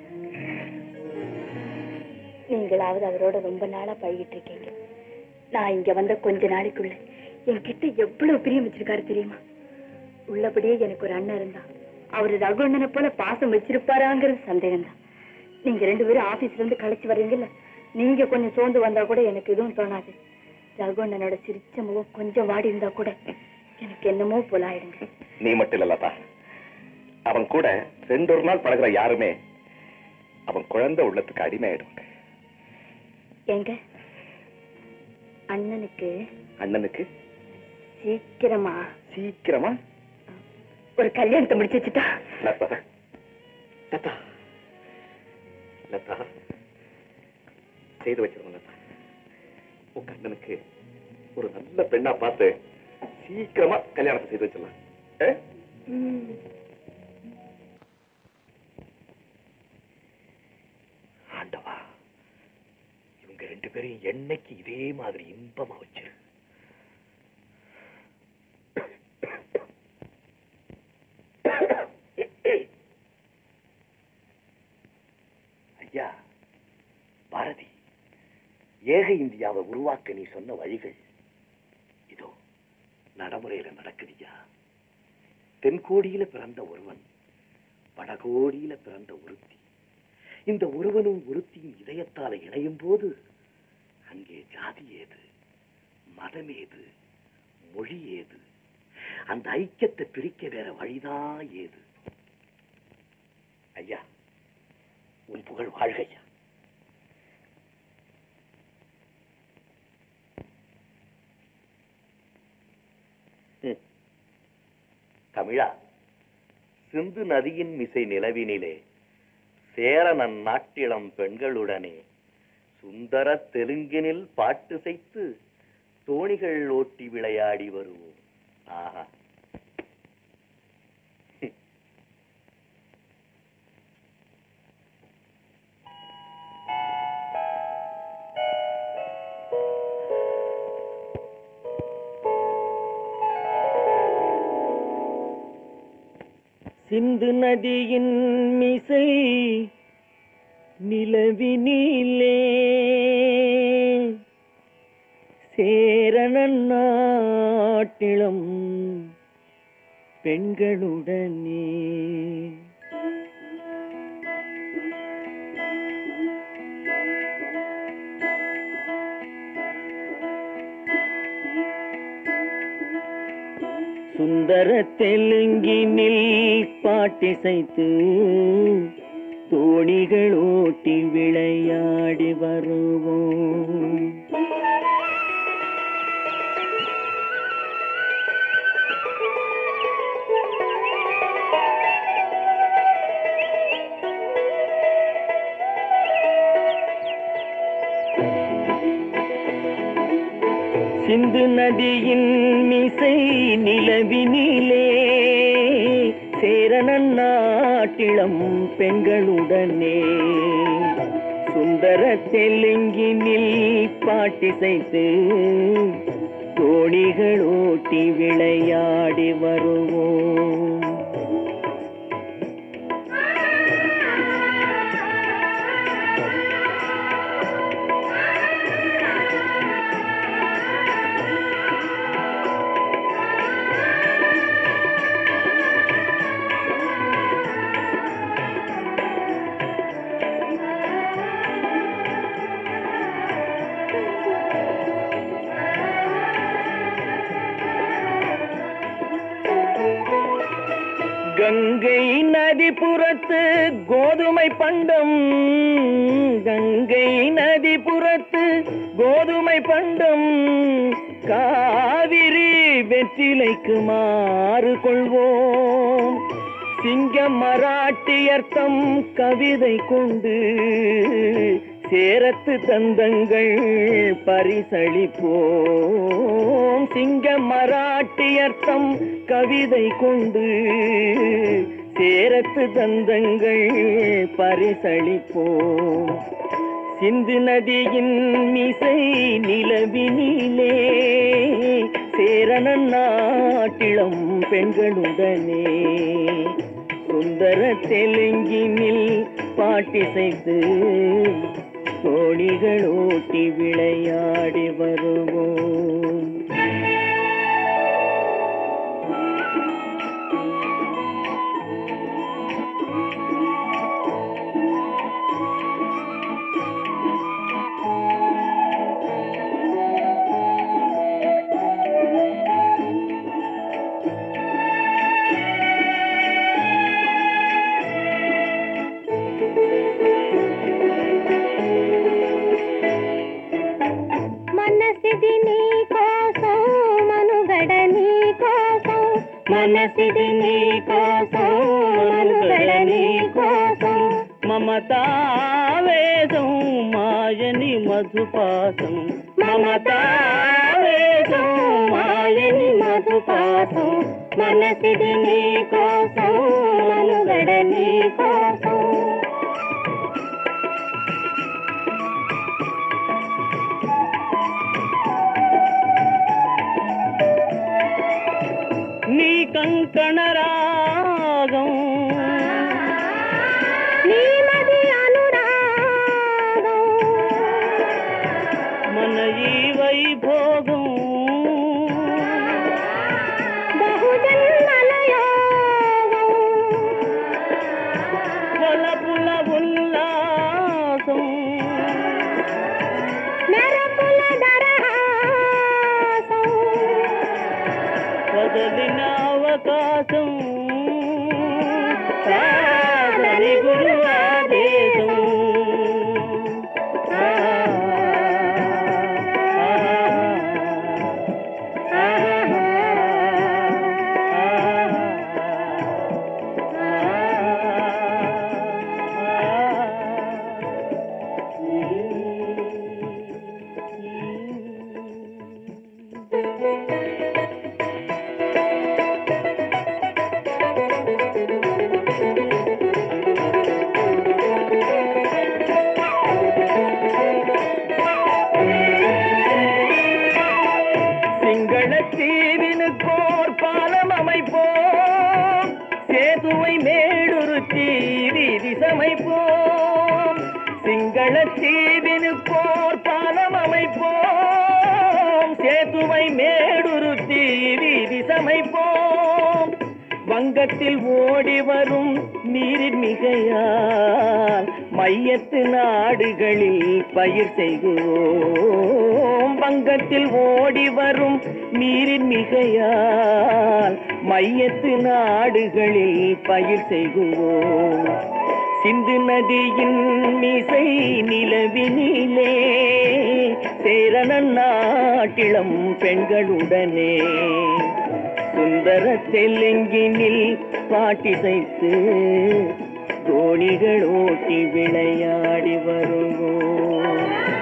நீங்களாவது அவரோட ரொம்ப நாளா பழகிட்டு இருக்கீங்க நான் இங்க வந்த கொஞ்ச நாளைக்குள்ள என்கிட்ட எவ்வளவு பிரியம் வச்சிருக்காரு தெரியுமா உள்ளபடியே எனக்கு ஒரு அண்ணன் இருந்தா அவரு ரகு அண்ணனை போல பாசம் வச்சிருப்பாராங்கிறது சந்தேகம் தான் நீங்க ரெண்டு பேரும் ஆபீஸ்ல இருந்து களைச்சு வர்றீங்கல்ல நீங்க கொஞ்சம் சோர்ந்து வந்தா கூட எனக்கு எதுவும் தோணாது ரகு அண்ணனோட சிரிச்ச முகம் கொஞ்சம் வாடி இருந்தா கூட எனக்கு என்னமோ போல ஆயிடுங்க நீ மட்டும் இல்ல லதா அவன் கூட ரெண்டு ஒரு நாள் பழகுற யாருமே அவன் குழந்தை உள்ளத்துக்கு அடிமையாயிடுவாங்க எங்க அண்ணனுக்கு அண்ணனுக்கு சீக்கிரமா சீக்கிரமா ஒரு கல்யாணத்தை முடிச்சு வச்சுட்டா லதா லதா லதா செய்து வச்சிருவோம் லதா உங்க அண்ணனுக்கு ஒரு நல்ல பெண்ணா பார்த்து சீக்கிரமா கல்யாணத்தை செய்து வச்சிடலாம் ஏ? ஆண்டவா இவங்க ரெண்டு பேரையும் என்னைக்கு இதே மாதிரி இன்பமா வச்சிரு ஐயா பாரதி ஏக இந்தியாவை உருவாக்க நீ சொன்ன வழிகள் இதோ நடைமுறையில நடக்குதுயா தென்கோடியில பிறந்த ஒருவன் வடகோடியில பிறந்த ஒருத்தி இந்த ஒருவனும் ஒருத்தியும் இதயத்தால இணையும் போது அங்கே ஜாதி ஏது மதம் ஏது மொழி ஏது அந்த ஐக்கியத்தை பிரிக்க வேற வழிதான் ஏது ஐயா உன் புகழ் வாழ்க ஐயா ம். தமிழா சிந்து நதியின் மிசை நிலவினிலே சேரணன் நாட்டிளம் பெண்களுடனே சுந்தர தெலுங்கினில் பாட்டுசைத்து தோணிகள் ஓட்டி விளையாடி வருவோம் ஆஹா சிந்து நதியின் மிசை நிலவினிலே சேரணன் நாட்டிளம் பெண்களுடனே சுந்தர தெலுங்கினில் பாட்டிசைத்து தோணிகள் ஓட்டி விளையாடி வருவோம் சிந்து நதியின் மிசை நிலவினிலே சேரணன் நாட்டிளம் பெண்களுடனே சுந்தர தெலுங்கினில் பாட்டிசைத்து தோணிகள் ஓட்டி விளையாடி வருவோம் கங்கை நதிபுறத்து கோதுமை பண்டம் கங்கை நதிபுறத்து கோதுமை பண்டம் காவிரி வெற்றிலைக்கு மாறு கொள்வோம் சிங்கம் மராட்டியர்த்தம் கவிதை கொண்டு சேரத்து தந்தங்கள் பரிசளிப்போம் சிங்க மராட்டியர்த்தம் கவிதை கொண்டு சேரத்து தந்தங்கள் பரிசளிப்போம் சிந்து நதியின் மிசை நிலவினிலே சேரணன் நாட்டிளம் பெண்களுடனே சுந்தர தெலுங்கினில் பாட்டிசைத்து கோடிகள் ஓட்டி விளையாடி வருவோம் మనసిది నీ కోసం మనుగడ నీ కోసం మనసిది నీ కోసం మనుగడ నీ కోసం మమతావేదం మాయని మధుపాసం మమతావేదం మాయని మధుపాసం మనసిది నీ కోసం మనుగడ నీ కోసం నీ కంకణ రాగం నీమది అనురాగం మన ఈ వైభోగం బహుజన్మల యోగం కొలపుల ఉల్లాసం మెరపుల దరహాసం వదలిన అవకాశం కాదని గురు ఆదేశం ఆ, ఆ, ఆ, சிங்கள தீவினுக்கோர் பாலம் அமைப்போம் சேதுவை மேடுருத்தி வீதி சமைப்போம் சிங்கள தீவினுக்கோர் பாலம் அமைப்போம் சேதுவை மேடுருத்தி வீதி சமைப்போம் வங்கத்தில் ஓடி வரும் நீரின் மிகையால் மையத்து நாடுகளில் பயிர் செய்கிறோம் வங்கத்தில் ஓடி வரும் நீரின் மிகையால் மையத்து நாடுகளில் பயிர் செய்குவோம் சிந்து நதியின் மிசை நிலவினிலே சேரணன் நாட்டிளம் பெண்களுடனே சுந்தர தெலுங்கினில் பாட்டிசைத்து தோணிகள் ஓட்டி விளையாடி வருவோம்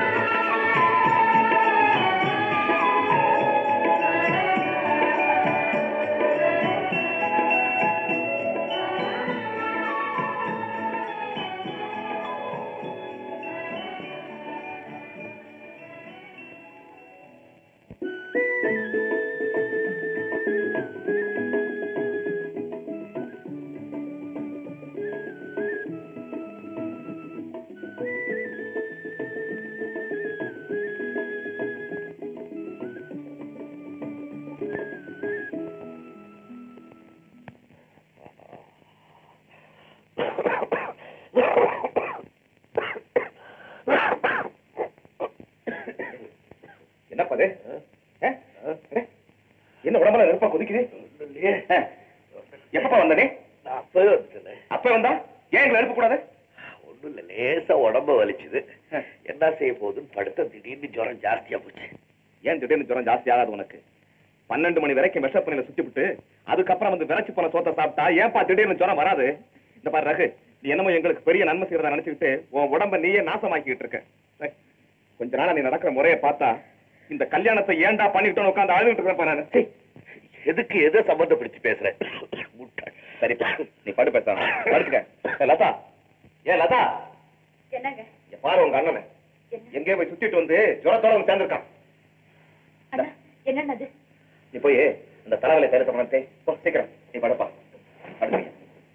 என்னப்பா இது ஆ? அடே, என்ன உடம்புல நெருப்பா கொதிக்குது ஆ. எப்பப்பா வந்த நீ நான் அப்பவே வந்துட்டேன் அப்ப வந்தா ஏன் எங்களை எழுப்ப கூடாது ஒண்ணும் இல்ல லேசா உடம்ப வலிச்சுது என்ன செய்ய போகுதுன்னு படுத்த திடீர்னு ஜுரம் ஜாஸ்தியா போச்சு ஏன் திடீர்னு ஜுரம் ஜாஸ்தி ஆகாது உனக்கு பன்னெண்டு மணி வரைக்கும் விஷப்பணியில சுத்தி விட்டு அதுக்கப்புறம் வந்து விரைச்சு போன சோத்தை சாப்பிட்டா ஏன்பா திடீர்னு ஜுரம் வராது இந்த பாரு ரகு நீ என்னமோ எங்களுக்கு பெரிய நன்மை செய்யறதா நினைச்சுக்கிட்டு உன் உடம்ப நீயே நாசமாக்கிட்டு இருக்க ஏய், கொஞ்ச நாளா நீ நடக்கிற முறையை பார்த்தா இந்த கல்யாணத்தை ஏன்டா பண்ணிட்டோன்னு உட்காந்து அழுதுட்டு இருக்கிறப்ப நான் சீ, எதுக்கு எதை சம்பந்தப்படுத்தி பேசுற முட்டாள். சரிப்பா நீ படு பேச படுத்துக்க ஏய், லதா ஏன் லதா என்னங்க இங்க பாரு உங்க அண்ணனை எங்கேயோ போய் சுத்திட்டு வந்து ஜுரத்தோட வந்து சேர்ந்திருக்கான் அண்ணா என்னன்னது நீ போய் இந்த தலைவலை பேர சம்பளத்தை போ சீக்கிரம் நீ படுப்பா படுத்துங்க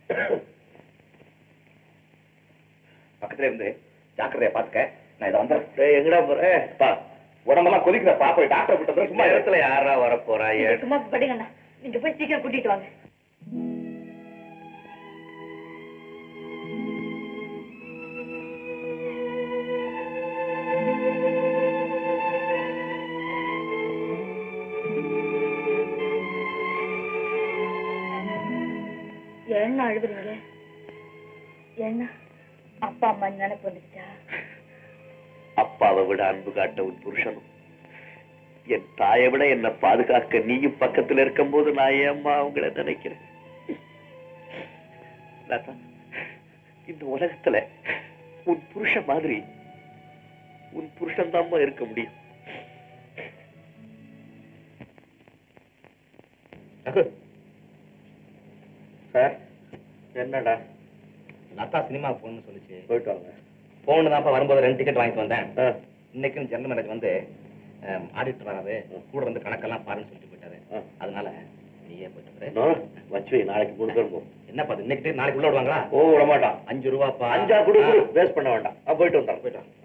பக்கத்துல இருந்து ஜாக்கிரதையா பாத்துக்க நான் இதை வந்துடுறேன் டேய், எங்கடா போற பா உடம்பெல்லாம் கொதிக்குதப்பா போய் டாக்டர் கிட்ட போய் சும்மா இரு. நேரத்துல யாரா வர போறா நீங்க சும்மா படுங்க அண்ணா நீங்க போய் சீக்கிரம் கூட்டிட்டு வாங்க என்ன அழுகுறீங்க என்ன அப்பா அம்மா நினைப்பு வந்துச்சா அப்பாவை விட அன்பு காட்ட உன் புருஷனும் என் தாயை விட என்னை பாதுகாக்க நீயும் பக்கத்துல இருக்கும்போது நான் ஏம்மா அவங்கள நினைக்கிறேன் லதா, இந்த உலகத்துல உன் புருஷன் மாதிரி உன் புருஷன் தாம்மா இருக்க முடியும் சார் என்னடா லதா சினிமா போகணும்னு சொல்லுச்சு போயிட்டு வாங்க போகணும் தான்ப்பா வரும்போது ரெண்டு டிக்கெட் வாங்கிட்டு வந்தேன் ஆ. இன்னைக்கும் ஜெனரல் மேனேஜர் வந்து ஆடிட்டர் வராது கூட இருந்து கணக்கெல்லாம் பாருன்னு சொல்லிட்டு போயிட்டாரு ஆ. அதனால நீயே போயிட்டு வந்துரு. நான் வச்சு வை, நாளைக்கு மூணு பேரும் போ என்னப்பா இது இன்னைக்கு நாளைக்கு உள்ள விடுவாங்களா ஓ விட மாட்டான் அஞ்சு ரூபாப்பா அஞ்சா குடு குடு ஆ. வேஸ்ட் பண்ண வேண்டாம் ஆ, போயிட்டு வந்தான் போயிட்டு வாங்க.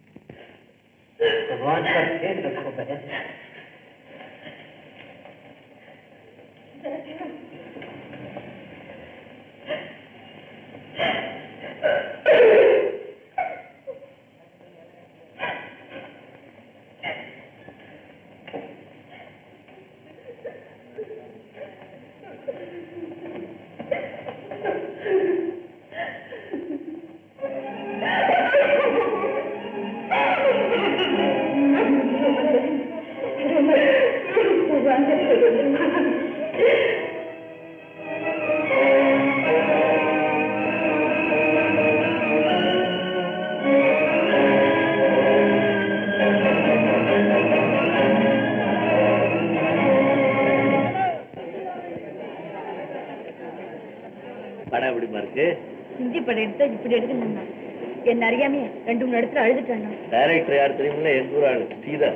படம் எப்படிமா இருக்கு ஹிந்தி படம் எடுத்தா இப்படி எடுக்கணும்னா என்ன அறியாமே ரெண்டு மூணு இடத்துல அழுதுட்டேன் டைரக்டர் யார் தெரியுமில்ல எங்க ஊர் ஆளு சீதா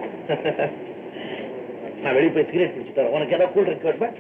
நான் வெளியே போய் சிகரெட் குடிச்சுட்டு வரேன். உனக்கு ஏதாவது கூல் ட்ரிங்க் வேணுமா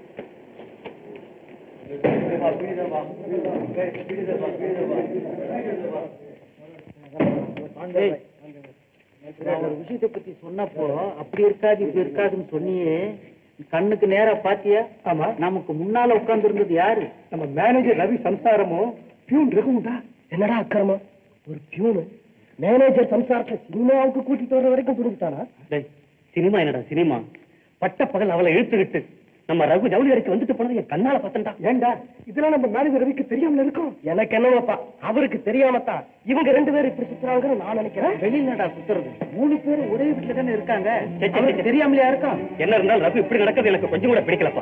நான் ஒரு விஷயத்தை பத்தி சொன்னப்போ அப்படி இருக்காது இப்படி இருக்காதுன்னு சொன்னியே கண்ணுக்கு நேரா பாத்தியா ஆமா நமக்கு முன்னால உட்கார்ந்து இருந்தது யாரு நம்ம மேனேஜர் ரவி சம்சாரமும் பியூன் ரகுண்டா என்னடா அக்கிரமா ஒரு பியூனு மேனேஜர் சம்சாரத்தை சினிமாவுக்கு கூட்டிட்டு வர வரைக்கும் கொடுத்துட்டானா சினிமா என்னடா சினிமா பட்ட பகல் அவளை இழுத்துக்கிட்டு நம்ம ரகு ஜவுளி அடிக்கு வந்துட்டு போனது என் கண்ணால பார்த்தா ஏண்டா இதெல்லாம் நம்ம மேனேஜர் ரவிக்கு தெரியாமல இருக்கும் எனக்கு என்னவாப்பா அவருக்கு தெரியாமத்தான் இவங்க ரெண்டு பேரும் இப்படி சுத்துறாங்கன்னு நான் நினைக்கிறேன் வெளியிலடா சுத்துறது மூணு பேரும் ஒரே வீட்டுல தானே இருக்காங்க அவருக்கு தெரியாமலையா இருக்கும் என்ன இருந்தாலும் ரகு இப்படி நடக்கிறது எனக்கு கொஞ்சம் கூட பிடிக்கலப்பா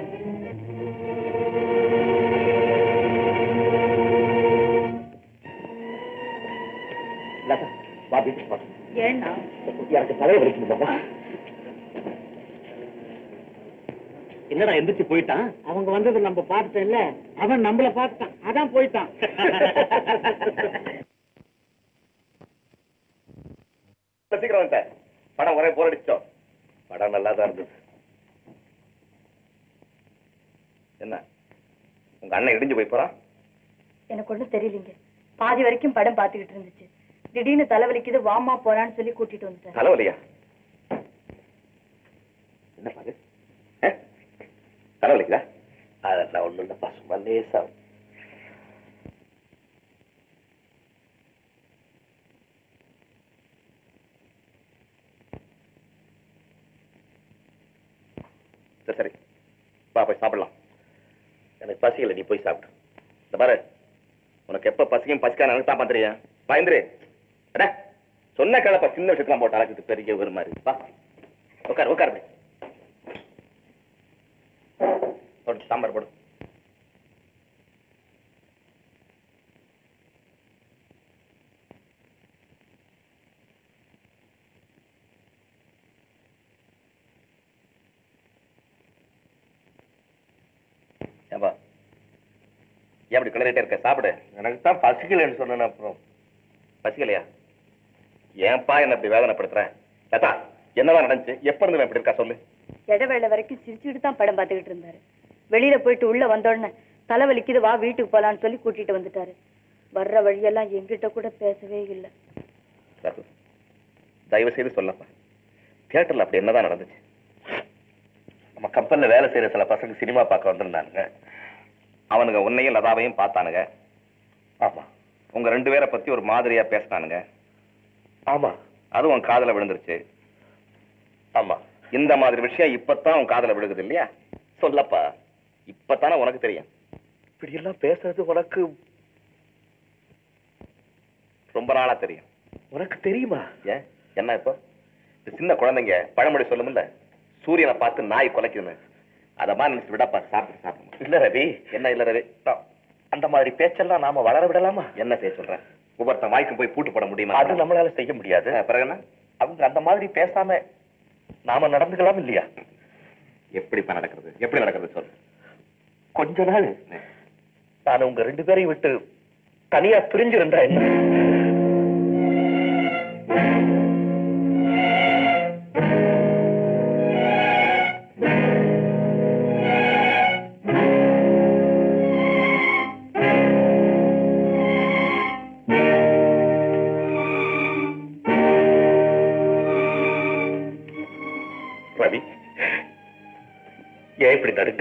வா வீட்டுக்கு வா. ஏன்னா எனக்கு தலையை வலிக்குது என்னடா எந்திரிச்சு போயிட்டான் அவங்க வந்தது நம்ம பார்த்துட்டோம் இல்ல அவன் நம்மள பார்த்துட்டான் அதான் போயிட்டான் சீக்கிரம் வந்துட்டேன் படம் ஒரே போர் அடிச்சோம் படம் நல்லா தான் இருந்தது என்ன உங்க அண்ணன் இடிஞ்சு போய் போறான் எனக்கு ஒண்ணும் தெரியலீங்க பாதி வரைக்கும் படம் பார்த்துக்கிட்டு இருந்துச்சு திடீர்னு தலைவலிக்குது வாமா போலான்னு சொல்லி கூட்டிட்டு வந்துட்டேன் தலைவலியா என்ன பாரு தலைவலிக்குதா அதெல்லாம் ஒண்ணும் இல்லப்பா சும்மா லேசா சரி சரி வா போய் சாப்பிடலாம் எனக்கு பசிக்கல நீ போய் சாப்பிடு இந்த பாரு உனக்கு எப்ப பசிக்கும் பசிக்கான எனக்கு தான் தெரியும் பயந்துரு அட சொன்ன கிழப்ப சின்ன விஷயத்தான் போட்டு அழைச்சிட்டு பெரிய ஒரு மாதிரி வா உட்கார் உட்கார் போய். போடு சாம்பார் போடு ஏன்பா ஏன் அப்படி கிளறிட்டே இருக்க சாப்பிடு எனக்கு தான் பசிக்கலன்னு சொன்னேன் அப்புறம் பசிக்கலையா ஏன்பா என்ன இப்படி வேதனைப்படுத்துற லதா என்னதான் நடந்துச்சு எப்ப இருந்து இவன் இப்படி இருக்கா சொல்லு இடைவேளை வரைக்கும் சிரிச்சுட்டு தான் படம் பார்த்துக்கிட்டு இருந்தாரு வெளியில போயிட்டு உள்ள வந்த உடனே தலைவலிக்குது வா வீட்டுக்கு போலான்னு சொல்லி கூட்டிட்டு வந்துட்டாரு வர்ற வழியெல்லாம் எங்கிட்ட கூட பேசவே இல்லை ரகு, தயவு செய்து சொல்லப்பா தியேட்டர்ல அப்படி என்னதான் நடந்துச்சு நம்ம கம்பெனில வேலை செய்யற சில பசங்க சினிமா பார்க்க வந்திருந்தானுங்க அவனுங்க உன்னையும் லதாவையும் பார்த்தானுங்க ஆமா உங்க ரெண்டு பேரை பத்தி ஒரு மாதிரியா பேசினானுங்க ஆமா அதுவும் உன் காதுல விழுந்துருச்சு ஆமா இந்த மாதிரி விஷயம் இப்பதான் உன் காதுல விழுகுது இல்லையா சொல்லப்பா இப்பதானே உனக்கு தெரியும் இப்படி எல்லாம் பேசுறது உனக்கு ரொம்ப நாளா தெரியும் உனக்கு தெரியுமா ஏன் என்ன இப்போ இந்த சின்ன குழந்தைங்க பழமொழி சொல்லுமில்ல சூரியனை பார்த்து நாய் குலைக்குதுன்னு அத மாதிரி நினைச்சு விடப்பா சாப்பிட்டு சாப்பிடு இல்ல ரவி என்ன இல்ல ரவி நான் அந்த மாதிரி பேச்செல்லாம் நாம வளர விடலாமா என்ன செய்ய சொல்ற ஒவ்வொருத்தன் வாய்க்கும் போய் பூட்டு போட முடியுமா அது நம்மளால செய்ய முடியாது ஆ, பிறகு என்ன அவங்க அந்த மாதிரி பேசாம நாம நடந்துக்கலாம் இல்லையா எப்படிப்பா நடக்கிறது எப்படி நடக்கிறது சொல்லு கொஞ்ச நாள் நான் உங்க ரெண்டு பேரையும் விட்டு தனியா பிரிஞ்சிருந்தா என்ன ரவி ஏன் இப்படி நடுங்க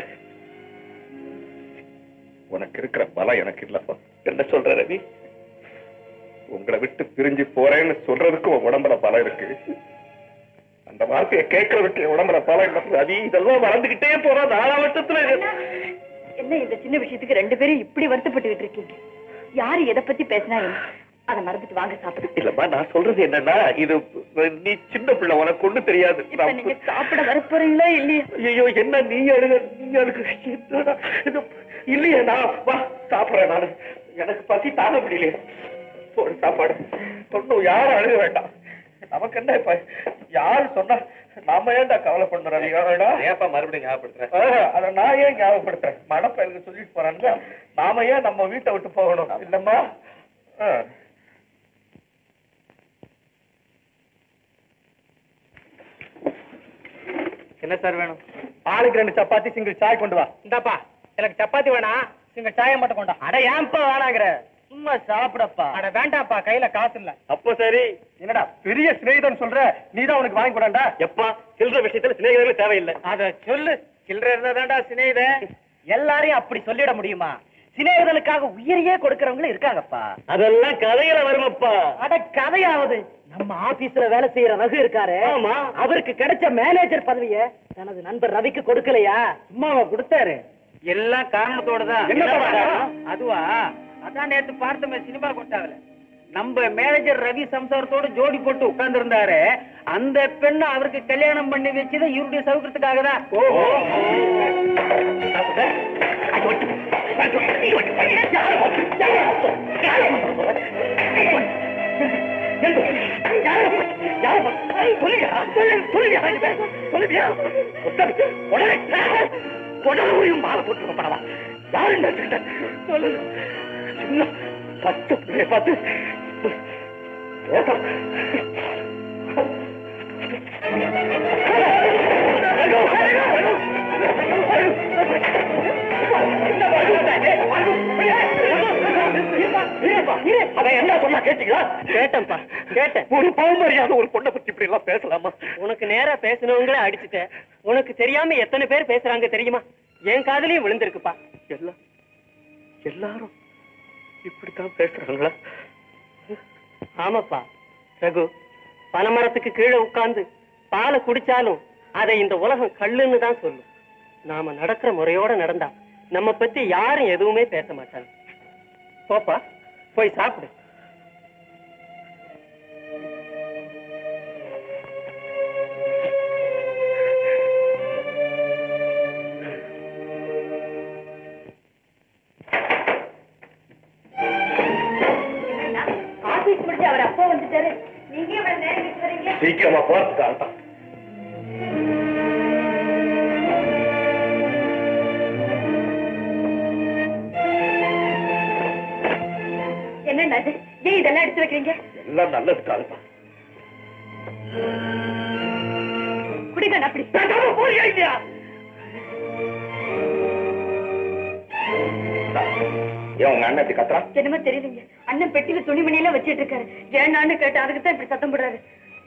உனக்கு இருக்கிற பலம் எனக்கு இல்லப்பா என்ன சொல்ற ரவி உங்களை விட்டு பிரிஞ்சு போறேன்னு சொல்றதுக்கு உன் உடம்புல பலம் இருக்கு அந்த வார்த்தையை கேட்கறதுக்கு என் உடம்புல பலம் இல்லை ரவி இதெல்லாம் வளர்ந்துகிட்டே போறா நாலாவட்டத்துல என்ன இந்த சின்ன விஷயத்துக்கு ரெண்டு பேரும் இப்படி வருத்தப்பட்டுக்கிட்டு இருக்கீங்க யாரு எதை பத்தி பேசினா என்ன அதை மறந்துட்டு வாங்க சாப்பிடு இல்லம்மா நான் சொல்றது என்னன்னா இது நீ சின்ன பிள்ளை உனக்கு ஒண்ணு தெரியாது இப்ப நீங்க சாப்பிட வர போறீங்களா இல்லையா ஐயோ என்ன நீ அழுக நீ அழுக என்னடா இது இல்லையே நான் வா சாப்பிடுறேன் நானு எனக்கு பசி தாங்க முடியல போடு சாப்பாடு ஒன்னும் யாரும் அழுக வேண்டாம் நமக்கு என்ன இப்ப யாரு சொன்னா நாம ஏன்டா கவலைப்படணும் ரவி ஏடா ஏப்பா மறுபடியும் ஞாபகப்படுத்துறேன் ஆஹ், அத நான் ஏன் ஞாபகப்படுத்துறேன் மடப்பயலுக்கு சொல்லிட்டு போறாங்க நாம ஏன் நம்ம வீட்டை விட்டு போகணும் இல்லம்மா ஆஹ். என்ன சார் வேணும் ஆளுக்கு ரெண்டு சப்பாத்தி சிங்கிள் சாய் கொண்டு வா இந்தாப்பா எனக்கு சப்பாத்தி வேணாம் சிங்கிள் சாயை மட்டும் கொண்டா அட ஏன்பா வேணாங்கிற சும்மா சாப்பிடப்பா அட வேண்டாம்ப்பா கையில காசு இல்ல அப்போ சரி என்னடா பெரிய சிநேகிதன் சொல்ற நீதான் உனக்கு வாங்கி கொடாண்டா எப்பா சில்லற விஷயத்துல சிநேகிதர்கள் தேவையில்லை அத சொல்லு சில்லற இருந்தாதான்டா சிநேகித எல்லாரையும் அப்படி சொல்லிட முடியுமா சிநேகிதனுக்காக உயிரையே கொடுக்கறவங்களும் இருக்காங்கப்பா அதெல்லாம் கதையில வருமப்பா அட கதையாவது நம்ம ஆபீஸ்ல வேலை செய்யற ரகு இருக்காரு ஆமா. அவருக்கு கிடைச்ச மேனேஜர் பதவிய தனது நண்பர் ரவிக்கு கொடுக்கலையா சும்மாவா கொடுத்தாரு எல்லாம் காரணத்தோட தான் என்னப்பா காரணம்? அதுவா அதான் நேத்து பார்த்தோமே சினிமா கொட்டாவில நம்ம மேனேஜர் ரவி சம்சாரத்தோட ஜோடி போட்டு உட்கார்ந்து இருந்தாரு அந்த பெண்ணை அவருக்கு கல்யாணம் பண்ணி வச்சது இவருடைய சௌகரியத்துக்காக தான் கேட்டேன்ப்பா கேட்டேன் ஒரு பாவமரியாத ஒரு பொண்ணை பத்தி இப்படி எல்லாம் பேசலாமா உனக்கு நேரா பேசினவங்கள அடிச்சுட்டேன் உனக்கு தெரியாம எத்தனை பேர் பேசுறாங்க தெரியுமா என் காதுலயும் விழுந்திருக்குப்பா எல்லாம் எல்லாரும் இப்படித்தான் பேசுறாங்களா ஆமாப்பா ரகு பனைமரத்துக்கு கீழே உட்கார்ந்து பாலை குடிச்சாலும் அதை இந்த உலகம் கல்லுன்னு தான் சொல்லும் நாம நடக்கிற முறையோட நடந்தா நம்ம பத்தி யாரும் எதுவுமே பேச மாட்டாங்க போப்பா போய் சாப்பிடு ஆபீஸ் முடிஞ்சு அவர் அப்பா வந்துட்டாரு நீங்க இவ்வளவு நேரம் கழிச்சு வரீங்க சீக்கிரமா போறதுக்காக தான் என்னண்ணா இது ஏன் இதெல்லாம் எடுத்து வைக்கிறீங்க எல்லாம் நல்லதுக்காக தான் குடிங்க அப்படி போறியா இல்லையா ஏன் உங்க அண்ணன் இப்படி கத்துறான் என்னமோ தெரியலீங்க அண்ணன் பெட்டியில துணிமணி எல்லாம் வச்சிட்டு இருக்காரு ஏன்னான்னு கேட்டு அதுக்கு தான் இப்படி சத்தம் போடுறாரு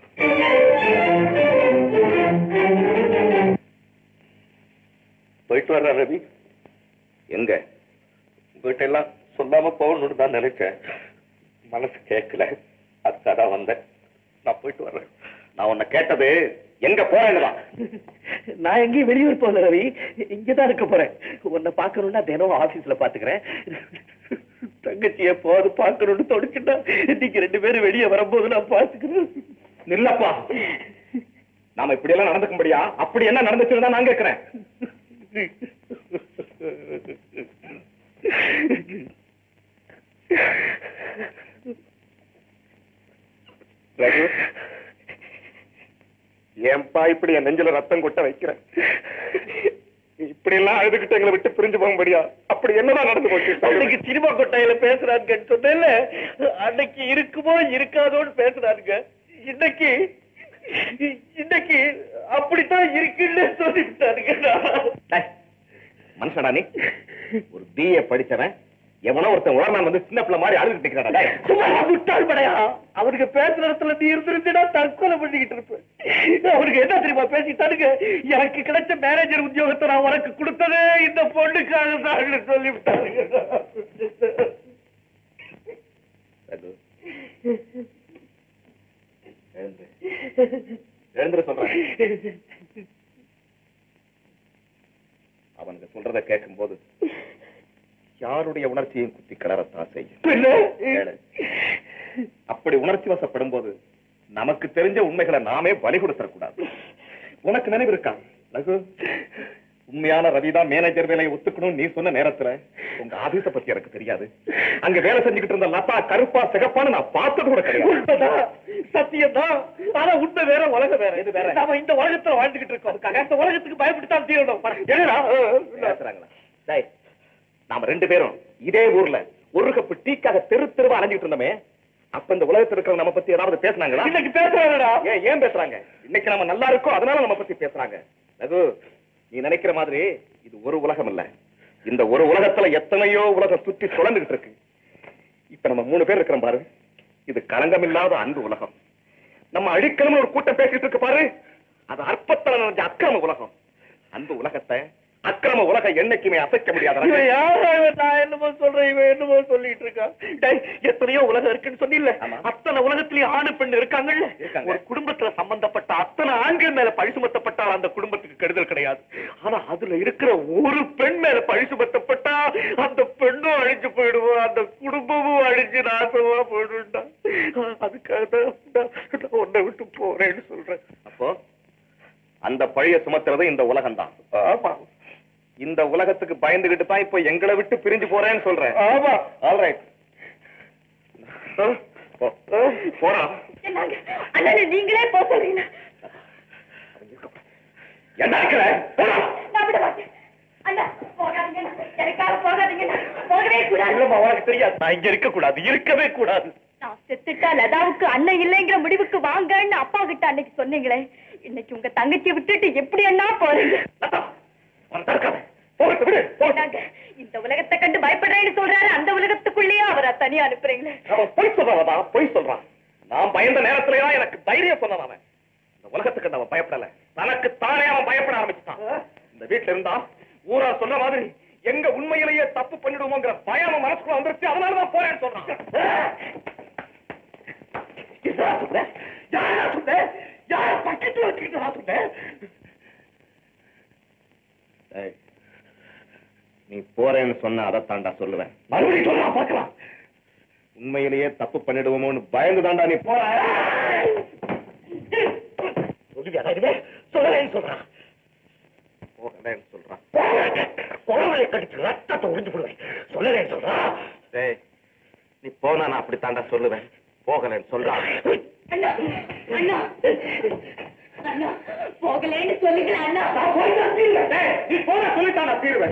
போயிட்டு வர்ற ரவி எங்க உங்ககிட்ட எல்லாம் சொல்லாம போகணும்னு தான் நினைச்சேன் மனசு கேட்கல அதுக்காக தான் வந்தேன் நான் போயிட்டு வர்றேன் நான் உன்னை கேட்டது எங்க போறேன்னு தான் நான் எங்கேயும் வெளியூர் போகல ரவி இங்கதான் இருக்க போறேன் உன்னை பார்க்கணும்னா தினம் ஆபீஸ்ல பாத்துக்கிறேன் தங்கச்சிய போது பார்க்கணும்னு தொடுச்சுட்டா நீங்க ரெண்டு பேரும் வெளியே வரும்போது நான் பாத்துக்கிறேன் நில்லப்பா நாம இப்படி எல்லாம் நடந்துக்க முடியா அப்படி என்ன நடந்துச்சுன்னு தான் நான் கேட்கிறேன் ரகு ஏன்பா இப்படி என் நெஞ்சில ரத்தம் கொட்ட வைக்கிறேன் இப்படி எல்லாம் அழுதுகிட்டு எங்களை விட்டு பிரிஞ்சு போக முடியா அப்படி என்னதான் நடந்து போச்சு அன்னைக்கு சினிமா கொட்டாயில பேசுறாங்கன்னு சொன்னேன்ல அன்னைக்கு இருக்குமோ இருக்காதோன்னு பேசுறாங்க இன்னைக்கு இன்னைக்கு அப்படித்தான் இருக்குன்னு சொல்லிவிட்டாருங்க டேய், மனுஷனா நீ ஒரு பிஏ படிச்சவன் எவனோ ஒருத்தன் உடனே வந்து சின்ன பிள்ளை மாதிரி அழுதுகிட்டு இருக்கிறாடா டேய். சும்மா முட்டாள் படையா அவருக்கு பேசுற இடத்துல நீ இருந்திருந்தா தற்கொலை பண்ணிக்கிட்டு இருப்ப அவருக்கு என்ன தெரியுமா பேசிட்டாருங்க எனக்கு கிடைச்ச மேனேஜர் உத்தியோகத்தை நான் உனக்கு கொடுத்ததே இந்த பொண்ணுக்காக தான் சொல்லிவிட்டாருங்க ரகு. எழுந்து. எழுந்துட சொல்றேன் அவனுக்கு சொல்றத கேட்கும் போது யாருடைய உணர்ச்சியும் குத்தி கிளறத்தான் செய்யும் கேளு. அப்படி உணர்ச்சி வசப்படும் போது நமக்கு தெரிஞ்ச உண்மைகளை நாமே பலி கொடுத்துடக்கூடாது உனக்கு நினைவு இருக்கா ரகு உண்மையான ரவிதான் மேனேஜர் வேலையை ஒத்துக்கணும் நீ சொன்ன நேரத்துல உங்க ஆபீஸ பத்தி எனக்கு தெரியாது அங்க வேலை செஞ்சுக்கிட்டு இருந்த லதா கருப்பா சிகப்பான்னு நான் பார்த்தது கூட கிடையாது உண்மைதான் சத்தியம்தான் ஆனா உண்மை வேற உலகம் வேற இது வேற நாம இந்த உலகத்துல வாழ்ந்துகிட்டு இருக்கோம் அதுக்காக இந்த உலகத்துக்கு பயப்பட்டுத்தான் தீரணும் என்னடா பேசுறாங்களா டேய், நாம ரெண்டு பேரும் இதே ஊர்ல ஒரு கப்பு டீக்காக தெரு தெருவா அலைஞ்சிட்டு இருந்தோமே அப்ப இந்த உலகத்துல இருக்கிற நம்ம பத்தி ஏதாவது பேசுனாங்களா இன்னைக்கு பேசுறாங்கடா ஏன் ஏன் பேசுறாங்க இன்னைக்கு நம்ம நல்லா இருக்கோம் அதனால நம்ம பத்தி பேசுறாங்க ரகு நீ நினைக்கிற மாதிரி இது ஒரு உலகம் இல்ல இந்த ஒரு உலகத்துல எத்தனையோ உலகம் சுற்றி சுழந்துகிட்டு இருக்கு இப்ப நம்ம மூணு பேர் இருக்கிறோம் பாரு இது களங்கம் இல்லாத அன்பு உலகம் நம்ம அழிக்கணும்னு ஒரு கூட்டம் பேசிட்டு இருக்கு பாரு அது அற்பத்தல நினைஞ்ச அக்கிரம உலகம் அன்பு உலகத்தை அக்கிரம நாம உலகம் என்னைக்குமே அசைக்க முடியாத இவன் யாரா இவன்? நான் என்னமோ சொல்றேன் இவன் என்னமோ சொல்லிட்டு இருக்கான் டேய், எத்தனையோ உலகம் இருக்குன்னு சொன்னில்ல ஆமா. அத்தனை உலகத்திலயும் ஆணு பெண் இருக்காங்கல்ல இருக்காங்க. ஒரு குடும்பத்துல சம்பந்தப்பட்ட அத்தனை ஆண்கள் மேல பழி சுமத்தப்பட்டால் அந்த குடும்பத்துக்கு கெடுதல் கிடையாது ஆனா அதுல இருக்கிற ஒரு பெண் மேல பழி சுமத்தப்பட்டா அந்த பெண்ணும் அழிஞ்சு போயிடுவோம் அந்த குடும்பமும் அழிஞ்சு நாசமா போயிடும்டா அதுக்காக தான் நான் நான் உன்னை விட்டு போறேன்னு சொல்றேன் அப்போ அந்த பழிய சுமத்துறது இந்த உலகம் தான் ஆமா இந்த உலகத்துக்கு பயந்துகிட்டு தான் இப்போ எங்களை விட்டு பிரிஞ்சு போறேன்னு சொல்றேன் ஆமா ஆல்ரைட் போறா அண்ணா நீங்களே போக சொல்றீங்க என்ன இருக்கிற நான் விட மாட்டேன் அண்ணா போகாதீங்க எனக்காக போகாதீங்க போகவே கூடாது இல்லம்மா உனக்கு தெரியாது நான் இங்க இருக்க கூடாது இருக்கவே கூடாது நான் செத்துட்டா லதாவுக்கு அண்ணன் இல்லைங்கிற முடிவுக்கு வாங்கன்னு அப்பா கிட்ட அன்னைக்கு சொன்னீங்களே இன்னைக்கு உங்க தங்கச்சியை விட்டுட்டு எப்படி அண்ணா போறீங்க லதா, அவனை தடுக்காத. போகட்டும், விடு, போகட்டும். என்னங்க, இந்த உலகத்தை கண்டு பயப்படுறேன்னு சொல்றாரு அந்த உலகத்துக்குள்ளேயே அவரை தனியா அனுப்புறீங்களே அவன் பொய் சொல்றான் லதா, பொய் சொல்றான் நான் பயந்த நேரத்துல தான் எனக்கு தைரியம் சொன்னான் அவன் இந்த உலகத்துக்கு அவன் பயப்படல தனக்கு தானே அவன் பயப்பட ஆரம்பிச்சுட்டான் இந்த வீட்டுல இருந்தா ஊரா சொன்ன மாதிரி எங்க உண்மையிலேயே தப்பு பண்ணிடுவோங்கிற பயம் அவன் மனசுக்குள்ள வந்துருச்சு அதனாலதான் போறேன்னு சொல்றான் என்னடா சொன்ன? யாரா சொன்ன? யார பக்கத்துல வச்சுக்கிட்டு சொன்ன? ஏய், நீ போறேன்னு சொன்ன அதை தாண்டா சொல்லுவேன் மறுபடியும் சொல்லலாம் பார்க்கலாம் உண்மையிலேயே தப்பு பண்ணிடுவோமோன்னு பயந்து தாண்டா நீ போற சொல்லுவியா இதுவே சொல்லலேன்னு சொல்றான் போகலன்னு சொல்றான் குழந்தையை கடிச்சு ரத்தத்தை உறிஞ்சு போடுவேன் சொல்லலேன்னு சொல்றான் டேய் நீ போனா நான் அப்படி தாண்டா சொல்லுவேன் போகலன்னு சொல்றான் அண்ணா அண்ணா அண்ணா போகலேன்னு சொல்லுங்களேன் அண்ணா நான் போய் தான் தீருவேன். டேய், நீ போன சொல்லித்தான் நான் தீருவேன்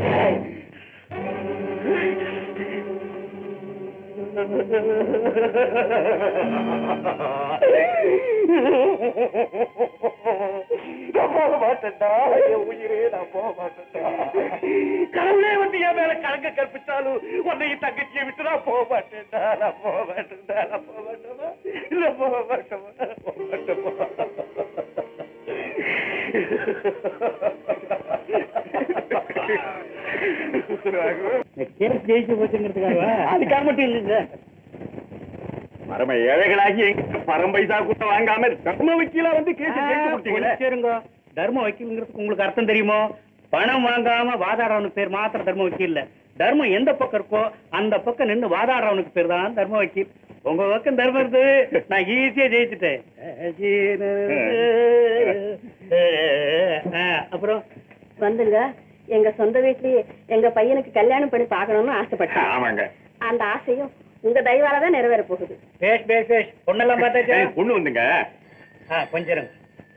நான் போக மாட்டேன்டா என் உயிரே நான் போக மாட்டேன்டா கடவுளே வந்து என் மேல கலங்க கற்பிச்சாலும் உன்னையும் தங்கச்சியை விட்டு நான் போக மாட்டேன்டா நான் போக மாட்டேன்டா நான் போக மாட்டேமா இல்ல போக மாட்டேமா போக மாட்டேமா கேஸ் ஜெயிச்சு போச்சுங்கிறதுக்காக அதுக்காக மட்டும் இல்லைங்க பரம ஏழைகளாகி எங்க பரம் பைசா கூட வாங்காம தர்ம வக்கீலா வந்து கேஸ் ஜெயிச்சு கொடுத்தீங்களே சரிங்க தர்ம வக்கீலுங்கிறதுக்கு உங்களுக்கு அர்த்தம் தெரியுமோ பணம் வாங்காம வாதாடுறவனுக்கு பேர் மாத்திரம் தர்ம வக்கீல் இல்ல தர்மம் எந்த பக்கம் இருக்கோ அந்த பக்கம் நின்னு வாதாடுறவனுக்கு பேர் தான் தர்ம வக்கீல் உங்க பக்கம் தர்மம் இருந்து நான் ஈஸியா ஜெயிச்சுட்டேன் ஆ, அப்புறம் வந்துங்க எங்க சொந்த வீட்லயே எங்க பையனுக்கு கல்யாணம் பண்ணி பார்க்கணும்னு ஆசைப்பட்டேன் ஆமாங்க அந்த ஆசையும் உங்க தயவால தான் நிறைவேற போகுது பேஷ் பேஷ் பேஷ் பொண்ணெல்லாம் பார்த்தாச்சா பொண்ணு வந்துங்க ஆ கொஞ்சம் இருங்க.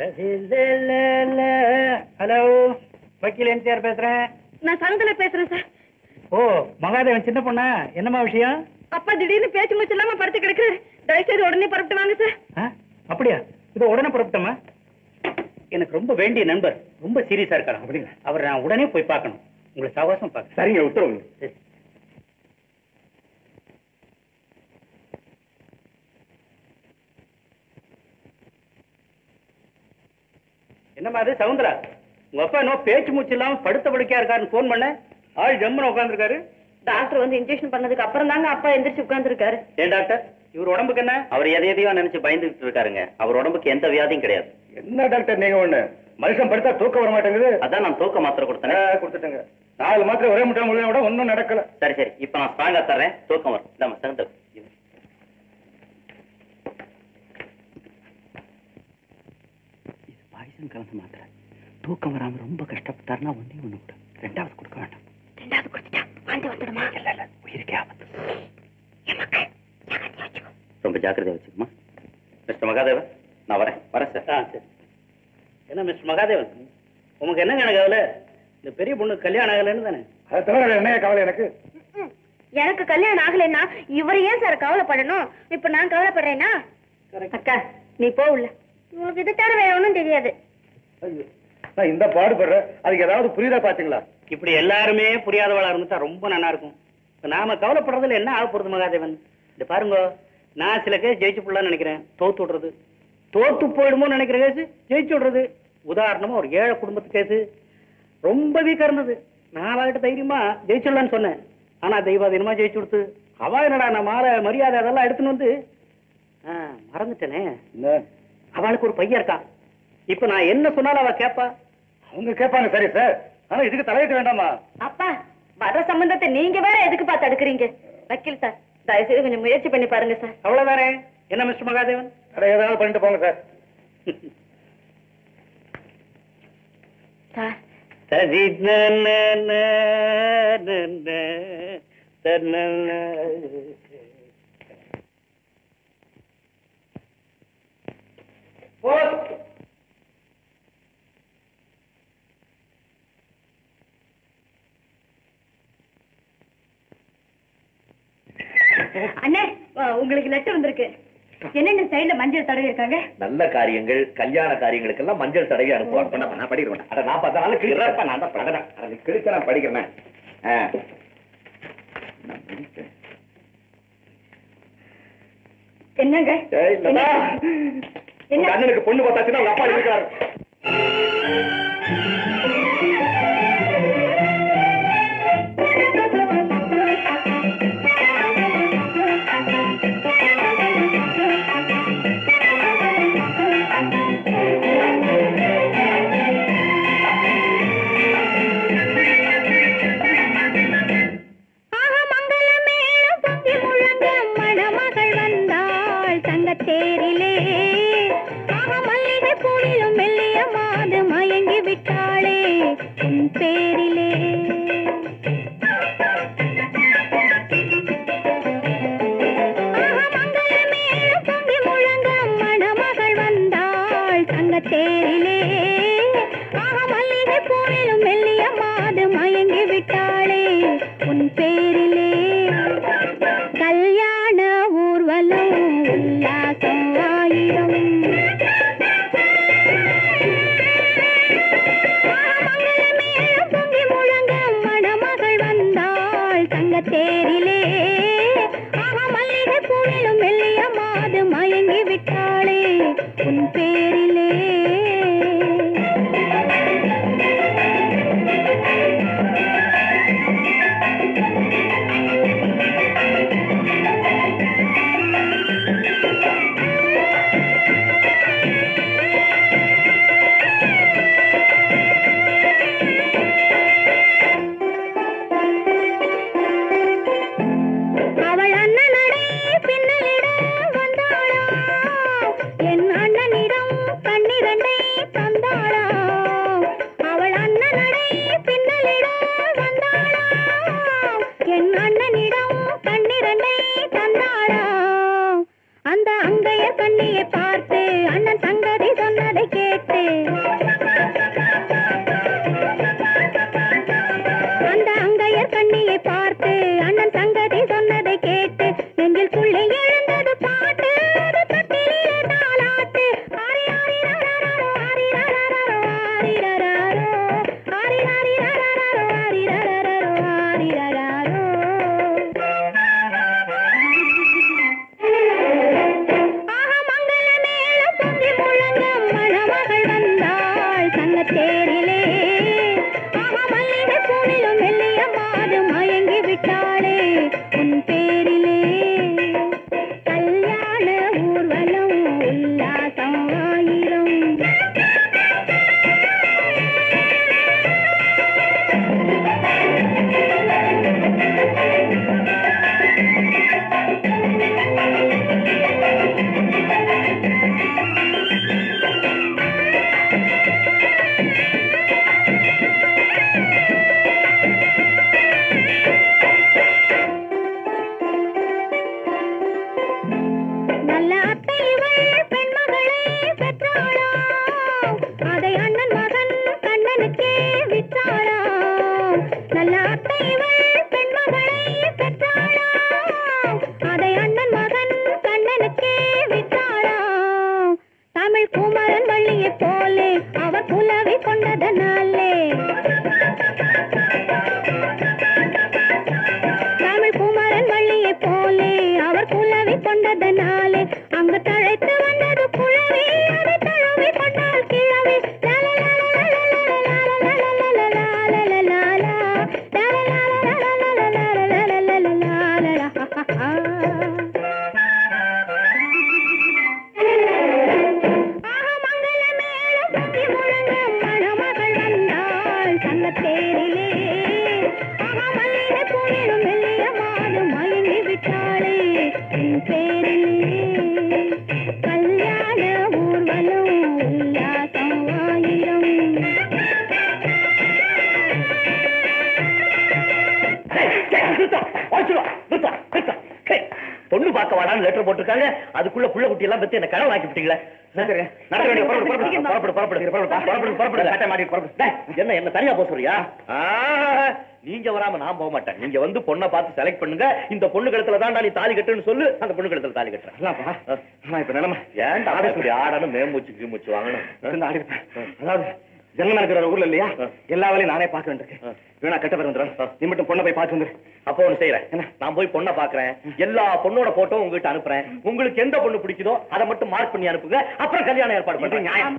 ஹலோ வக்கீல் எம்ஜிஆர் பேசுறேன் நான் சரந்தல பேசுறேன் சார் ஓ மகாதேவன் சின்ன பொண்ணா என்னம்மா விஷயம் அப்பா திடீர்னு பேச்சு மூச்சு இல்லாம படுத்து கிடக்குறாரு தயவுசெய்து உடனே புறப்பட்டு வாங்க சார் ஆ, அப்படியா இது உடனே புறப்பட்டோமா எனக்கு ரொம்ப வேண்டிய நண்பர் ரொம்ப சீரியஸா இருக்காரு அப்படிங்க அவர் நான் உடனே போய் பார்க்கணும் உங்களை சவாசம் பார்க்க சரிங்க உத்தரவுங்க என்னம்மா அது சவுந்தரா உங்க அப்பா இன்னும் பேச்சு மூச்சு இல்லாம படுத்த படுக்கையா இருக்காருன்னு ஃபோன் பண்ண ஆள் ஜம்முன்னு உட்காந்துருக்காரு டாக்டர் வந்து இன்ஜெக்ஷன் பண்ணதுக்கு அப்புறம் தாங்க அப்பா எந்திரிச்சு உட்கார்ந்துருக்காரு ஏன் டாக்டர் இவர் உடம்புக்கு என்ன அவர் எதை எதையோ நினைச்சு பயந்துகிட்டு இருக்காருங்க அவர் உடம்புக்கு எந்த வியாதியும் கிடையாது என்ன டாக்டர் நீங்க ஒண்ணு மனுஷன் படுத்தா தூக்கம் வர மாட்டேங்குது அதான் நான் தூக்க மாத்திரை கொடுத்தேன் கொடுத்துட்டேங்க நாலு மாத்திரை ஒரே முட்டை முழுவதும் கூட ஒன்றும் நடக்கல சரி சரி இப்ப நான் ஸ்ட்ராங்கா தர்றேன் தூக்கம் வரும் இந்தாம்மா தகுந்த பாய்சன் கலந்த மாத்திரை தூக்கம் வராம ரொம்ப கஷ்டப்பட்டாருன்னா ஒன்னே ஒண்ணு கூட ரெண்டாவது கொடுக்க வேண்டாம் ரெண்டாவது கொடுத்துட்டா வாந்தி வந்துடுமா இல்ல இல்ல உயிருக்கே ஆபத்து ரொம்ப ஜாக்கிரதையா வச்சுக்கமா மிஸ்டர் மகாதேவன் நான் வரேன் வரேன் சார் ஆ சரி என்ன மிஸ்டர் மகாதேவன் உமக்கு என்ன கவலை இந்த பெரிய பொண்ணு கல்யாணம் ஆகலைன்னு தானே அதை தவிர என்ன கவலை எனக்கு எனக்கு கல்யாணம் ஆகலைன்னா இவர் ஏன் சார் கவலைப்படணும் இப்ப நான் கவலைப்படுறேன்னா அக்கா நீ போ உள்ள உனக்கு இது தவிர வேற ஒண்ணும் தெரியாது ஐயோ, நான் இந்த பாடுபடுறேன் அதுக்கு ஏதாவது புரியுதா பாத்தீங்களா இப்படி எல்லாருமே புரியாதவளா இருந்துட்டா ரொம்ப நல்லா இருக்கும் இப்ப நாம கவலைப்படுறதுல என்ன ஆக போறது மகாதேவன் இந்த பாருங்க நான் சில கேஸ் ஜெயிச்சு போடலாம்னு நினைக்கிறேன் தோத்து விடுறது தோத்து போயிடுமோ நினைக்கிற கேஸ் ஜெயிச்சு விடுறது உதாரணமா ஒரு ஏழை குடும்பத்து கேஸ் ரொம்ப வீக்கா இருந்தது நான் அவகிட்ட தைரியமா ஜெயிச்சிடலான்னு சொன்னேன் ஆனா தெய்வாதீனமா ஜெயிச்சு கொடுத்து அவ என்னடா நான் மாலை மரியாதை அதெல்லாம் எடுத்துன்னு வந்து ஆ, மறந்துட்டேனே அவளுக்கு ஒரு பையன் இருக்கான் இப்ப நான் என்ன சொன்னாலும் அவ கேப்பா அவங்க கேட்பாங்க சரி சார் ஆனா இதுக்கு தலையிட வேண்டாமா அப்பா வர சம்பந்தத்தை நீங்க வேற எதுக்கு பார்த்து அடுக்குறீங்க வக்கீல் சார் தயவு செய்து கொஞ்சம் முயற்சி பண்ணி பாருங்க சார் அவ்வளவுதானே என்ன மிஸ்டர் மகாதேவன் அட ஏதாவது பண்ணிட்டு போங்க சார் சார் சரி அண்ணே அஹ், உங்களுக்கு லெட்டர் வந்திருக்கு என்னென்ன சைடுல மஞ்சள் தடவி இருக்காங்க நல்ல காரியங்கள் கல்யாண காரியங்களுக்கெல்லாம் மஞ்சள் தடவி அனுப்புவாங்க பண்ண நான் படிக்கிறேன் அட நான் பார்த்தா நல்ல கிழிக்கிறப்ப நான் தான் பழகிறேன் அட நீ கிழிச்ச நான் படிக்கிறேன் ஆ. நான் படிக்கிறேன். என்னங்க ஏய், இல்லடா. என்ன? உங்க அண்ணனுக்கு பொண்ணு பார்த்தாச்சுன்னா உங்க அப்பா இருக்காரு ஆக மங்களமேளம் பொங்கி முழங்க மணமகள் வந்தாள் தங்கத்தேரிலே ஆக மல்லிகை பூவிலும் மெல்லிய மாது மயங்கி விட்டாளே உன் பேரிலே ஆக மங்களமேளம் பொங்கி முழங்க மணமகள் வந்தாள் தங்கத்தேரிலே ஆக மல்லிகை பூவிலும் மெல்லிய மாது மயங்கி விட்டாளே உன் பேரிலே கல்யாண ஊர்வலம் உல்லாசம் ஆயிரம் மங்களமேளம் பொங்கி முழங்க மணமகள் வந்தாள் தங்கத்தேரிலே ஆக மல்லிகை பூவிலும் மெல்லிய மாது மயங்கி விட்டாளே உன் பேரிலே அவள் அண்ணனடை பின்னலிட வந்தாளா என் அண்ணனிடம் கண்ணிரண்டை தந்தாளா அவள் அண்ணனடை பின்னலிட வந்தாளா என் அண்ணனிடம் கண்ணிரண்டை தந்தாளா அந்த அங்கைய கண்ணியை பார்த்து அண்ணன் சங்கதி சொன்னதை கேட்டு அந்த அங்கையர் கண்ணியை பார்த்து அண்ணன் சங்கதி சொன்னதை கேட்டு நெஞ்சில் துள்ளி எழுந்தது பாட்டு அது தொட்டிலே தாலாட்டு ஆரி ஆரி ரரரரோ, ஆரி ரரரரோ, ஆரி ரரரோ. ஆரி ஆரி ரரரரோ, ஆரி ரரரரோ, ஆரி ரரரோ. ஆக மங்களமேளம் பொங்கி முழங்க மணமகள் வந்தாள் சங்கத்தேரிலே ஆக மல்லிகை பூவிலும் மெல்லிய மாது மயங்கி விட்டாளே உன் பேரிலே கல்யாண ஊர்வலம் உல்லாசம் ஆயிரம் நல்ல அத்தை இவள் பெண்மகளை பெற்றாளா அதை அண்ணன் மகன் கண்ணனுக்கே விற்றாளா நல்ல அத்தை இவள் பெண்மகளை பெற்றாளா அதை அண்ணன் மகன் கண்ணனுக்கே விற்றாளா தமிழ் குமரன் வள்ளியைப் போலே அவர் புலவி கொண்டதனாலே தமிழ் குமரன் வள்ளியைப் போலே அவர் குலவி கொண்டதனாலே அங்கு தழைத்து வந்தது குழவி அதை தழுவி கொண்டால் கிழவி லாலலாலலாலலாலலாலலாலலாலலாலா. வாசிடுவா நிறுத்தா நிறுத்தா ஹே, பொண்ணு பார்க்க வாடான்னு லெட்டர் போட்டிருக்காங்க அதுக்குள்ள புள்ள குட்டி எல்லாம் பத்தி என்ன கடவுள் ஆக்கி விட்டீங்களே நடக்க வேண்டிய புறப்படு புறப்படு புறப்படு புறப்படு புறப்படு புறப்படு புறப்படு கட்ட மாட்டி புறப்படு டேய், என்ன என்ன தனியா போக சொல்றியா ஆ, நீங்க வராம நான் போக மாட்டேன் நீங்க வந்து பொண்ணை பார்த்து செலக்ட் பண்ணுங்க இந்த பொண்ணு கழுத்துல தான் நீ தாலி கட்டுன்னு சொல்லு அந்த பொண்ணு கழுத்துல தாலி கட்டுறேன் நான் இப்ப நிலைமை ஏன்டா இப்படி ஆடணும் மேம்பூச்சு கீமூச்சு வாங்கணும் இருந்து ஆடி இருப்பேன். அதாவது ஜென்மம் இருக்கிற ஊர்ல இல்லையா எல்லா வேலையும் நானே பார்க்க வேண்டியிருக்கு வேணா கட்ட பேர் வந்துடும் நீ மட்டும் பொண்ணை போய் பார்த்து வந்துரு அப்போ ஒண்ணு செய்யறேன் நான் போய் பொண்ணை பாக்குறேன் எல்லா பொண்ணோட போட்டோ உங்ககிட்ட அனுப்புறேன் உங்களுக்கு எந்த பொண்ணு பிடிக்குதோ அதை மட்டும் மார்க் பண்ணி அனுப்புங்க அப்புறம் கல்யாணம் ஏற்பாடு பண்றேன் நியாயம்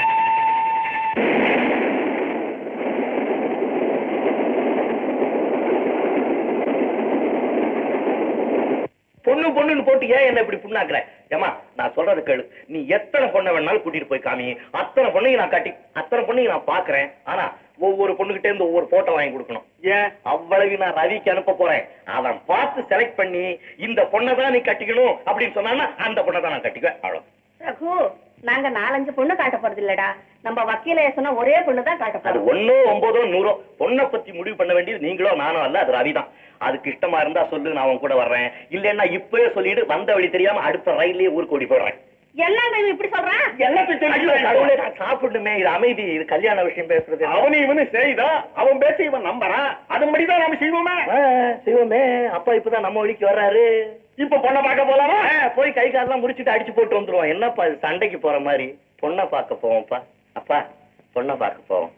பொண்ணு பொண்ணுன்னு போட்டு ஏன் என்ன இப்படி புண்ணாக்குற ஏமா நான் சொல்றது கேளு நீ எத்தனை பொண்ணை வேணாலும் கூட்டிட்டு போய் காமி அத்தனை பொண்ணையும் நான் கட்டி அத்தனை பொண்ணையும் நான் பாக்குறேன் ஆனா ஒவ்வொரு பொண்ணுகிட்ட இருந்து ஒவ்வொரு போட்டோ வாங்கி கொடுக்கணும் ஏன் அவ்வளவு நான் ரவிக்கு அனுப்ப போறேன் அவன் பார்த்து செலக்ட் பண்ணி இந்த பொண்ணை தான் நீ கட்டிக்கணும் அப்படின்னு சொன்னான்னா அந்த பொண்ணை தான் நான் கட்டிக்குவேன் அவ்வளவு ரகு நாங்க நாலஞ்சு பொண்ணு காட்ட போறது இல்லடா நம்ம வக்கீல சொன்ன ஒரே பொண்ணு தான் காட்ட அது போறோம் ஒண்ணோ ஒன்பதோ நூறோ பொண்ணை பத்தி முடிவு பண்ண வேண்டியது நீங்களோ நானோ அல்ல அது ரவிதான் அதுக்கு இஷ்டமா இருந்தா சொல்லு நான் உன் கூட வர்றேன் இல்லைன்னா இப்பவே சொல்லிட்டு வந்த வழி தெரியாம அடுத்த ரயிலே ஊருக்கு ஓடி போடுறேன் என்னங்க இவன் இப்படி சொல்றான் கடவுளே, நான் சாப்பிடணுமே இது அமைதி இது கல்யாண விஷயம் பேசுறது அவனு இவனு செய்தா அவன் பேச இவன் நம்பறான் அதுபடிதான் நாம செய்வோமே ஆ, சிவமே அப்பா இப்பதான் நம்ம வழிக்கு வர்றாரு இப்ப பொண்ணை பார்க்க போலாமா ஆ, போய் கை காலெல்லாம் முடிச்சிட்டு அடிச்சு போட்டு வந்துருவோம் என்னப்பா இது சண்டைக்கு போற மாதிரி பொண்ணை பார்க்க போவோம்ப்பா அப்பா பொண்ணை பார்க்க போவோம்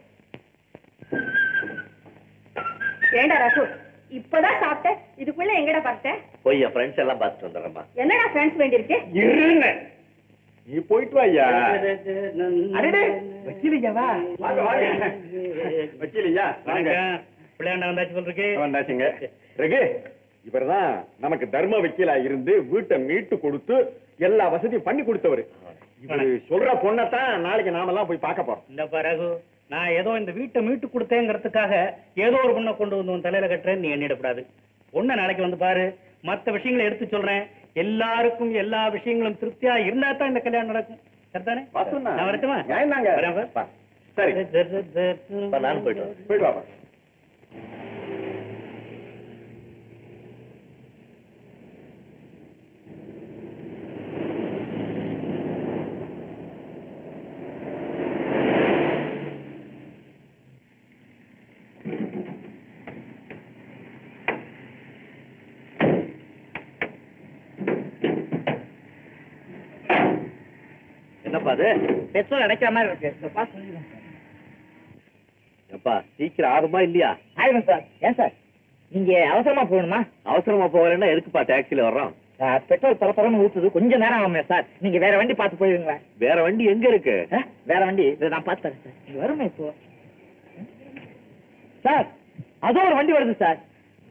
ஏண்டா ரகு இப்பதான் சாப்பிட்டேன் இதுக்குள்ள எங்கடா பார்த்தேன் போய் என் ஃப்ரெண்ட்ஸ் எல்லாம் பார்த்துட்டு வந்துடுறேன்ப்பா என்னடா ஃப்ரெண்ட்ஸ் வேண்டியிருக்கு இருன்னு நீ போயிட்டு வாயா அடடே வக்கீலையாவா வாங்க வாங்க வக்கீலையா வாங்க பிள்ளையாண்டா வந்தாச்சு சொல்றீங்க வந்தாச்சுங்க ரகு இவர்தான் நமக்கு தர்ம வக்கீலா இருந்து வீட்டை மீட்டு கொடுத்து எல்லா வசதியும் பண்ணி கொடுத்தவர் இவரு சொல்ற பொண்ணத்தான் நாளைக்கு நாமெல்லாம் போய் பார்க்க போறோம் இந்த ரகு நான் ஏதோ இந்த வீட்டை மீட்டு கொடுத்தேங்கிறதுக்காக ஏதோ ஒரு பொண்ணை கொண்டு வந்து உன் தலையில கட்டுறேன்னு நீ எண்ணிடக்கூடாது பொண்ணை நாளைக்கு வந்து பாரு மத்த விஷயங்களை எடுத்து சொல்றேன் எல்லாருக்கும் எல்லா விஷயங்களும் திருப்தியா இருந்தா தான் இந்த கல்யாணம் நடக்கும் சரிதானே வாசுண்ணா. நான் வரட்டுமா ஏன் நாங்க? வரேன் வா. சரி அப்பா, நானும் போயிட்டு வரேன். போயிட்டு வாப்பா என்னப்பா அது பெட்ரோல் அடைக்கிற மாதிரி இருக்கு இந்த பாஸ் சொல்லிடுறேன் அப்பா சீக்கிரம் ஆகுமா இல்லையா ஆயிடும் சார் ஏன் சார் நீங்க அவசரமா போகணுமா அவசரமா போகலன்னா எதுக்குப்பா டாக்ஸில வர்றோம் சார், பெட்ரோல் பரபரன்னு ஊத்துது கொஞ்சம் நேரம் ஆகுமே சார் நீங்க வேற வண்டி பார்த்து போயிருங்களேன் வேற வண்டி எங்க இருக்கு ஆ, வேற வண்டி இதை நான் பார்த்து தரேன் சார் நீங்க வருமே இப்போ சார் அதோ ஒரு வண்டி வருது சார்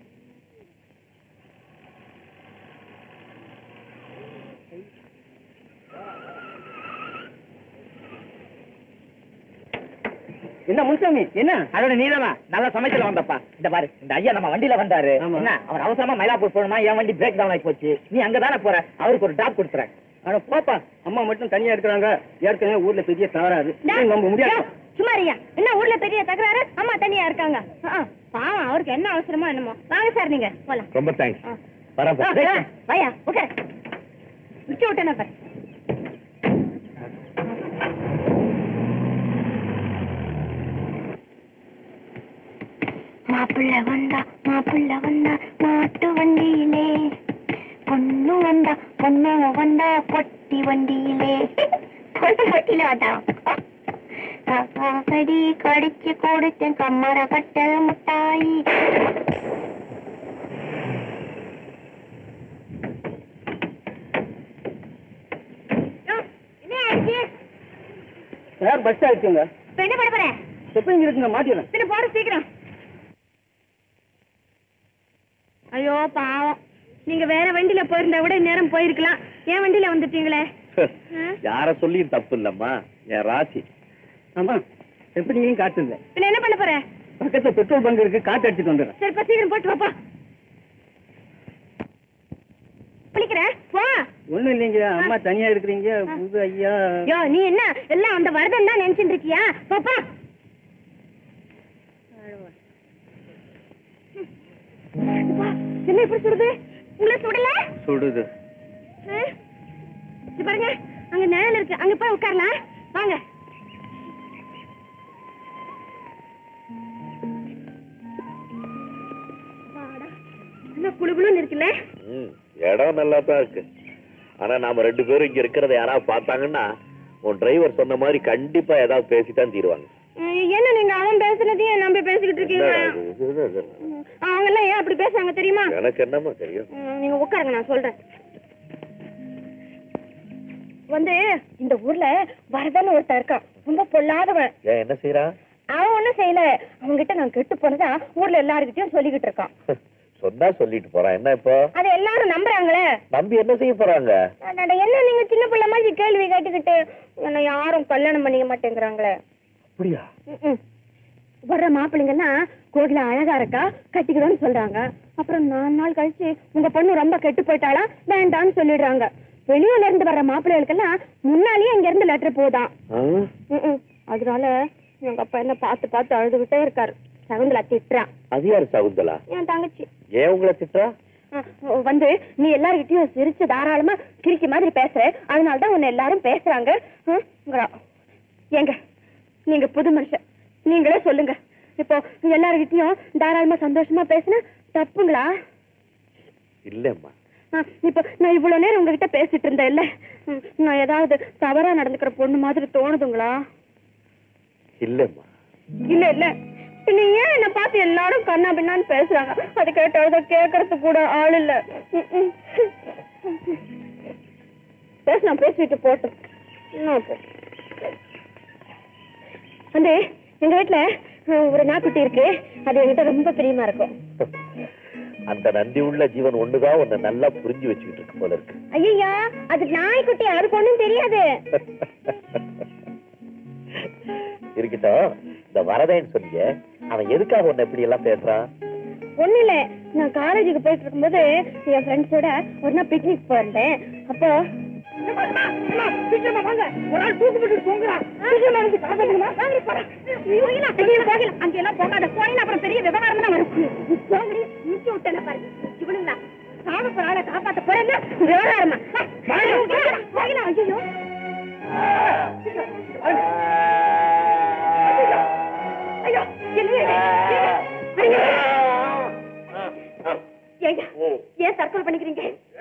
என்ன முன்சாமி என்ன அதோட நீதானா நல்லா சமைச்சல வந்தப்பா இந்த பாரு இந்த ஐயா நம்ம வண்டியில வந்தாரு என்ன அவர் அவசரமா மயிலாப்பூர் போகணுமா என் வண்டி பிரேக் டவுன் ஆகி போச்சு நீ அங்கதானே போற அவருக்கு ஒரு டாப் கொடுத்துறேன் ஆனா போப்பா அம்மா மட்டும் தனியா இருக்கிறாங்க ஏற்கனவே ஊர்ல பெரிய தவறாது நம்ப முடியாது சுமாரியா என்ன ஊர்ல பெரிய தகராறு அம்மா தனியா இருக்காங்க ஆ, ஆ, பாவம் அவருக்கு என்ன அவசரமோ என்னமோ வாங்க சார் நீங்க போலாம் ரொம்ப தேங்க்ஸ் ஆ. வரேன் ஆ, ஆ, வாயா உட்கார் உச்சி விட்டேன் பாரு மாப்பிள்ள வந்தா மாப்பிள்ள வந்தா மாட்டு வண்டியிலே பொண்ணு வந்தா பொண்ணு வந்தா பொட்டி வண்டியிலே பொண்ணு பொட்டியில வந்தா கடி கடிச்சு கொடுத்தேன் கம்மர கட்ட முட்டாயி என்ன ஆயிடுச்சு சார் பஸ் ஆயிடுச்சுங்க இப்ப என்ன பண்ண போறேன் எப்ப இருக்குங்க மாட்டிடுறேன் பின்ன போட சீக்கிரம் ஐயோ பாவம் நீங்க வேற வண்டியில போயிருந்தா கூட நேரம் போயிருக்கலாம் ஏன் வண்டியில வந்துட்டீங்களே ஆ? யார சொல்லியும் தப்பு இல்லம்மா என் ராசி ஆமா எப்படியும் காட்டுங்க பின்ன என்ன பண்ண போற பக்கத்துல பெட்ரோல் பங்க் இருக்கு காட்டு அடிச்சுட்டு வந்துடுறேன் சரிப்பா சீக்கிரம் போட்டு வாப்பா குளிக்கிறேன் போ ஒண்ணும் இல்லைங்க அம்மா தனியா இருக்கிறீங்க புது ஐயா யோ நீ என்ன எல்லாம் அந்த வரதன் தான் நினைச்சிட்டு இருக்கியா போப்பா வா. என்ன இப்படி சுடுது உங்களை சுடல சுடுது ஆ? இது பாருங்க அங்க நிழல் இருக்கு அங்க போய் உட்காரலாம் வாங்க வாடா. நல்லா குளு குளுன்னு இருக்குல்ல ம், இடம் நல்லா தான் இருக்கு ஆனா நாம ரெண்டு பேரும் இங்க இருக்கிறத யாராவது பார்த்தாங்கன்னா உன் டிரைவர் சொன்ன மாதிரி கண்டிப்பா ஏதாவது பேசித்தான் தீருவாங்க ம், என்ன நீங்க அவன் பேசுனதையும் நம்பி பேசிக்கிட்டு இருக்கீங்க என்னடா இது? இது, இது, இது. அவங்க எல்லாம் ஏன் அப்படி பேசுறாங்க தெரியுமா எனக்கு என்னமா தெரியும் ம், நீங்க உட்காருங்க நான் சொல்றேன் வந்து இந்த ஊர்ல வரதன் ஒருத்தன் இருக்கான் ரொம்ப பொல்லாதவன் ஏன் என்ன செய்யறான் அவன் ஒண்ணும் செய்யல அவன்கிட்ட நான் கெட்டு போனதா ஊர்ல எல்லாருக்கிட்டையும் சொல்லிக்கிட்டு இருக்கான் சொன்னா சொல்லிட்டு போறான் என்ன இப்போ அதை எல்லாரும் நம்புறாங்களே நம்பி என்ன செய்ய போறாங்க அடடா, என்ன நீங்க சின்ன பிள்ளை மாதிரி கேள்வி கேட்டுக்கிட்டு என்ன யாரும் கல்யாணம் பண்ணிக்க மாட்டேங்கிறாங்களே அப்படியா ம்ம். வர்ற மாப்பிள்ளைங்கெல்லாம் கோகில அழகா இருக்கா கட்டிக்கிறோம்னு சொல்றாங்க அப்புறம் நாலு நாள் கழிச்சு உங்க பொண்ணு ரொம்ப கெட்டு போயிட்டாளா வேண்டாம்னு சொல்லிடுறாங்க வெளியூர்ல இருந்து வர்ற மாப்பிள்ளைகளுக்கெல்லாம் முன்னாலேயே இங்க இருந்து லெட்டர் போதான் ஆ? ம்ம். அதனால எங்க அப்பா என்ன பார்த்து பார்த்து அழுதுகிட்டே இருக்காரு சகுந்தலா திட்டுறான் அது யாரு சகுந்தலா என் தங்கச்சி ஏன் உங்களை திட்டுறா அஹ், வந்து நீ எல்லார்கிட்டயும் சிரிச்சு தாராளமா கிறுக்கி மாதிரி பேசுற அதனாலதான் உன்னை எல்லாரும் பேசுறாங்க ஹம், ங்கிறா. ஏங்க நீங்க புது மனுஷன் நீங்களே சொல்லுங்க இப்போ எல்லார்கிட்டயும் தாராளமா சந்தோஷமா பேசினா தப்புங்களா இல்லம்மா அஹ், இப்போ நான் இவ்வளவு நேரம் உங்ககிட்ட பேசிட்டு இருந்தேன் இல்ல ம், நான் ஏதாவது தவறா நடந்துக்கிற பொண்ணு மாதிரி தோணுதுங்களா இல்லம்மா இல்ல இல்ல நீ ஏன் என்ன பார்த்து எல்லாரும் கண்ணா பின்னான்னு பேசுறாங்க அது கேட்டதை கேட்கறதுக்கு கூட ஆள் இல்ல ம், ம். பேச நான் பேசிட்டு போட்டோம் என்ன இப்போ? வந்து எங்க வீட்டுல அஹ், ஒரு நாக்குட்டி இருக்கு அது என்கிட்ட ரொம்ப பிரியமா இருக்கும் அந்த நன்றி உள்ள ஜீவன் ஒண்ணுதான் உன்னை நல்லா புரிஞ்சு வச்சுக்கிட்டு இருக்கு போல இருக்கு ஐயா அது நாய்க்குட்டி அதுக்கு ஒண்ணும் தெரியாது இருக்கட்டும் இந்த வரதேன்னு சொன்னீங்க அவன் எதுக்காக உன்னை இப்படி எல்லாம் பேசுறான் ஒண்ணு இல்ல நான் காலேஜுக்கு போயிட்டு இருக்கும்போது என் ஃப்ரெண்ட்ஸோட ஒரு நாள் பிக்னிக் போயிருந்தேன் அப்போ அங்கெல்லாம் போகாத போயில அப்புறம் பெரிய விவகாரம் தான் வரும் போங்கடி முடிச்சு விட்டேன் பாரு இவனுங்களா சாவ போறாள காப்பாத்த போறேன் விவகாரமா போகலாம் ஐயோ ஐயோ என்ன ஏங்க ஏன் தற்கொலை பண்ணிக்கிறீங்க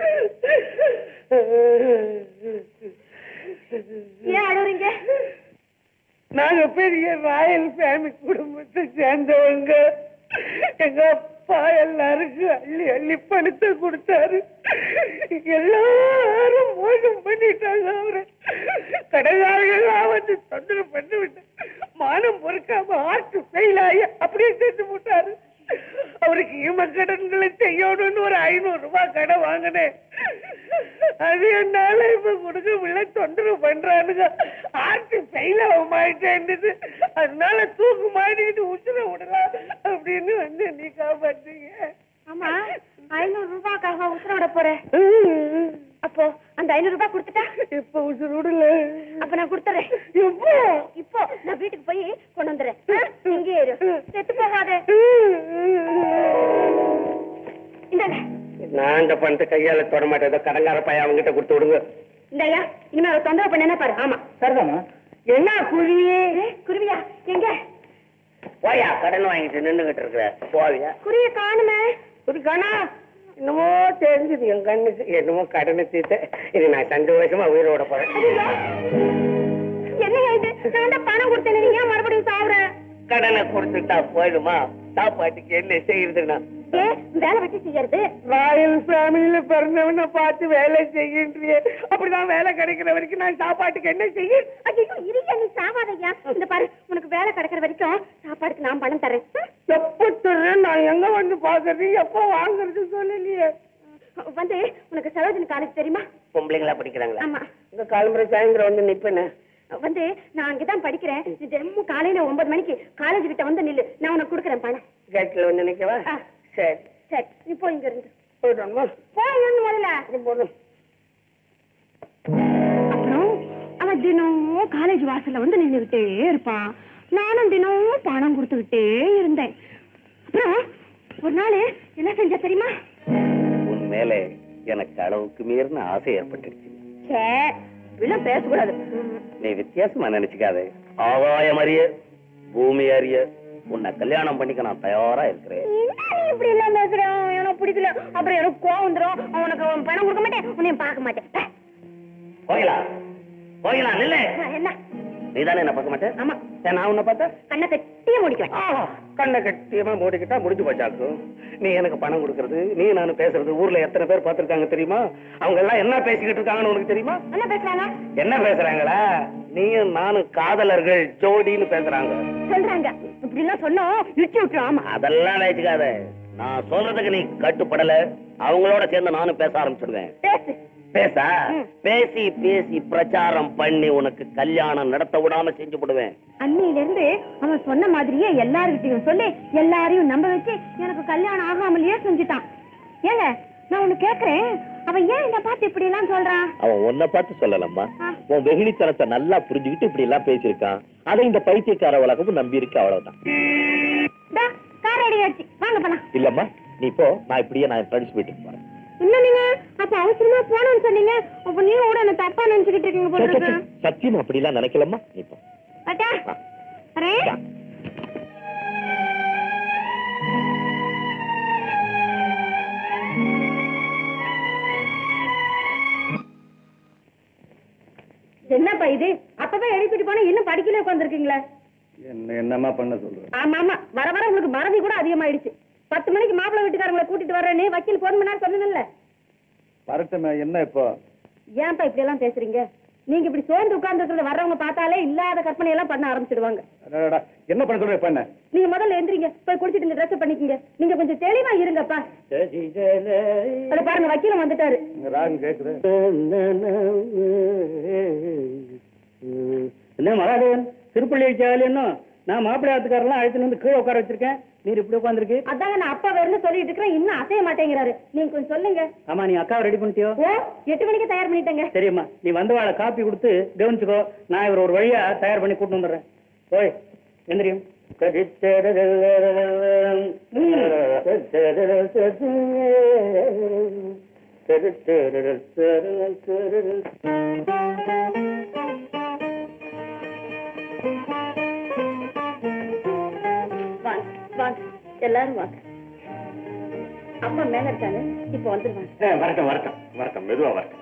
ஏன் அழுறீங்க நாங்க பெரிய ராயல் ஃபேமிலி குடும்பத்தை சேர்ந்தவங்க எங்க அப்பா எல்லாருக்கும் அள்ளி அள்ளி பணத்தை கொடுத்தாரு எல்லாரும் மோசம் பண்ணிட்டாங்க அவரை கடைக்காரர்கள்லாம் வந்து தொந்தரவு பண்ணி விட்டு மானம் பொறுக்காம ஆர்ட் ஃபெயில் ஆகி அப்படியே செஞ்சு போட்டாரு அவருக்கு ஈம கடன்களை செய்யணும்னு ஒரு ஐநூறு ரூபாய் கடை வாங்கினேன் அது என்னால இப்ப கொடுக்க முடியல தொந்தரவு பண்றானுங்க ஆர்ட் ஃபெயில் ஆக மாட்டேன்னுது அதனால தூக்கு மாட்டிக்கிட்டு உசுர விடலாம் அப்படின்னு வந்து நீ காப்பாத்தீங்க ஆமா ஐநூறு ரூபாய்க்காக உத்தரவிட போறேன் அப்போ அந்த ஐநூறு ரூபாய் கொடுத்துட்டா இப்ப உசுர விடல அப்ப நான் கொடுத்துறேன் எப்போ இப்போ நான் வீட்டுக்கு போய் கொண்டு வந்துடுறேன் ஆ? இங்கே இரு செத்து போகாத இந்தாங்க நான் இந்த பணத்தை கையால தொட மாட்டேன் ஏதோ கடங்கார பையன் அவங்ககிட்ட கொடுத்து விடுங்க இந்தாயா இனிமே அவ தொந்தரவு பண்ண பாரு ஆமா சரிதாமா என்ன குருவி குருவியா எங்க போயா கடன் வாங்கிட்டு நின்னுகிட்டு இருக்கிற போவியா குருவிய காணுமே ஒரு கணா என்னமோ தெரிஞ்சது என் கண்ணுக்கு என்னமோ கடனை தீர்த்த இது நான் சந்தோஷமா உயிரோட போறேன் என்ன இது நான் தான் பணம் கொடுத்தேன் நீங்க ஏன் மறுபடியும் சாவுற கடனை கொடுத்துட்டா போயிடுமா சாப்பாட்டுக்கு என்ன செய்யறதுன்னா ஏ வேலை வெட்டி செய்யறது ராயல் ஃபேமிலியில பிறந்தவன பார்த்து வேலை செய்கின்றியே அப்படிதான் வேலை கிடைக்கிற வரைக்கும் நான் சாப்பாட்டுக்கு என்ன செய்ய ஐயோ இருங்க நீ சாவாதையா இந்த பாரு உனக்கு வேலை கிடைக்கிற வரைக்கும் சாப்பாடுக்கு நான் பணம் தரேன் ம்? எப்ப தர்றேன் நான் எங்க வந்து பாக்குறது எப்ப வாங்குறது சொல்லலையே வந்து உனக்கு சரோஜினி காலேஜ் தெரியுமா பொம்பளைங்களா படிக்கிறாங்களா ஆமா இந்த காலம்புரை சாயந்தரம் வந்து நிப்பேன்னு வந்து நான் அங்கதான் படிக்கிறேன் நீ தினமும் காலையில ஒன்பது மணிக்கு காலேஜ் கிட்ட வந்து நில்லு நான் உனக்கு கொடுக்குறேன் பணம் கேட்ல வந்து நிக்கவா ஆ. சரி சரி நீ போ இங்க இருந்து போயிடும்மா போய் இருந்து முதல்ல போதும் அப்புறம் அவன் தினமும் காலேஜ் வாசல்ல வந்து நின்னுகிட்டே இருப்பான் நானும் தினமும் பணம் கொடுத்துக்கிட்டே இருந்தேன் அப்புறம் ஒரு நாள் என்ன செஞ்ச தெரியுமா உன் மேல எனக்கு அளவுக்கு மீறின ஆசை ஏற்பட்டுடுச்சு சே இப்படிலாம் பேசக்கூடாது நீ வித்தியாசமா நினைச்சுக்காத ஆகாயம் அறிய பூமி அறிய உன்னை கல்யாணம் பண்ணிக்க நான் தயாரா இருக்கிறேன் இப்படி எல்லாம் பேசுறேன் எனக்கு பிடிக்கல அப்புறம் எனக்கு கோவம் வந்துரும் உனக்கு பணம் கொடுக்க மாட்டேன் உன்னையும் பார்க்க மாட்டேன் பே. போகலாம் போகலாம் நில்ல என்ன நீ தானே என்ன பார்க்க மாட்டேன் ஆமா சரி, நான் உன்னை பார்த்தா கண்ணை கட்டியே முடிக்குவேன் ஆ, கண்ணை கட்டியமா மூடிக்கிட்டா முடிஞ்சு போச்சாக்கும் நீ எனக்கு பணம் கொடுக்கறது நீ நானும் பேசுறது ஊர்ல எத்தனை பேர் பார்த்திருக்காங்க தெரியுமா அவங்க எல்லாம் என்ன பேசிக்கிட்டு இருக்காங்கன்னு உனக்கு தெரியுமா என்ன பேசுறாங்க என்ன பேசுறாங்களா நீயும் நானும் காதலர்கள் ஜோடின்னு பேசுறாங்க சொல்றாங்க இப்படி எல்லாம் சொன்னோம் இடிச்சு விட்டுரும் ஆமா அதெல்லாம் வச்சுக்காத நான் சொல்றதுக்கு நீ கட்டுப்படல அவங்களோட சேர்ந்து நானும் பேச ஆரம்பிச்சிடுவேன் பேசு பேசா ம். பேசி பேசி பிரச்சாரம் பண்ணி உனக்கு கல்யாணம் நடத்த விடாம செஞ்சு விடுவேன் அன்னையில இருந்து அவன் சொன்ன மாதிரியே எல்லாருக்கிட்டையும் சொல்லி எல்லாரையும் நம்ப வச்சு எனக்கு கல்யாணம் ஆகாமலேயே செஞ்சுட்டான் ஏங்க நான் ஒண்ணு கேக்குறேன் அவன் ஏன் இந்த பார்த்து இப்படி எல்லாம் சொல்றான் அவன் உன்னை பார்த்து சொல்லலம்மா ஆ. உன் வெகுளித்தனத்தை நல்லா புரிஞ்சுக்கிட்டு இப்படி எல்லாம் பேசியிருக்கான் அதை இந்த பைத்தியக்கார உலகமும் நம்பி இருக்கு அவ்வளவுதான் டா, கார் ரெடி ஆச்சு வாங்க போலாம் இல்லம்மா நீ போ நான் இப்படியே நான் ஃப்ரெண்ட்ஸ் வீட்டுக்கு போறேன் இல்ல நீங்க அப்ப அவசரமா போனோம்னு சொன்னீங்க அப்ப நீங்க கூட என்ன தப்பா நினைச்சுக்கிட்டு இருக்கீங்க போல இருக்கு சத்தியம் அப்படிலாம் நினைக்கலம்மா நீ போ அட்டா ஆ. வரேன் வா. என்னப்பா இது அப்பவே எழுப்பிட்டு போனா இன்னும் படிக்கல உட்காந்துருக்கீங்களா என்ன என்னமா பண்ண சொல்ற ஆமா ஆமா வர வர உங்களுக்கு மறதி கூட அதிகமாயிடுச்சு பத்து மணிக்கு மாப்பிள்ளை வீட்டுக்காரங்களை கூட்டிட்டு வர்றேன்னு வக்கீல் போன் பண்ணாரு சொன்னதில்ல வரட்டுமே என்ன இப்போ ஏன்ப்பா இப்படி எல்லாம் பேசுறீங்க நீங்க இப்படி சோர்ந்து உட்கார்ந்து வர்றவங்க பார்த்தாலே இல்லாத கற்பனை எல்லாம் பண்ண ஆரம்பிச்சிடுவாங்க அடடடா, என்ன பண்ண சொல்ற இப்ப என்ன நீங்க முதல்ல எந்திரிங்க போய் குளிச்சிட்டு இந்த ட்ரெஸ் பண்ணிக்கங்க நீங்க கொஞ்சம் தெளிவா இருங்கப்பா அட பாருங்க வக்கீலம் வந்துட்டாரு இங்க ராகம் கேக்குது என்ன மகாதேவன் திருப்பள்ளி வச்சாலும் என்ன நான் மாப்பிள்ளை ஆத்துக்காரெல்லாம் அழைத்துன்னு வந்து கீழே உட்கார வச்சிருக்கேன் நீர் இப்படி உட்காந்துருக்கு அதாங்க நான் அப்பா வேறுனு சொல்லிட்டு இருக்கிறேன் இன்னும் அசைய மாட்டேங்கிறாரு நீங்க கொஞ்சம் சொல்லுங்க ஆமா நீ அக்காவை ரெடி பண்ணிட்டியோ ஓ எட்டு மணிக்கு தயார் பண்ணிட்டேங்க சரிம்மா நீ வந்தவாளை காப்பி கொடுத்து கவனிச்சுக்கோ நான் இவர் ஒரு வழியா தயார் பண்ணி கூட்டு வந்துடுறேன் ஓய் எந்திரியும் வாங்க வாங்க எல்லாரும் வாங்க அம்மா மேல இருக்காங்க இப்ப வந்துருவாங்க வரட்டும் வரட்டும் வரட்டும் மெதுவா வரட்டும்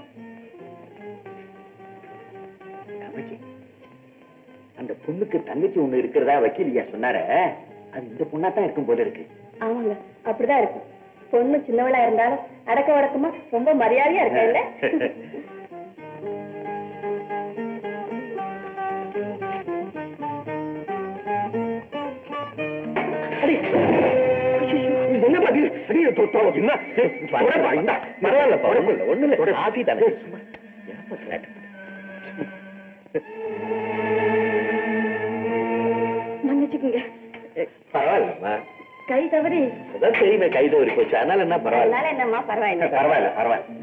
தங்கச்சி அந்த பொண்ணுக்கு தங்கச்சி ஒண்ணு இருக்கிறதா வக்கீலியா சொன்னார அது இந்த பொண்ணா தான் இருக்கும் போல இருக்கு ஆமாங்க அப்படிதான் இருக்கும் பொண்ணு சின்னவளா இருந்தாலும் அடக்க வடக்கமா ரொம்ப மரியாதையா இருக்கா இல்ல என்ன பாதி அடியே தொட்டோ என்ன பரவாயில்லப்பா ஒண்ணும் இல்ல ஒண்ணும் இல்ல ஆபி தானே மன்னிச்சுக்குங்க பரவாயில்லம்மா கை தவறி அதான் தெரியுமே கைது ஒரு போச்சு அதனால என்ன பரவாயில்ல அதனால என்னம்மா பரவாயில்ல பரவாயில்ல பரவாயில்ல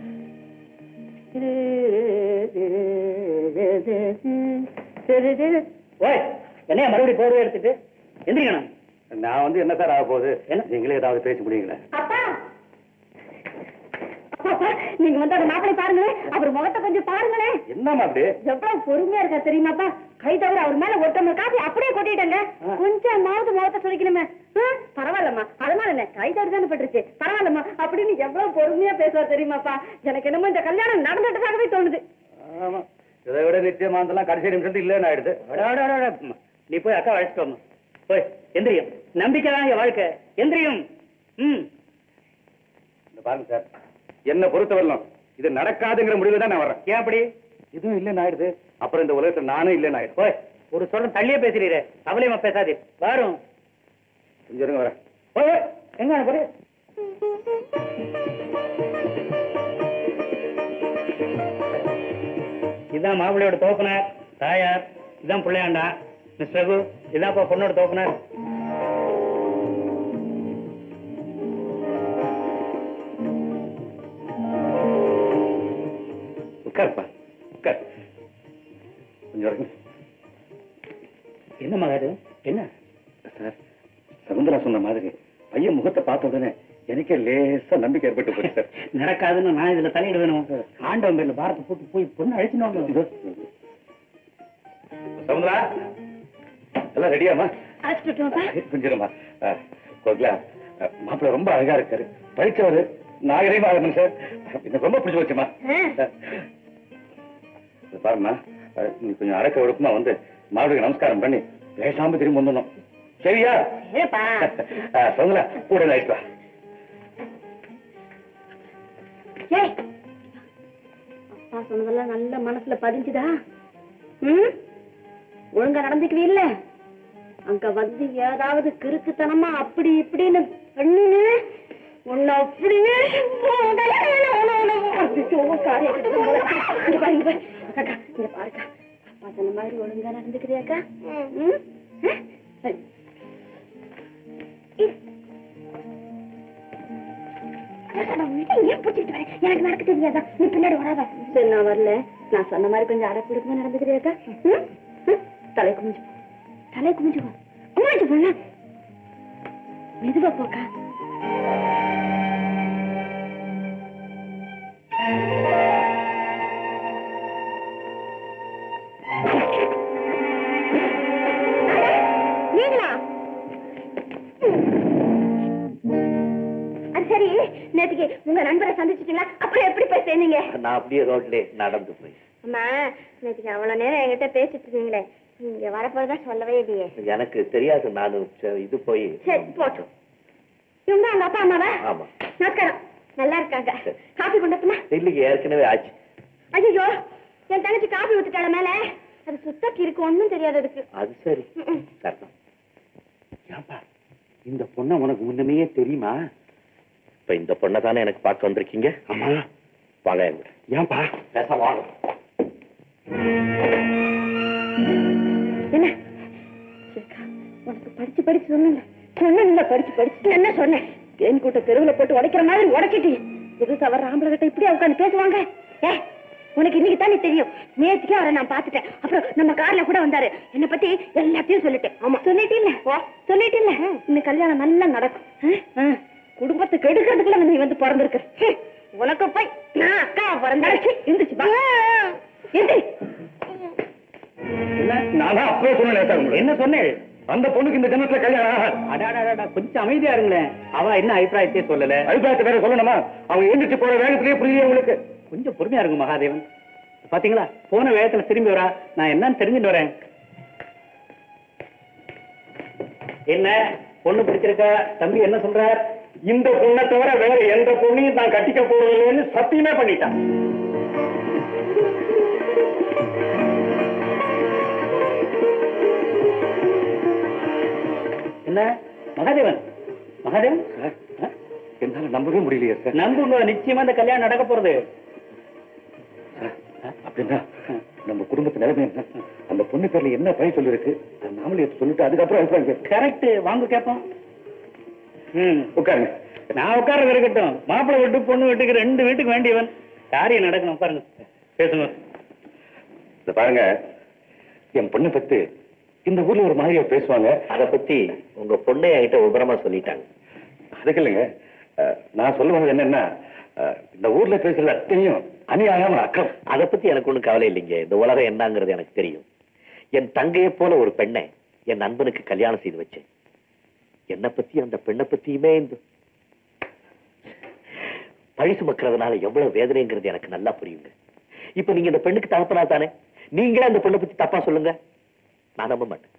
ஓய் என்னையா மறுபடியும் போர்வை எடுத்துட்டு எந்திரிக்கணும் நான் வந்து என்ன சார் ஆக போகுது என்ன? நீங்களே ஏதாவது பேச முடியுங்களா அப்பா அப்பா, நீங்க வந்து அந்த மாப்பிளை பாருங்களேன் அவர் முகத்தை கொஞ்சம் பாருங்களேன் என்னம்மா அப்படி எவ்வளவு பொறுமையா இருக்கா தெரியுமாப்பா கை தவிர அவர் மேல ஒருத்தவங்க காப்பி அப்படியே கொட்டிட்டேங்க கொஞ்சமாவது முகத்தை சொல்லிக்கணுமே ஆ, பரவாயில்லம்மா அதனால என்ன கை தவறு தானே பட்டுருச்சு பரவாயில்லம்மா அப்படின்னு எவ்வளவு பொறுமையா பேசுவார் தெரியுமாப்பா எனக்கு என்னமோ இந்த கல்யாணம் நடந்துட்டதாகவே தோணுது ஆமா இதை விட நிச்சயமாந்தெல்லாம் கடைசி நிமிஷத்து இல்லைன்னு ஆயிடுது அடா, அடா, அடா, அடா. நீ போய் அக்கா அழைச்சிட்டு வரணும் போய் எந்திரியும் நம்பிக்கை தான் என் வாழ்க்கை எந்திரியும் ம் இந்த பாருங்க சார் என்ன பொறுத்தவரையிலும் இது நடக்காதுங்கிற முடிவு தான் நான் வரேன் ஏன் அப்படி இதுவும் இல்லைன்னு ஆயிடுது அப்புறம் இந்த உலகத்துல நானும் இல்லைன்னு ஆயிடுது போய் ஒரு சொல்ற தள்ளியே பேசுறீரே அவளையுமா பேசாதீர் வாரும் கொஞ்சம் இருங்க வரேன் போய் போய். எங்க போய் இதான் மாப்பிள்ளையோட தோப்பனர் தாயார் இதான் பிள்ளையாண்டா மிஸ் ரகு இதான்ப்பா பொண்ணோட தோப்பனர் உட்காருப்பா உட்கார் கொஞ்சம் இருங்க என்ன மகாது என்ன சார் சகுந்தரா சொன்ன மாதிரி பையன் முகத்தை பார்த்த உடனே எனக்கே லேசா நம்பிக்கை ஏற்பட்டு போச்சு சார் நடக்காதுன்னு நான் இதுல தலையிட வேணும் ஆண்டவன் பேர்ல பாரத்தை போட்டு போய் பொண்ணு அழிச்சுன்னு சமுந்தரா எல்லாம் ரெடியாமா அழைச்சிட்டுமா கொஞ்சமா கோகிலா மாப்பிள்ள ரொம்ப அழகா இருக்காரு படிச்சவரு நாகரீகமா இருக்கணும் சார் எனக்கு ரொம்ப பிடிச்சு வச்சுமா பாருமா அஹ், நீ கொஞ்சம் அடக்க ஒடுக்கமா வந்து மாப்பிளுக்கு நமஸ்காரம் பண்ணி பேசாம திரும்பி வந்துடணும் சரியா ஏப்பா அஹ், சமுந்தரா கூட ஆயிட்டு வா ஏய் அப்பா சொன்னதெல்லாம் நல்ல மனசுல பதிஞ்சுதா ம் ஒழுங்கா நடந்துக்குவீல்ல அங்க வந்து ஏதாவது கிறுக்குத்தனமா அப்படி இப்படின்னு பண்ணுன்னு உன்னை அப்படியே ஐயோ, காரியம் கெட்டு போகுது. இங்க பாரு, இங்க பாரு. அக்கா, இங்க பாருக்கா. அப்பா சொன்ன மாதிரி ஒழுங்கா நடந்துக்கிறியாக்கா ம்? ஆ? சரி. இரு. நான் விட்டு ஏன் பிடிச்சிட்டு வரேன் எனக்கு நடக்க தெரியாதா நீ பின்னாடி வராத சரி நான் வரல நான் சொன்ன மாதிரி கொஞ்சம் அடப்பிடுக்கமா நடந்துக்கிறியாக்கா ம்? ம்? தலை குமிஞ்சு போ தலை குமிஞ்சு போ குமிஞ்சு போல மெதுவா போக்கா நீங்களா அது சரி நேத்துக்கு உங்க நண்பரை சந்திச்சிட்டீங்களா அப்புறம் எப்படி போய் சேர்ந்தீங்க நான் அப்படியே ரோட்ல நடந்து போய் அம்மா நேற்றுக்கு அவ்வளவு நேரம் என்கிட்ட பேசிட்டு இருந்தீங்களே நீங்க வரப்போதான் சொல்லவே இல்லையே எனக்கு தெரியாது நான் இது போய் சரி போட்டும் இவங்க அவங்க அப்பா அம்மாவா ஆமா நமஸ்காரம் நல்லா இருக்காங்க காபி கொண்டட்டுமா இல்லைங்க ஏற்கனவே ஆச்சு ஐயோ என் தங்கச்சி காபி ஊத்துட்டாள மேல அது சுத்தக்கு இருக்கு ஒண்ணும் தெரியாது அதுக்கு அது சரி ம்ம். கரெக்ட் ஏன்பா இந்த பொண்ணை உனக்கு முன்னமே தெரியுமா இப்ப இந்த பொண்ணை தானே எனக்கு பார்க்க வந்திருக்கீங்க ஆமா வாங்க என் கூட ஏன்பா பேச வாங்க என்ன சரிக்கா, உனக்கு படிச்சு படிச்சு சொன்னேன் சொன்ன படிச்சு படிச்சு என்ன சொன்னேன் தேன் கூட்ட தெருவுல போட்டு உடைக்கிற மாதிரி உடைச்சிட்டு புதுசா வர்ற ஆம்பளை கிட்ட இப்படியா உட்காந்து பேசுவாங்க ஏ உனக்கு இன்னைக்கு தானே தெரியும் நேற்றுக்கே அவரை நான் பார்த்துட்டேன் அப்புறம் நம்ம கார்ல கூட வந்தாரு என்ன பத்தி எல்லாத்தையும் சொல்லிட்டேன் ஆமா சொல்லிட்டு இல்ல சொல்லிட்டு இல்ல இந்த கல்யாணம் நல்லா நடக்கும் ஆ? ஆ. குடும்பத்தை கெடுக்கிறதுக்குள்ள நீ வந்து பிறந்திருக்க ஹம். உனக்கு போய் நான் அக்கா பிறந்தாச்சு இருந்துச்சு பா எந்திரி நான் அப்பவே சொன்னேன் என்ன சொன்னேன் அந்த பொண்ணுக்கு இந்த ஜென்மத்துல கல்யாணம் ஆகாது. அடாடாடா கொஞ்சம் அமைதியா இருங்களேன் அவ என்ன அபிப்பிராயத்தையே சொல்லல அபிப்பிராயத்தை வேற சொல்லணுமா அவங்க எழுந்திரிச்சு போற வேகத்திலேயே புரியல உங்களுக்கு கொஞ்சம் பொறுமையா இருங்க மகாதேவன் பாத்தீங்களா போன வேகத்துல திரும்பி வரா நான் என்னன்னு தெரிஞ்சுட்டு வரேன் என்ன பொண்ணு பிடிச்சிருக்கா தம்பி என்ன சொல்றார் இந்த பொண்ணை தவிர வேற எந்த பொண்ணையும் நான் கட்டிக்க போறதில்லைன்னு சத்தியமே பண்ணிட்டான் என்ன மகாதேவன் மகாதேவன் ஆ? என்னால நம்பவே முடியலையே சார் நம்புங்க நிச்சயமா இந்த கல்யாணம் நடக்க போறது அப்படின்னா நம்ம குடும்பத்து நிலைமை என்ன அந்த பொண்ணு பேர்ல என்ன பழி சொல்லிருக்கு அது நாமளே எடுத்து சொல்லிட்டு அதுக்கப்புறம் அபிப்பிராயம் கேட்போம். கரெக்ட் வாங்க கேப்போம் ம் உட்காருங்க நான் உட்கார்றது இருக்கட்டும் மாப்பிள்ளை வீட்டு பொண்ணு வீட்டுக்கு ரெண்டு வீட்டுக்கு வேண்டியவன் காரியம் நடக்கணும் பாருங்க பேசுங்க இத பாருங்க என் பொண்ணை பத்தி இந்த ஊர்ல ஒரு மாதிரியா பேசுவாங்க அத பத்தி உங்க பொண்ணை என்கிட்ட விபரமா சொல்லிட்டாங்க அதுக்கு இல்லைங்க அஹ், நான் சொல்ல வந்தது என்னன்னா அஹ், இந்த ஊர்ல பேசுறது அத்தனையும் அநியாயம் அக்கம் அத பத்தி எனக்கு ஒண்ணும் கவலை இல்லைங்க இந்த உலகம் என்னங்கிறது எனக்கு தெரியும் என் தங்கையை போல ஒரு பெண்ணை என் நண்பனுக்கு கல்யாணம் செய்து வச்சேன் என்னை பத்தி அந்த பெண்ணை பத்தியுமே இந்த பழி சுமக்கிறதுனால எவ்வளவு வேதனைங்கிறது எனக்கு நல்லா புரியுங்க இப்ப நீங்க இந்த பெண்ணுக்கு தகப்பனா தானே நீங்களே அந்த பெண்ணை பத்தி தப்பா சொல்லுங்க நான் நம்ப மாட்டேன்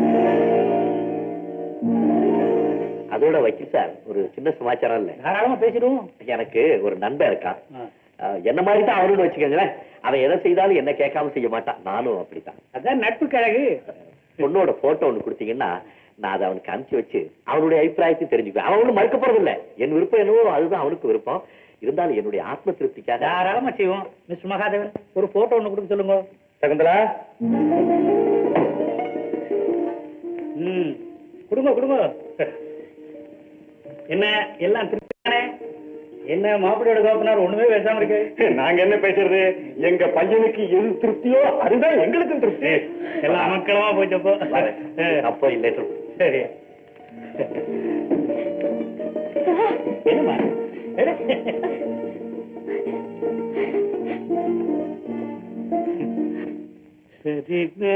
அதோட வக்கீல் சார் ஒரு சின்ன சமாச்சாரம் இல்ல தாராளமா பேசிடுவோம் எனக்கு ஒரு நண்பன் இருக்கான் ஆ. அஹ், என்ன மாதிரி தான் அவனுன்னு வச்சுக்கோங்களேன் அவன் எதை செய்தாலும் என்ன கேட்காம செய்ய மாட்டான் நானும் அப்படித்தான் அதான் நட்பு கழகு பொண்ணோட போட்டோ ஒண்ணு கொடுத்தீங்கன்னா நான் அதை அவனுக்கு அனுப்பிச்சு வச்சு அவனுடைய அபிப்பிராயத்தையும் தெரிஞ்சுக்குவேன் அவன் ஒண்ணும் மறுக்க போறது இல்ல என் விருப்பம் என்னவோ அதுதான் அவனுக்கு விருப்பம் இருந்தாலும் என்னுடைய ஆத்ம திருப்திக்காக தாராளமா செய்வோம் மிஸ்டர் மகாதேவன் ஒரு போட்டோ ஒண்ணு கொடுக்க சொல்லுங்க சகுந்தலா ம் கொடுங்க கொடுங்க என்ன எல்லாம் திருப்தி தானே என்ன மாப்பிள்ளையோட கோப்பனார் ஒண்ணுமே பேசாம இருக்கு நாங்க என்ன பேசுறது எங்க பையனுக்கு எது திருப்தியோ அதுதான் எங்களுக்கும் திருப்தி எல்லாம் அமக்களமா போச்சப்போ அப்போ இல்லை சரி என்ன என்னம்மா சரி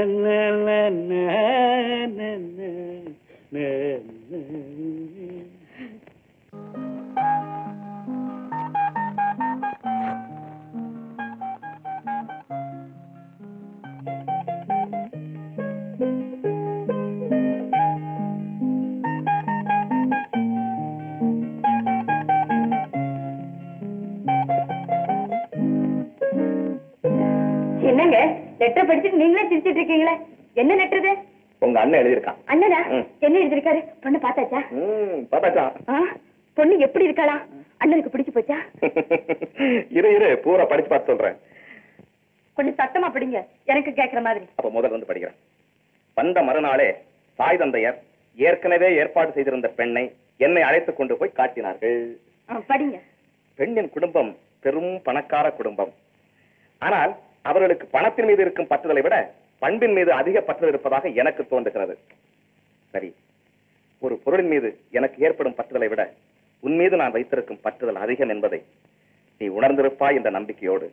என்னங்க லெட்டர் படிச்சுட்டு நீங்களே சிரிச்சிட்டு இருக்கீங்களே என்ன லெட்டர் இது உங்க அண்ணன் எழுதியிருக்கான் அண்ணனா ம். என்ன எழுதிருக்காரு பொண்ணு பார்த்தாச்சா ம், பார்த்தாச்சா ஆ, பொண்ணு எப்படி இருக்காளா அண்ணனுக்கு பிடிச்சு போச்சா இரு இரு பூரா படிச்சு பார்த்து சொல்றேன் கொஞ்சம் சத்தமா படிங்க எனக்கு கேக்குற மாதிரி அப்ப முதல்ல வந்து படிக்கிறேன் வந்த மறுநாளே தாய் தந்தையர் ஏற்கனவே ஏற்பாடு செய்திருந்த பெண்ணை என்னை அழைத்துக் கொண்டு போய் காட்டினார்கள் ஆ, படிங்க பெண்ணின் குடும்பம் பெரும் பணக்கார குடும்பம் ஆனால் அவர்களுக்கு பணத்தின் மீது இருக்கும் பற்றுதலை விட பண்பின் மீது அதிக பற்றுதல் இருப்பதாக எனக்கு தோன்றுகிறது சரி ஒரு பொருளின் மீது எனக்கு ஏற்படும் பற்றுதலை விட உன் மீது நான் வைத்திருக்கும் பற்றுதல் அதிகம் என்பதை நீ உணர்ந்திருப்பாய் என்ற நம்பிக்கையோடு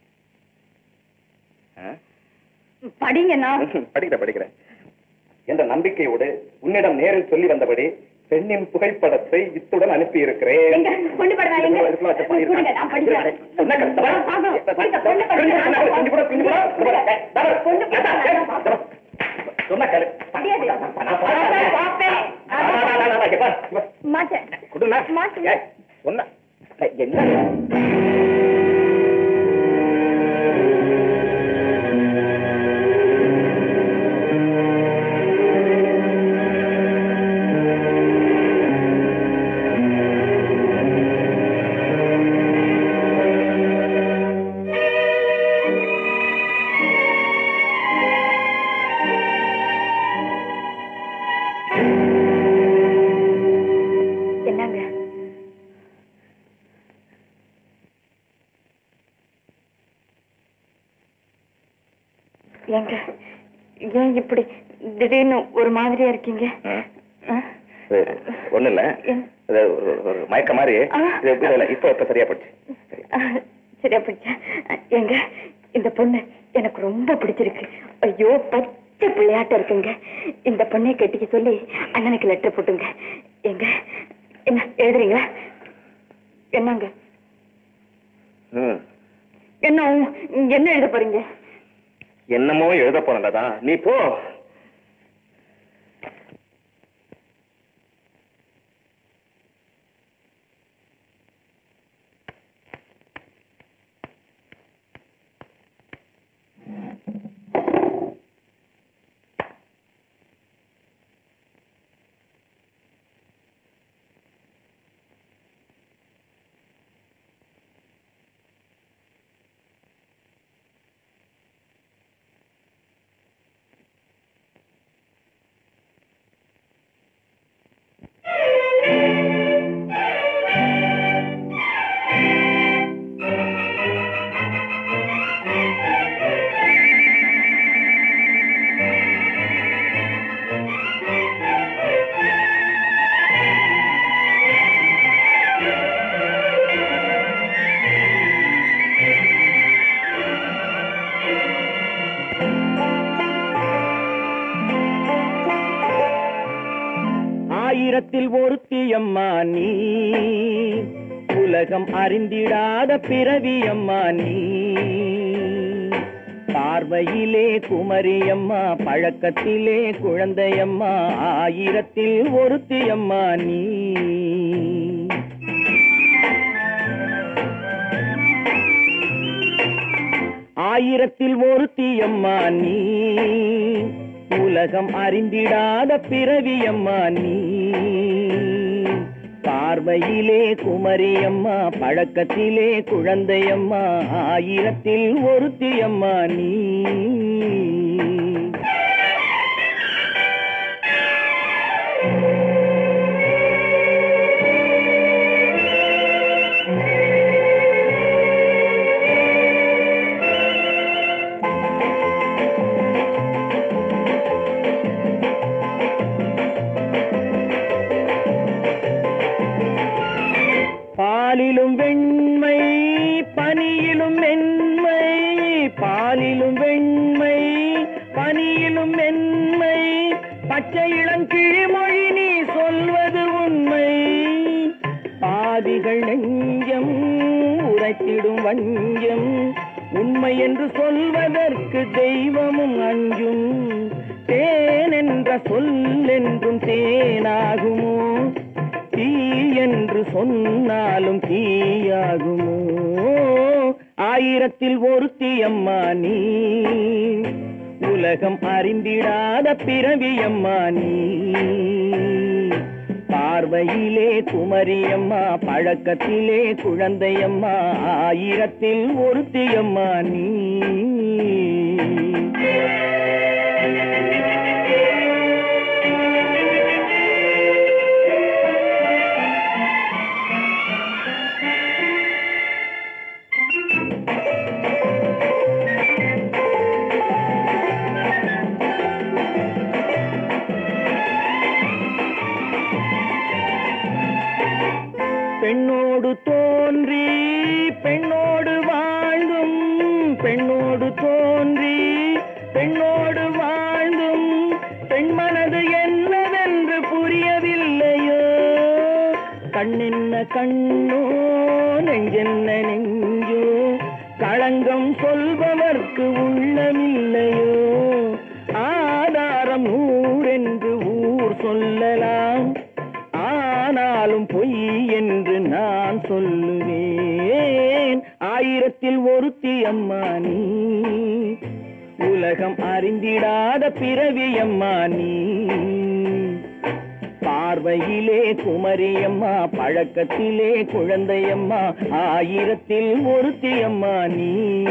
ஆ? படிங்கண்ணா படிக்கிறேன் படிக்கிறேன் என்ற நம்பிக்கையோடு உன்னிடம் நேரில் சொல்லி வந்தபடி பெண்ணின் புகைப்படத்தை இத்துடன் அனுப்பி இருக்கிறேன் எங்க பொண்ணு படுறா எங்க கொடுங்க, நான் படிக்கிறேன் பொண்ணு மாட்டேன் மாட்டேன் என்ன என்னங்க ஏங்க ஏன் இப்படி திடீர்னு ஒரு மாதிரியா இருக்கீங்க ஆ? ஒண்ணு இல்ல என்ன? இது ஒரு- ஒரு மயக்க மாதிரி ஆ. இது இப்ப இல்ல, இப்ப இப்ப சரியா போச்சு சரி. ஆ, சரியா போச்சா ஏங்க இந்த பொண்ணு எனக்கு ரொம்ப பிடிச்சிருக்கு ஐயோ பச்சை பிள்ளையாட்ட இருக்குங்க இந்த பொண்ணை கட்டிக்க சொல்லி அண்ணனுக்கு லெட்டர் போட்டுங்க எங்க என்ன எழுதுறீங்களா என்னங்க ம். என்ன என்ன எழுத போறீங்க என்னமோ எழுத போனதான் நீ போ ஆயிரத்தில் ஒருத்தி அம்மா நீ உலகம் அறிந்திடாத பிறவி அம்மா நீ பார்வையிலே குமரியம்மா பழக்கத்திலே குழந்தையம்மா ஆயிரத்தில் ஒருத்தி அம்மா நீ ஆயிரத்தில் ஒருத்தி அம்மா நீ உலகம் அறிந்திடாத பிறவி அம்மா நீ பார்வையிலே குமரியம்மா பழக்கத்திலே குழந்தையம்மா ஆயிரத்தில் ஒருத்தி அம்மா நீ பாலிலும் வெண்மை பனியிலும் மென்மை பாலிலும் வெண்மை பனியிலும் மென்மை பச்சை இளங்கிழிமொழி நீ சொல்வது உண்மை பாதிகள் நெஞ்சம் உரைத்திடும் வஞ்சம் உண்மை என்று சொல்வதற்கு தெய்வமும் அஞ்சும் தேன் என்ற சொல் என்றும் தேனாகுமோ தீ என்று சொன்னாலும் தீயாகுமோ ஆயிரத்தில் ஒருத்தி அம்மா நீ உலகம் அறிந்திடாத பிறவி அம்மா நீ பார்வையிலே குமரியம்மா பழக்கத்திலே குழந்தையம்மா ஆயிரத்தில் ஒருத்தியம்மா நீ பெண்ணோடு தோன்றி பெண்ணோடு வாழ்ந்தும் பெண்ணோடு தோன்றி பெண்ணோடு வாழ்ந்தும் பெண் மனது என்னவென்று புரியவில்லையோ கண்ணென்ன கண்ணோ நெஞ்சென்ன நெஞ்சோ களங்கம் சொல்பவர்க்கு உள்ளமில்லையோ ஆதாரம் நூறென்று ஊர் சொல்லலாம் ஆனாலும் பொய் என்று நான் சொல்லுவேன் ஆயிரத்தில் ஒருத்தி அம்மா நீ உலகம் அறிந்திடாத பிறவி அம்மா நீ பார்வையிலே குமரியம்மா பழக்கத்திலே குழந்தையம்மா ஆயிரத்தில் ஒருத்தி அம்மா நீ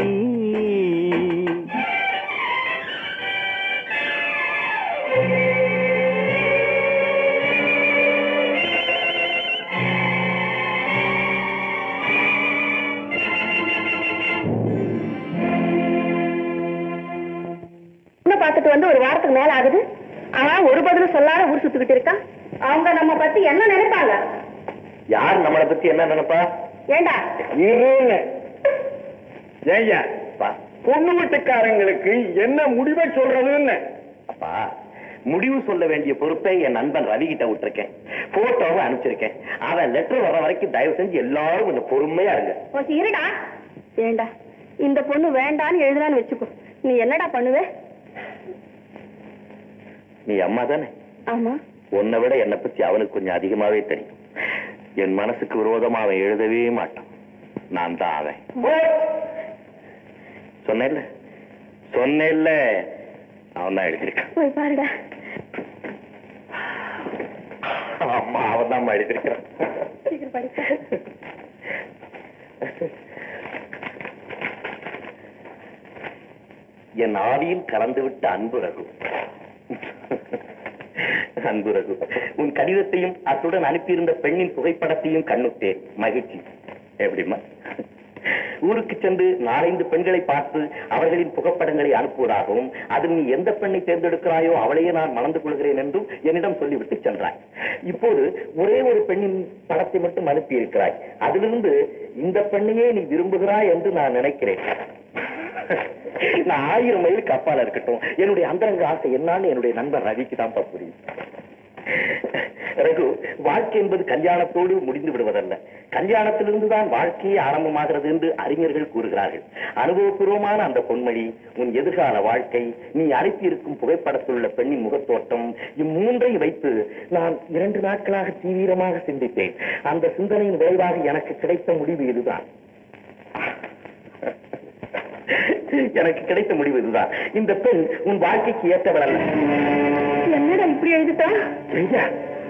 பொண்ணை பார்த்துட்டு வந்து ஒரு வாரத்துக்கு மேல ஆகுது ஆனா ஒரு பதிலும் சொல்லாத ஊர் சுத்திக்கிட்டு இருக்கான் அவங்க நம்ம பத்தி என்ன நினைப்பாங்க யார் நம்மளை பத்தி என்ன நினைப்பா ஏண்டா இருங்க ஏய்யா அப்பா பொண்ணு வீட்டுக்காரங்களுக்கு என்ன முடிவை சொல்றதுன்னு அப்பா முடிவு சொல்ல வேண்டிய பொறுப்பை என் நண்பன் ரவி கிட்ட விட்டுருக்கேன் போட்டோவை அனுப்பிச்சிருக்கேன் அவன் லெட்டர் வர வரைக்கும் தயவு செஞ்சு எல்லாரும் கொஞ்சம் பொறுமையா இருங்க கொஞ்சம் இருடா ஏண்டா இந்த பொண்ணு வேண்டான்னு எழுதுறான்னு வச்சுக்கோ நீ என்னடா பண்ணுவ நீ அம்மா தானே ஆமா உன்னை விட என்னை பத்தி அவனுக்கு கொஞ்சம் அதிகமாவே தெரியும் என் மனசுக்கு விரோதமா அவன் எழுதவே மாட்டான் நான் தான் அவன் சொன்னேன்ல சொன்னேன்ல அவன் தான் எழுதியிருக்கான் போய் பாருடா அம்மா அவன் தான் எழுதியிருக்கான் சீக்கிரம் படிப்பா என் ஆவியில் கலந்துவிட்ட அன்பு ரகு அன்பு ரகு உன் கடிதத்தையும் அத்துடன் அனுப்பியிருந்த பெண்ணின் புகைப்படத்தையும் கண்ணுட்டேன் மகிழ்ச்சி எப்படிம்மா ஊருக்கு சென்று நாலைந்து பெண்களை பார்த்து அவர்களின் புகைப்படங்களை அனுப்புவதாகவும் அதில் நீ எந்த பெண்ணை தேர்ந்தெடுக்கிறாயோ அவளையே நான் மணந்து கொள்கிறேன் என்றும் என்னிடம் சொல்லிவிட்டு சென்றாய் இப்போது ஒரே ஒரு பெண்ணின் படத்தை மட்டும் அனுப்பி இருக்கிறாய் அதிலிருந்து இந்த பெண்ணையே நீ விரும்புகிறாய் என்று நான் நினைக்கிறேன் நான் ஆயிரம் மைலுக்கு அப்பால இருக்கட்டும் என்னுடைய அந்தரங்க ஆசை என்னன்னு என்னுடைய நண்பர் ரவிக்கு தான் புரியும் ரகு வாழ்க்கை என்பது கல்யாணத்தோடு முடிந்து விடுவதல்ல கல்யாணத்திலிருந்து தான் வாழ்க்கையே ஆரம்பமாகிறது என்று அறிஞர்கள் கூறுகிறார்கள் அனுபவபூர்வமான அந்த பொன்மொழி உன் எதிர்கால வாழ்க்கை நீ அனுப்பியிருக்கும் புகைப்படத்தில் உள்ள பெண்ணின் முகத்தோட்டம் இம்மூன்றை வைத்து நான் இரண்டு நாட்களாக தீவிரமாக சிந்தித்தேன் அந்த சிந்தனையின் விளைவாக எனக்கு கிடைத்த முடிவு இதுதான் எனக்கு கிடைத்த முடிவு இதுதான் இந்த பெண் உன் வாழ்க்கைக்கு ஏற்றவள் அல்ல என்னடா இப்படி எழுதிட்டா ஐயா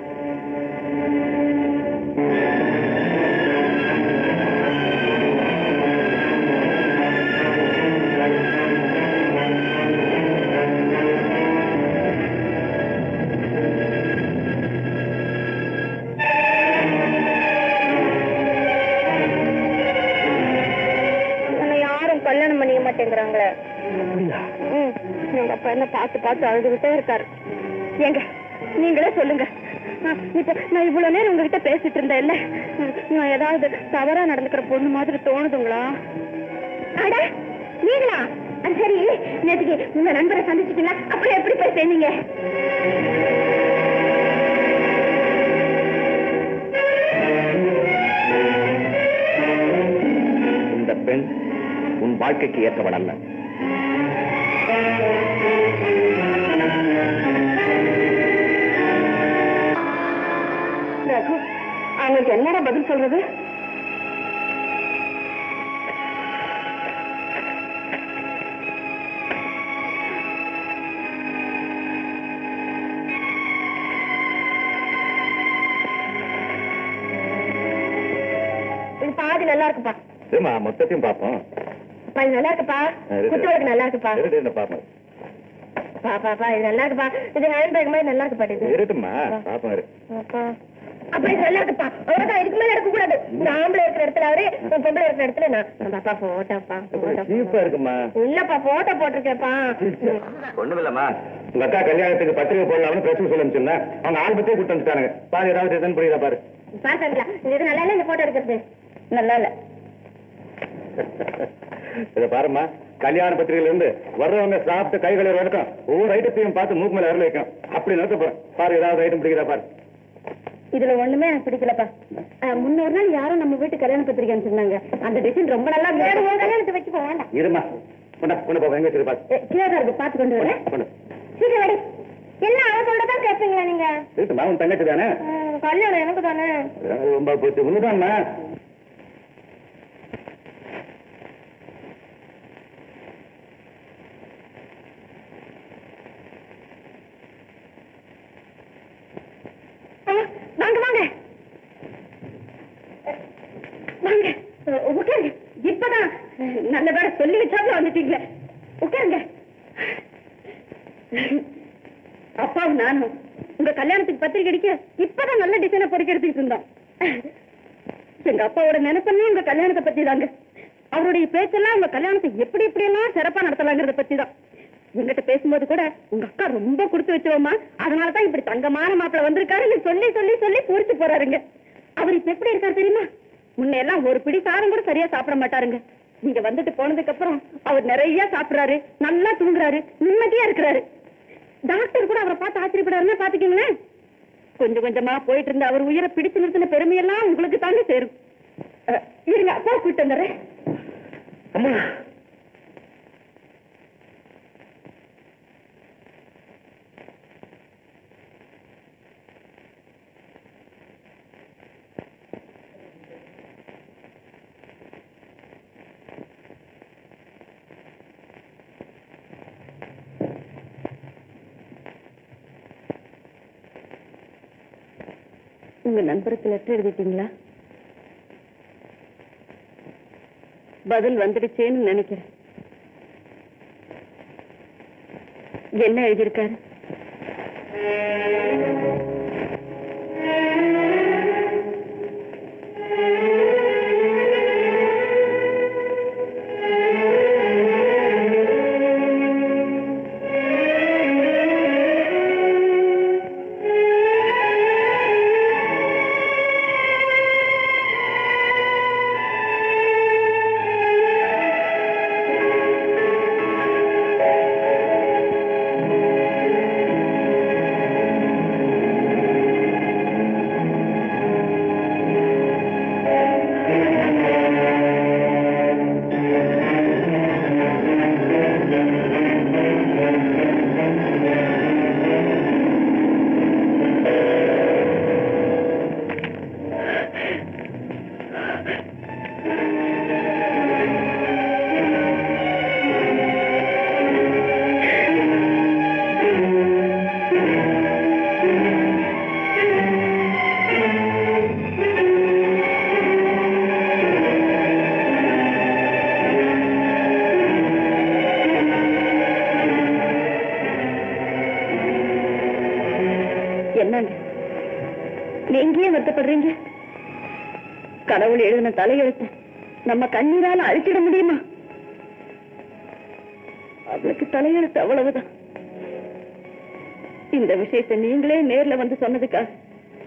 உன்னை யாரும் கல்யாணம் பண்ணிக்க மாட்டேங்கிறாங்களே ம், எங்க அப்பா என்ன பார்த்து பார்த்து அழுதுகிட்டே இருக்காரு ஏங்க நீங்களே சொல்லுங்க இப்போ நான் இவ்வளவு நேரம் உங்ககிட்ட பேசிட்டு இருந்தேன் இல்ல நான் ஏதாவது தவறா நடந்துக்கிற பொண்ணு மாதிரி தோணுதுங்களா அட நீங்களா அது சரி நேற்றுக்கு உங்க நண்பரை சந்திச்சிட்டீங்களா அப்புறம் எப்படி போய் சேர்ந்தீங்க இந்த பெண் உன் வாழ்க்கைக்கு ஏற்றவள் அல்ல ரகு அவங்களுக்கு என்னடா பதில் சொல்றது இது பாதி நல்லா இருக்குப்பா சரிம்மா மொத்தத்தையும் பார்ப்போம் பா, இது நல்லா இருக்குப்பா இருக்கு. குத்து விளக்கு நல்லா இருக்குப்பா இருட்டு என்ன பார்ப்போம் பா பா பா இது நல்லா இருக்குப்பா இது ஹேண்ட் பேக் மாதிரி நல்லா இருக்குப்பா இது இருட்டுமா பார்ப்போம் இரு அப்பா. அப்ப இது நல்லா இருக்குப்பா அவ்வளவுதான் இதுக்கு மேல எடுக்க கூடாது இந்த ஆம்பளை இருக்கிற இடத்துல அவரு பொம்பளை இருக்கிற இடத்துல நான் நான் பாப்பா போட்டோப்பா சீப்பா இருக்குமா இல்லப்பா போட்டோ போட்டிருக்கேன்ப்பா ஒண்ணுமில்லம்மா உங்க அக்கா கல்யாணத்துக்கு பத்திரிகை போடலாம்னு பிரச்சனை சொல்ல சொன்னா அவங்க ஆல்பத்தே கூட்டு வந்துட்டானுங்க பாரு ஏதாவது எதுன்னு புரியுதா பாரு பாரு சந்தியா இது இது நல்லா இல்ல இந்த போட்டோ எடுக்கிறது நல்லா இல்ல இத பாரும்மா கல்யாண பத்திரிகையில இருந்து வர்றவங்க சாப்பிட்டு கை கழுவுற வரைக்கும் ஒவ்வொரு ஐட்டத்தையும் பார்த்து மூக்கு மேல விரல வைக்கும் அப்படி நிறுத்த போறேன் பாரு ஏதாவது ஐட்டம் பிடிக்கிறா பாரு இதுல ஒண்ணுமே எனக்கு பிடிக்கலப்பா அஹ், முன்னொரு நாள் யாரும் நம்ம வீட்டு கல்யாண பத்திரிக்கை அனுப்பிச்சிருந்தாங்க அந்த டிசைன் ரொம்ப நல்லா வேற இருந்தது. உன் கல்யாணத்தை வச்சுக்கோ வேண்டாம் இருமா கொண்டா கொண்டு போ எங்க வச்சிரு பாரு அஹ், கீழே தான் இருக்கு பாத்து கொண்டு வரேன் கொண்டு சீக்கிரம் வாடி என்ன அவ சொல்றதான் கேட்பீங்களா நீங்க இருக்குமா உன் தங்கச்சி தானே ம், கல்யாணம் எனக்கு தானே ரொம்ப போச்சு ஒண்ணுதான்மா ஆ, வாங்க வாங்க வாங்க அஹ், உட்காருங்க இப்பதான் அஹ், நல்ல வேலை சொல்லி வச்சாலும் வந்துட்டீங்களே உட்காருங்க அப்பாவும் நானும் உங்க கல்யாணத்துக்கு பத்திரிக்கை அடிக்க இப்பதான் நல்ல டிசைனை பொறுக்கி எடுத்துக்கிட்டு இருந்தோம் எங்க அப்பாவோட நினைப்பெல்லாம் உங்க கல்யாணத்தை பத்தி தாங்க அவருடைய பேச்செல்லாம் உங்க கல்யாணத்தை எப்படி எப்படி எல்லாம் சிறப்பா நடத்தலாங்கிறத பத்தி தான் எங்கிட்ட பேசும்போது கூட உங்க அக்கா ரொம்ப கொடுத்து வச்சோமா அதனாலதான் இப்படி தங்கமான மாப்பிள்ள வந்திருக்காருன்னு சொல்லி சொல்லி சொல்லி பூரிச்சு போறாருங்க அவர் இப்ப எப்படி இருக்காரு தெரியுமா முன்ன எல்லாம் ஒரு பிடி சாரம் கூட சரியா சாப்பிட மாட்டாருங்க நீங்க வந்துட்டு போனதுக்கு அப்புறம் அவர் நிறைய சாப்பிடுறாரு நல்லா தூங்குறாரு நிம்மதியா இருக்கிறாரு டாக்டர் கூட அவரை பார்த்து ஆச்சரியப்படாருன்னா பாத்துக்கீங்களேன் கொஞ்சம் கொஞ்சமா போயிட்டு இருந்த அவர் உயிரை பிடிச்சு நிறுத்தின பெருமையெல்லாம் உங்களுக்கு தாங்க சேரும் அஹ், இருங்க அப்பா கூப்பிட்டு வந்துடுறேன் உங்க நண்பருக்கு லெட்டர் எழுதிட்டீங்களா பதில் வந்துடுச்சேன்னு நினைக்கிறேன் என்ன எழுதியிருக்காரு என்னங்க நீங்க ஏன் வருத்தப்படுறீங்க கடவுள் எழுதின தலையெழுத்து நம்ம கண்ணீரால அழிச்சிட முடியுமா அவளுக்கு தலையெழுத்து அவ்வளவுதான் இந்த விஷயத்தை நீங்களே நேர்ல வந்து சொன்னதுக்காக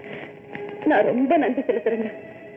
நான் ரொம்ப நன்றி செலுத்துறேங்க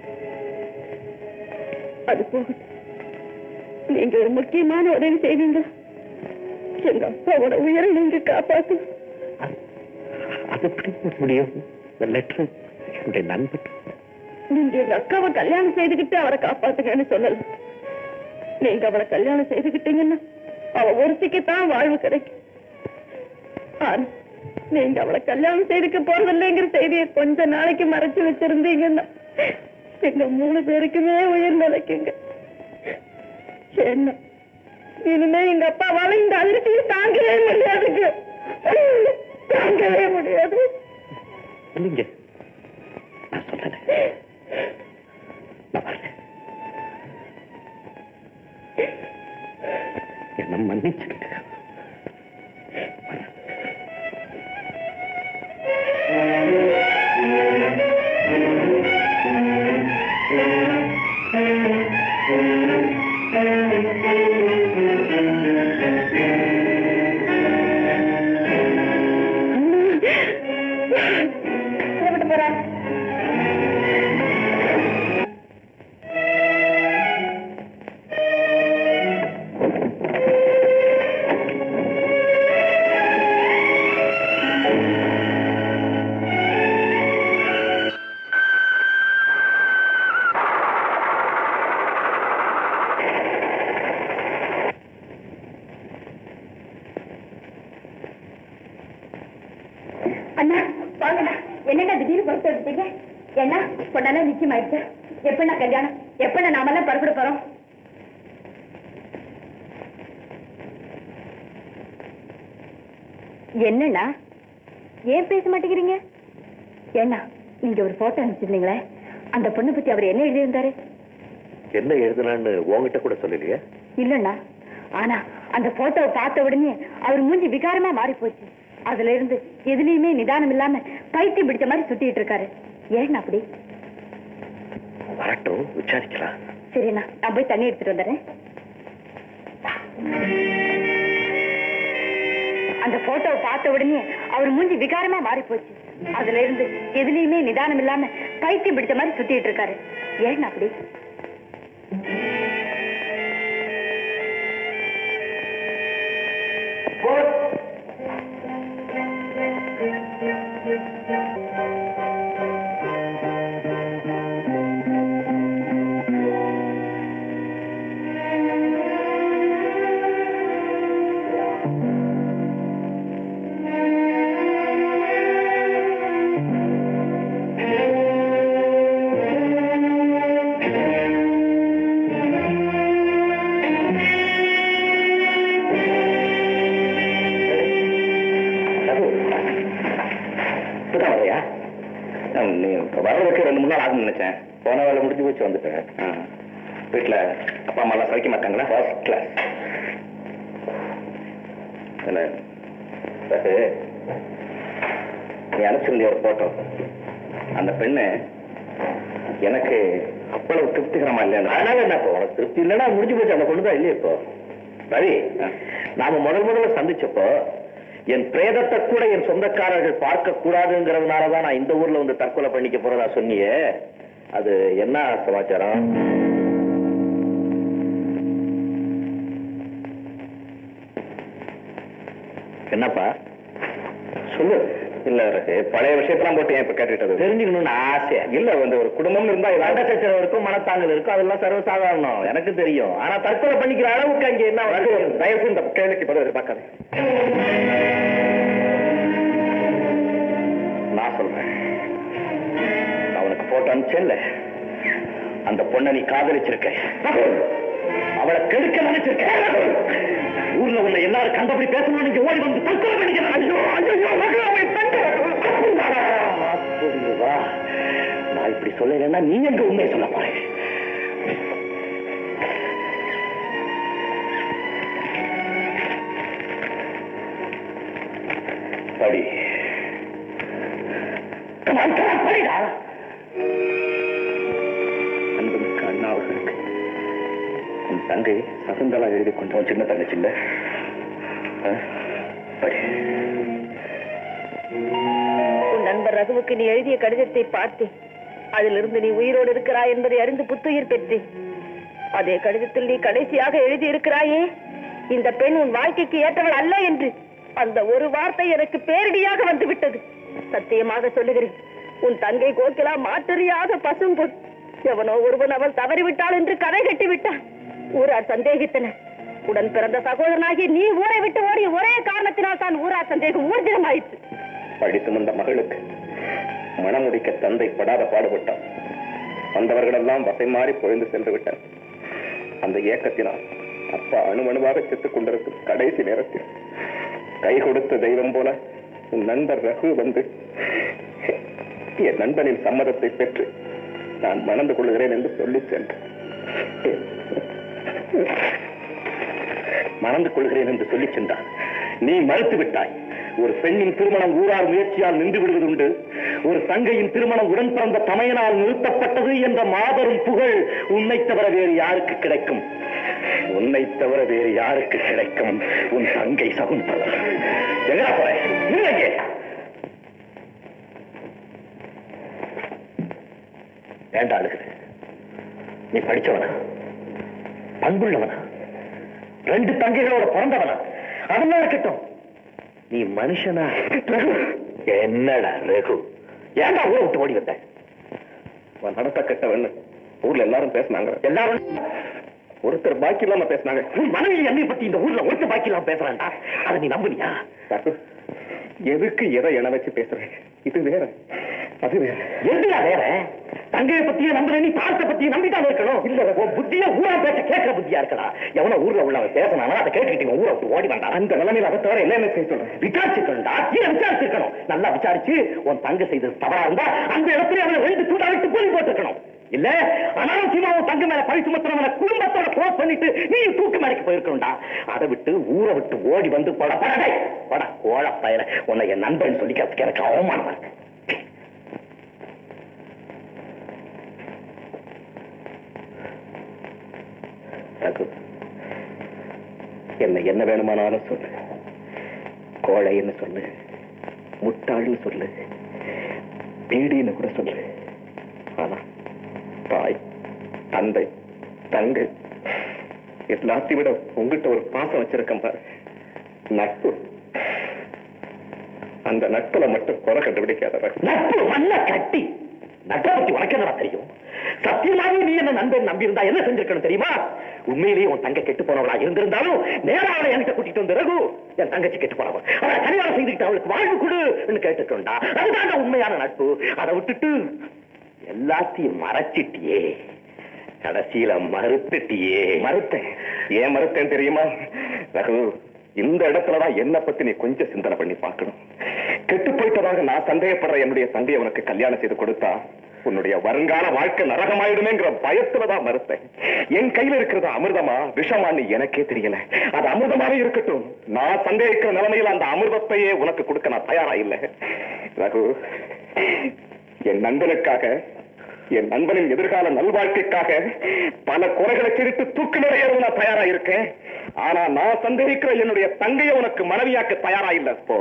அது போகட்டும் நீங்க ஒரு முக்கியமான உதவி செய்வீங்க எங்க அப்பாவோட உயிரை நீங்க காப்பாத்து அது எப்படி முடியும் இந்த லெட்டர் என்னுடைய நண்பன் நீங்க எங்க அக்காவை கல்யாணம் செய்துகிட்டு அவரை காப்பாத்துங்கன்னு சொல்லல நீங்க அவளை கல்யாணம் செய்துகிட்டீங்கன்னா அவ ஒருத்திக்கு தான் வாழ்வு கிடைக்கும் ஆனா நீங்க அவளை கல்யாணம் செய்துக்க போறதில்லைங்கிற செய்தியை கொஞ்ச நாளைக்கு மறைச்சு வச்சிருந்தீங்கன்னா எங்க மூணு பேருக்குமே உயிர் நிலைக்குங்க என்ன இனிமே எங்க அப்பாவால இந்த அதிர்ச்சியை தாங்கவே முடியாதுங்க தாங்கவே முடியாது இல்லைங்க நான் சொல்றேன் நான் வரேன் என்ன மன்னிச்சுக்கிட்டு விட்டு போறா அண்ணா வாங்கண்ணா என்னண்ணா திடீர்னு பொறுத்து எடுத்தீங்க என்ன பொண்ணெல்லாம் நிச்சயம் ஆயிடுச்சு எப்பண்ணா கல்யாணம் எப்பண்ணா நாமெல்லாம் புறப்பட போறோம் என்னண்ணா ஏன் பேச மாட்டேங்கிறீங்க ஏண்ணா நீங்க ஒரு போட்டோ அனுப்பிச்சிருந்தீங்களே அந்த பொண்ணை பத்தி அவர் என்ன எழுதியிருந்தாரு என்ன எழுதுனான்னு உங்ககிட்ட கூட சொல்லலையே இல்லண்ணா ஆனா அந்த போட்டோவை பார்த்த உடனே அவர் மூஞ்சி விகாரமா மாறி போச்சு அதுல இருந்து எதுலயுமே நிதானம் இல்லாம பைத்தியம் பிடிச்ச மாதிரி சுத்திட்டு இருக்காரு ஏன் அப்படி வரட்டும் விசாரிக்கலாம் சரிண்ணா நான் போய் தண்ணி எடுத்துட்டு வந்துடுறேன் அந்த போட்டோவை பார்த்த உடனே அவர் மூஞ்சி விகாரமா மாறி போச்சு அதுல இருந்து எதுலயுமே நிதானம் இல்லாம பைத்தியம் பிடிச்ச மாதிரி சுத்திட்டு இருக்காரு ஏன் அப்படி இப்பதான் வரையா நீ வர்றதுக்கு ரெண்டு மூணு நாள் ஆகும் நினைச்சேன் போன வேலை முடிஞ்சு போச்சு வந்துட்டேன் வீட்டுல அப்பா அம்மா எல்லாம் சமைக்க மாட்டாங்களா ஃபர்ஸ்ட் கிளாஸ் என்ன ரகு, நீ அனுப்பிச்சிருந்திய ஒரு போட்டோ அந்த பெண்ணு எனக்கு அவ்வளவு திருப்திகரமா இல்லையா அதனால என்ன இப்போ உனக்கு திருப்தி இல்லைன்னா முடிஞ்சு போச்சு அந்த பொண்ணு தான் இல்லையே இப்போ ரவி நாம முதல் முதல்ல சந்திச்சப்போ என் பிரேதத்தை கூட என் சொந்தக்காரர்கள் பார்க்க கூடாதுங்கிறதுனாலதான் நான் இந்த ஊர்ல வந்து தற்கொலை பண்ணிக்க போறதா சொன்னியே அது என்ன சமாச்சாரம் என்னப்பா சொல்லு இல்ல ரகு, பழைய விஷயத்தெல்லாம் போட்டு ஏன் இப்ப கேட்டுட்டது தெரிஞ்சுக்கணும்னு ஆசை இல்ல வந்து ஒரு குடும்பம் இருந்தா சண்டை ஏதாவது சச்சரவு இருக்கும் மனத்தாங்கல் இருக்கும் அதெல்லாம் சர்வசாதாரணம் எனக்கு தெரியும் ஆனா தற்கொலை பண்ணிக்கிற அளவுக்கு அங்க என்ன ரகு, வந்து தயவு செய்து இந்த கேள்விக்கு பதில் எதிர்பார்க்காத நான் சொல்றேன் நான் உனக்கு போட்டோ அனுப்பிச்சேன்ல அந்த பொண்ணை நீ காதலிச்சிருக்க அவளை கெடுக்க நினைச்சிருக்க ஊர்ல உன்னை எல்லாரும் கண்டபடி பேசணும் நீங்க ஓடி வந்து தற்கொலை பண்ணிக்கிறேன் ஐயோ ஐயோ ரகு, அவன் தங்க- அப்படி வா நான் இப்படி சொல்லலைன்னா நீ எங்க உண்மையை சொல்ல போறேன் படி Come on, come on, படிடா அன்புமிக்க அண்ணா அவர்களுக்கு உன் தங்கை சகுந்தலா எழுதி கொண்டு உன் சின்ன தங்கச்சி இல்ல ஆ? படி உன் நண்பர் ரகுவுக்கு நீ எழுதிய கடிதத்தை பார்த்தேன் அதிலிருந்து நீ உயிரோடு இருக்கிறாய் என்பதை அறிந்து புத்துயிர் பெற்றேன் அதே கடிதத்தில் நீ கடைசியாக எழுதி இருக்கிறாயே இந்த பெண் உன் வாழ்க்கைக்கு ஏற்றவள் அல்ல என்று அந்த ஒரு வார்த்தை எனக்கு பேரிடியாக வந்து விட்டது சத்தியமாக சொல்லுகிறேன் உன் தங்கை கோகிலா மாற்றறியாத பசும்பொன் எவனோ ஒருவன் அவள் தவறிவிட்டாள் என்று கதை கட்டி விட்டான் ஊரார் சந்தேகித்தனர் உடன் பிறந்த சகோதரனாகி நீ ஊரை விட்டு ஓடிய ஒரே காரணத்தினால் தான் ஊரார் சந்தேகம் ஊர்ஜிதமாயிற்று பழி சுமந்த மகளுக்கு மணமுடிக்க தந்தை படாத பாடுபட்டான் வந்தவர்களெல்லாம் வசை மாறி பொழிந்து சென்று விட்டார் அந்த ஏக்கத்தினால் அப்பா அணுவணுவாக செத்துக் கொண்டிருக்கும் கடைசி நேரத்தில் கை கொடுத்த தெய்வம் போல உன் நண்பர் ரகு வந்து என் நண்பனின் சம்மதத்தை பெற்று நான் மணந்து கொள்கிறேன் என்று சொல்லி சென்றேன் மணந்து கொள்கிறேன் என்று சொல்லி சென்றான் நீ மறுத்து விட்டாய் ஒரு பெண்ணின் திருமணம் ஊரார் முயற்சியால் நின்று விடுவதுண்டு ஒரு தங்கையின் திருமணம் உடன் பிறந்த தமையனால் நிறுத்தப்பட்டது என்ற மாபெரும் புகழ் உன்னை தவிர வேறு யாருக்கு கிடைக்கும் உன்னை தவிர வேறு யாருக்கு கிடைக்கும் உன் தங்கை சகுந்தலா எங்கடா போற இல்லையே வேண்டா அழுகுது நீ படிச்சவனா பண்புள்ளவனா ரெண்டு தங்கைகளோட பிறந்தவனா அதெல்லாம் இருக்கட்டும் நீ மனுஷனா ரகு என்னடா ரகு ஏன்டா ஊரை விட்டு ஓடி வந்த உன் நடத்த கெட்டவன்னு ஊர்ல எல்லாரும் பேசினாங்க எல்லாரும் ஒருத்தர் பாக்கி இல்லாம பேசினாங்க உன் மனைவி என்னை பத்தி இந்த ஊர்ல ஒருத்தர் பாக்கி இல்லாம பேசுறான்டா அதை நீ நம்புனியா ரகு எதுக்கு எதை என வச்சு பேசுறேன் இது வேற அது வேற எதுயா வேற தங்கையை பத்தியே நம்புற நீ தாழ்த்த பத்தியே நம்பிதான் இருக்கணும் இல்ல உன் புத்திய ஊரா பேச கேட்கிற புத்தியா இருக்கடா எவனோ ஊர்ல உள்ளவன் பேசினானா அதை கேட்டுக்கிட்டு ஊரை விட்டு ஓடி வேண்டாம் அந்த நிலைமையில அதை தவிர என்ன என்ன செய்ய சொல்றேன் விசாரிச்சுக்கணும்டா கீழே விசாரிச்சிருக்கணும் நல்லா விசாரிச்சு உன் தங்கை செய்தது தவறா இருந்தா அந்த இடத்துல அவனை ரெண்டு தூண்டா விட்டு போய் போட்டுருக்கணும் இல்ல அனாவசியமா உன் தங்க மேல பழி சுமத்துறவன குடும்பத்தோட க்ளோஸ் பண்ணிட்டு நீ தூக்கு மேலைக்கு போயிருக்கணும்டா அதை விட்டு ஊரை விட்டு ஓடி வந்து போட படடை பட கோழ பயல உன்னை என் நண்பன் சொல்லிக்கிறதுக்கு எனக்கு அவமானமா இருக்கு ரகு என்ன என்ன வேணுமானாலும் சொல்லு கோழைன்னு சொல்லு முட்டாள்னு சொல்லு பீடின்னு கூட சொல்லு ஆனா தாய் தந்தை தங்கை எல்லாத்தையும் விட உங்ககிட்ட ஒரு பாசம் வச்சிருக்கேன் பாரு நட்பு அந்த நட்புல மட்டும் குறை கண்டுபிடிக்காத நட்பு நல்ல கட்டி நட்பை பத்தி உனக்கு என்னடா தெரியும் சத்தியமாவே நீ என்ன நண்பன் நம்பி இருந்தா என்ன செஞ்சிருக்கணும் தெரியுமா உண்மையிலேயே உன் தங்க கெட்டு போனவளா இருந்திருந்தாலும் நேரா அவளை என்கிட்ட கூட்டிட்டு வந்து ரகு என் தங்கச்சி கெட்டு போனவன் அவளை கல்யாணம் செய்துக்கிட்டு அவளுக்கு வாழ்வு கொடு கேட்டுக்கொண்டா அதுதான் உண்மையான நட்பு அதை விட்டுட்டு எல்லாத்தையும் மறைச்சிட்டியே கடைசியில மறுத்துட்டியே மறுத்தேன் ஏன் மறுத்தேன் தெரியுமா ரகு இந்த இடத்துலதான் என்ன பத்தி நீ கொஞ்சம் சிந்தனை பண்ணி பார்க்கணும் கெட்டு போயிட்டதாக நான் சந்தேகப்படுற என்னுடைய தந்தையை உனக்கு கல்யாணம் செய்து கொடுத்தா உன்னுடைய வருங்கால வாழ்க்கை நரகமாயிடுமேங்கிற பயத்துலதான் மறுத்தேன் என் கையில இருக்கிறது அமிர்தமா விஷமான்னு எனக்கே தெரியல அது அமிர்தமாவே இருக்கட்டும் நான் சந்தேகிக்கிற நிலைமையில அந்த அமிர்தத்தையே உனக்கு கொடுக்க நான் தயாரா இல்லை ரகு என் நண்பனுக்காக என் நண்பனின் எதிர்கால நல்வாழ்க்கைக்காக பல குறைகளை சிரித்து தூக்கு நிறையவும் நான் தயாரா இருக்கேன் ஆனா நான் சந்தேகிக்கிற என்னுடைய தங்கையை உனக்கு மனைவியாக்க தயாரா இல்ல போ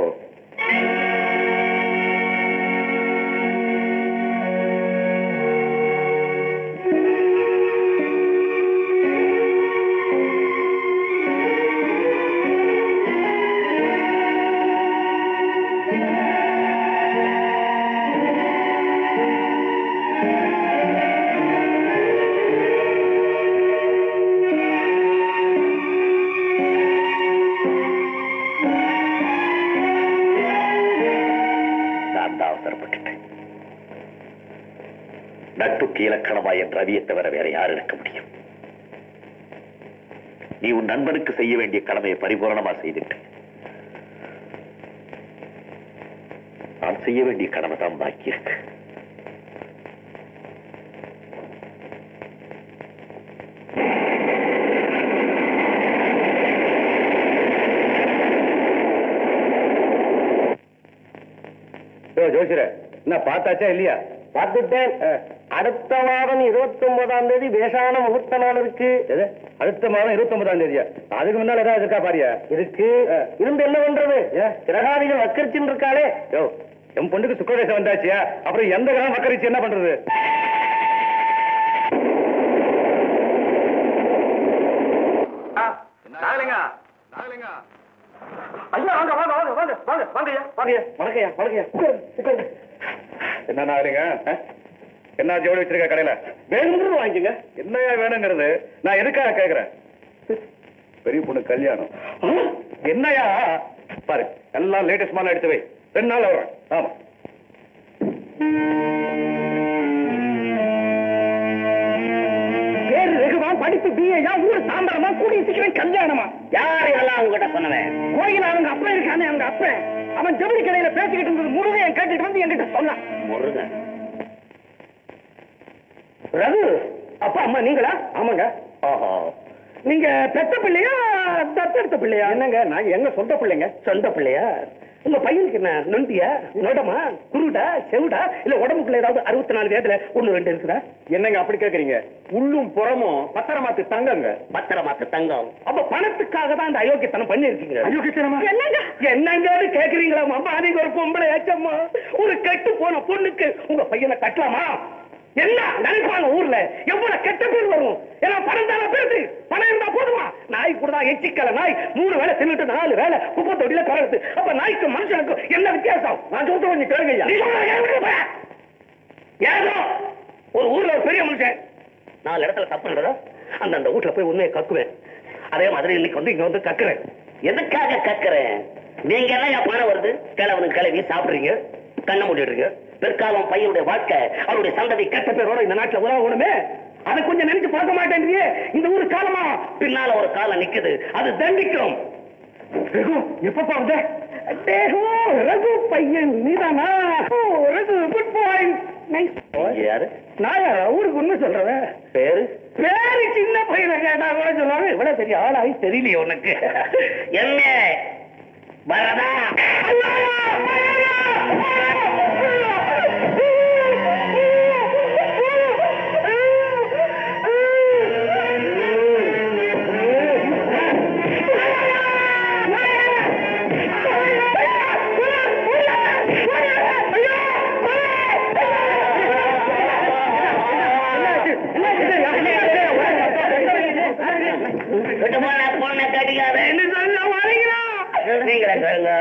நான் தான் அவசரப்பட்டுட்டேன் நட்புக்கு இலக்கணமா என் ரவியை தவிர வேற யார் இருக்க முடியும் நீ உன் நண்பனுக்கு செய்ய வேண்டிய கடமையை பரிபூரணமா செய்துட்ட நான் செய்ய வேண்டிய கடமை தான் பாக்கி இருக்கு ஜோசியர என்ன பார்த்தாச்சா இல்லையா பார்த்துட்டேன் அடுத்த மாதம் இருபத்தி ஒன்பதாம் தேதி வேஷான முகூர்த்த நாள் இருக்கு அடுத்த மாதம் இருபத்தி ஒன்பதாம் தேதியா அதுக்கு முன்னால ஏதாவது இருக்கா பாரியா இருக்கு இருந்து என்ன பண்றது கிரகாதிகள் வக்கரிச்சுன்னு இருக்காளே யோ என் பொண்ணுக்கு சுக்கரதேசம் வந்தாச்சியா அப்புறம் எந்த கிராமம் வக்கரிச்சு என்ன பண்றது ஐயா வாங்க வாங்க வாங்க வாங்க வாங்க வாங்கய்யா வாங்கய்யா வணக்கய்யா வணக்கய்யா உட்காருங்க என்ன நாகலிங்க என்ன ஜோடி வச்சிருக்க கடையில வேணுங்கிறது வாங்கிங்க என்னையா வேணுங்கிறது நான் எதுக்காக கேக்குறேன் பெரிய பொண்ணு கல்யாணம் என்னையா பாரு எல்லாம் லேட்டஸ்ட் மாலை எடுத்து வை ரெண்டு நாள் வரும் ஆமா பேரு ரகுவா படிப்பு பிஏயா ஊர் தாம்பரமா கூடிய சீக்கிரம் கல்யாணமா யார் இதெல்லாம் உங்ககிட்ட சொன்னவன் கோயில் அவங்க அப்பா இருக்கானே அவங்க அப்பா அவன் ஜவுளி கடையில பேசிக்கிட்டு இருந்தது முருகன் கேட்டுட்டு வந்து என்கிட்ட சொன்னான் முருகன் ரகு அப்பா அம்மா நீங்களா ஆமாங்க ஓஹோ நீங்க பெத்த பிள்ளையா தத்தெடுத்த பிள்ளையா என்னங்க நான் எங்க சொந்த பிள்ளைங்க சொந்த பிள்ளையா உங்க பையனுக்கு என்ன நொண்டியா நொடமா குருடா செவுடா இல்ல உடம்புக்குள்ள ஏதாவது அறுபத்தி நாலு வேதல ஒண்ணு ரெண்டு இருக்குதா என்னங்க அப்படி கேக்குறீங்க உள்ளும் புறமும் பத்திரமாத்து தங்கங்க பத்திரமாக்கு தங்கம் அப்ப பணத்துக்காக தான் அந்த அயோக்கியத்தனம் பண்ணி இருக்கீங்க அயோக்கியத்தனமா என்னங்க என்னங்கன்னு கேக்குறீங்களா அம்மா நீங்க ஒரு பொம்பளை ஏச்சம்மா ஒரு கெட்டு போன பொண்ணுக்கு உங்க பையனை கட்டலாமா என்ன நினைப்பாங்க ஊர்ல எவ்வளவு கெட்ட பேர் வரும் ஏன்னா பணம் தானே பேரு பணம் இருந்தா போதுமா நாய் கூட தான் எச்சிக்கல நாய் மூணு வேலை தின்னுட்டு நாலு வேலை குப்பை தொட்டில கரடுது அப்ப நாய்க்கு மனுஷனுக்கு என்ன வித்தியாசம் நான் சொல்றது கொஞ்சம் கேளுங்க ஐயா. நீ சொல்றத கேளுங்க பா. ஏதோ ஒரு ஊர்ல ஒரு பெரிய மனுஷன் நாலு இடத்துல தப்பு நடந்தா அந்த அந்த வீட்டுல போய் உண்மையை கக்குவேன் அதே மாதிரி இன்னைக்கு வந்து இங்க வந்து கக்குறேன் எதுக்காக கக்குறேன் நீங்க என்ன என் பணம் வருது கிழவனுக்கு கிளவி சாப்பிடுறீங்க கண்ணை மூடிடுறீங்க பிற்காலம் பையனுடைய வாழ்க்கை அவருடைய சந்ததி கெட்ட பேரோட இந்த நாட்டுல உலகணுமே அதை கொஞ்சம் நினைச்சு பார்க்க மாட்டேன்றியே இந்த ஊரு காலமா பின்னால ஒரு காலம் நிக்குது அது தண்டிக்கும் ரகு எப்பப்பா வந்த டேகோ ரகு பையன் நீதானா ஓ, ரகு குட் பாயிண்ட் நைஸ் இங்க யாரு நான் யாரா ஊருக்கு உண்மை சொல்றவன் பேரு பேரு சின்ன பையனை கேட்டா கூட சொல்லுவாங்க இவ்வளவு பெரிய ஆளாகி தெரியலையே உனக்கு என்ன வரதா விட்டு போன பொண்ணை கட்டிக்காத என்ன சொல்ல வரீங்களா நீங்களே கேளுங்க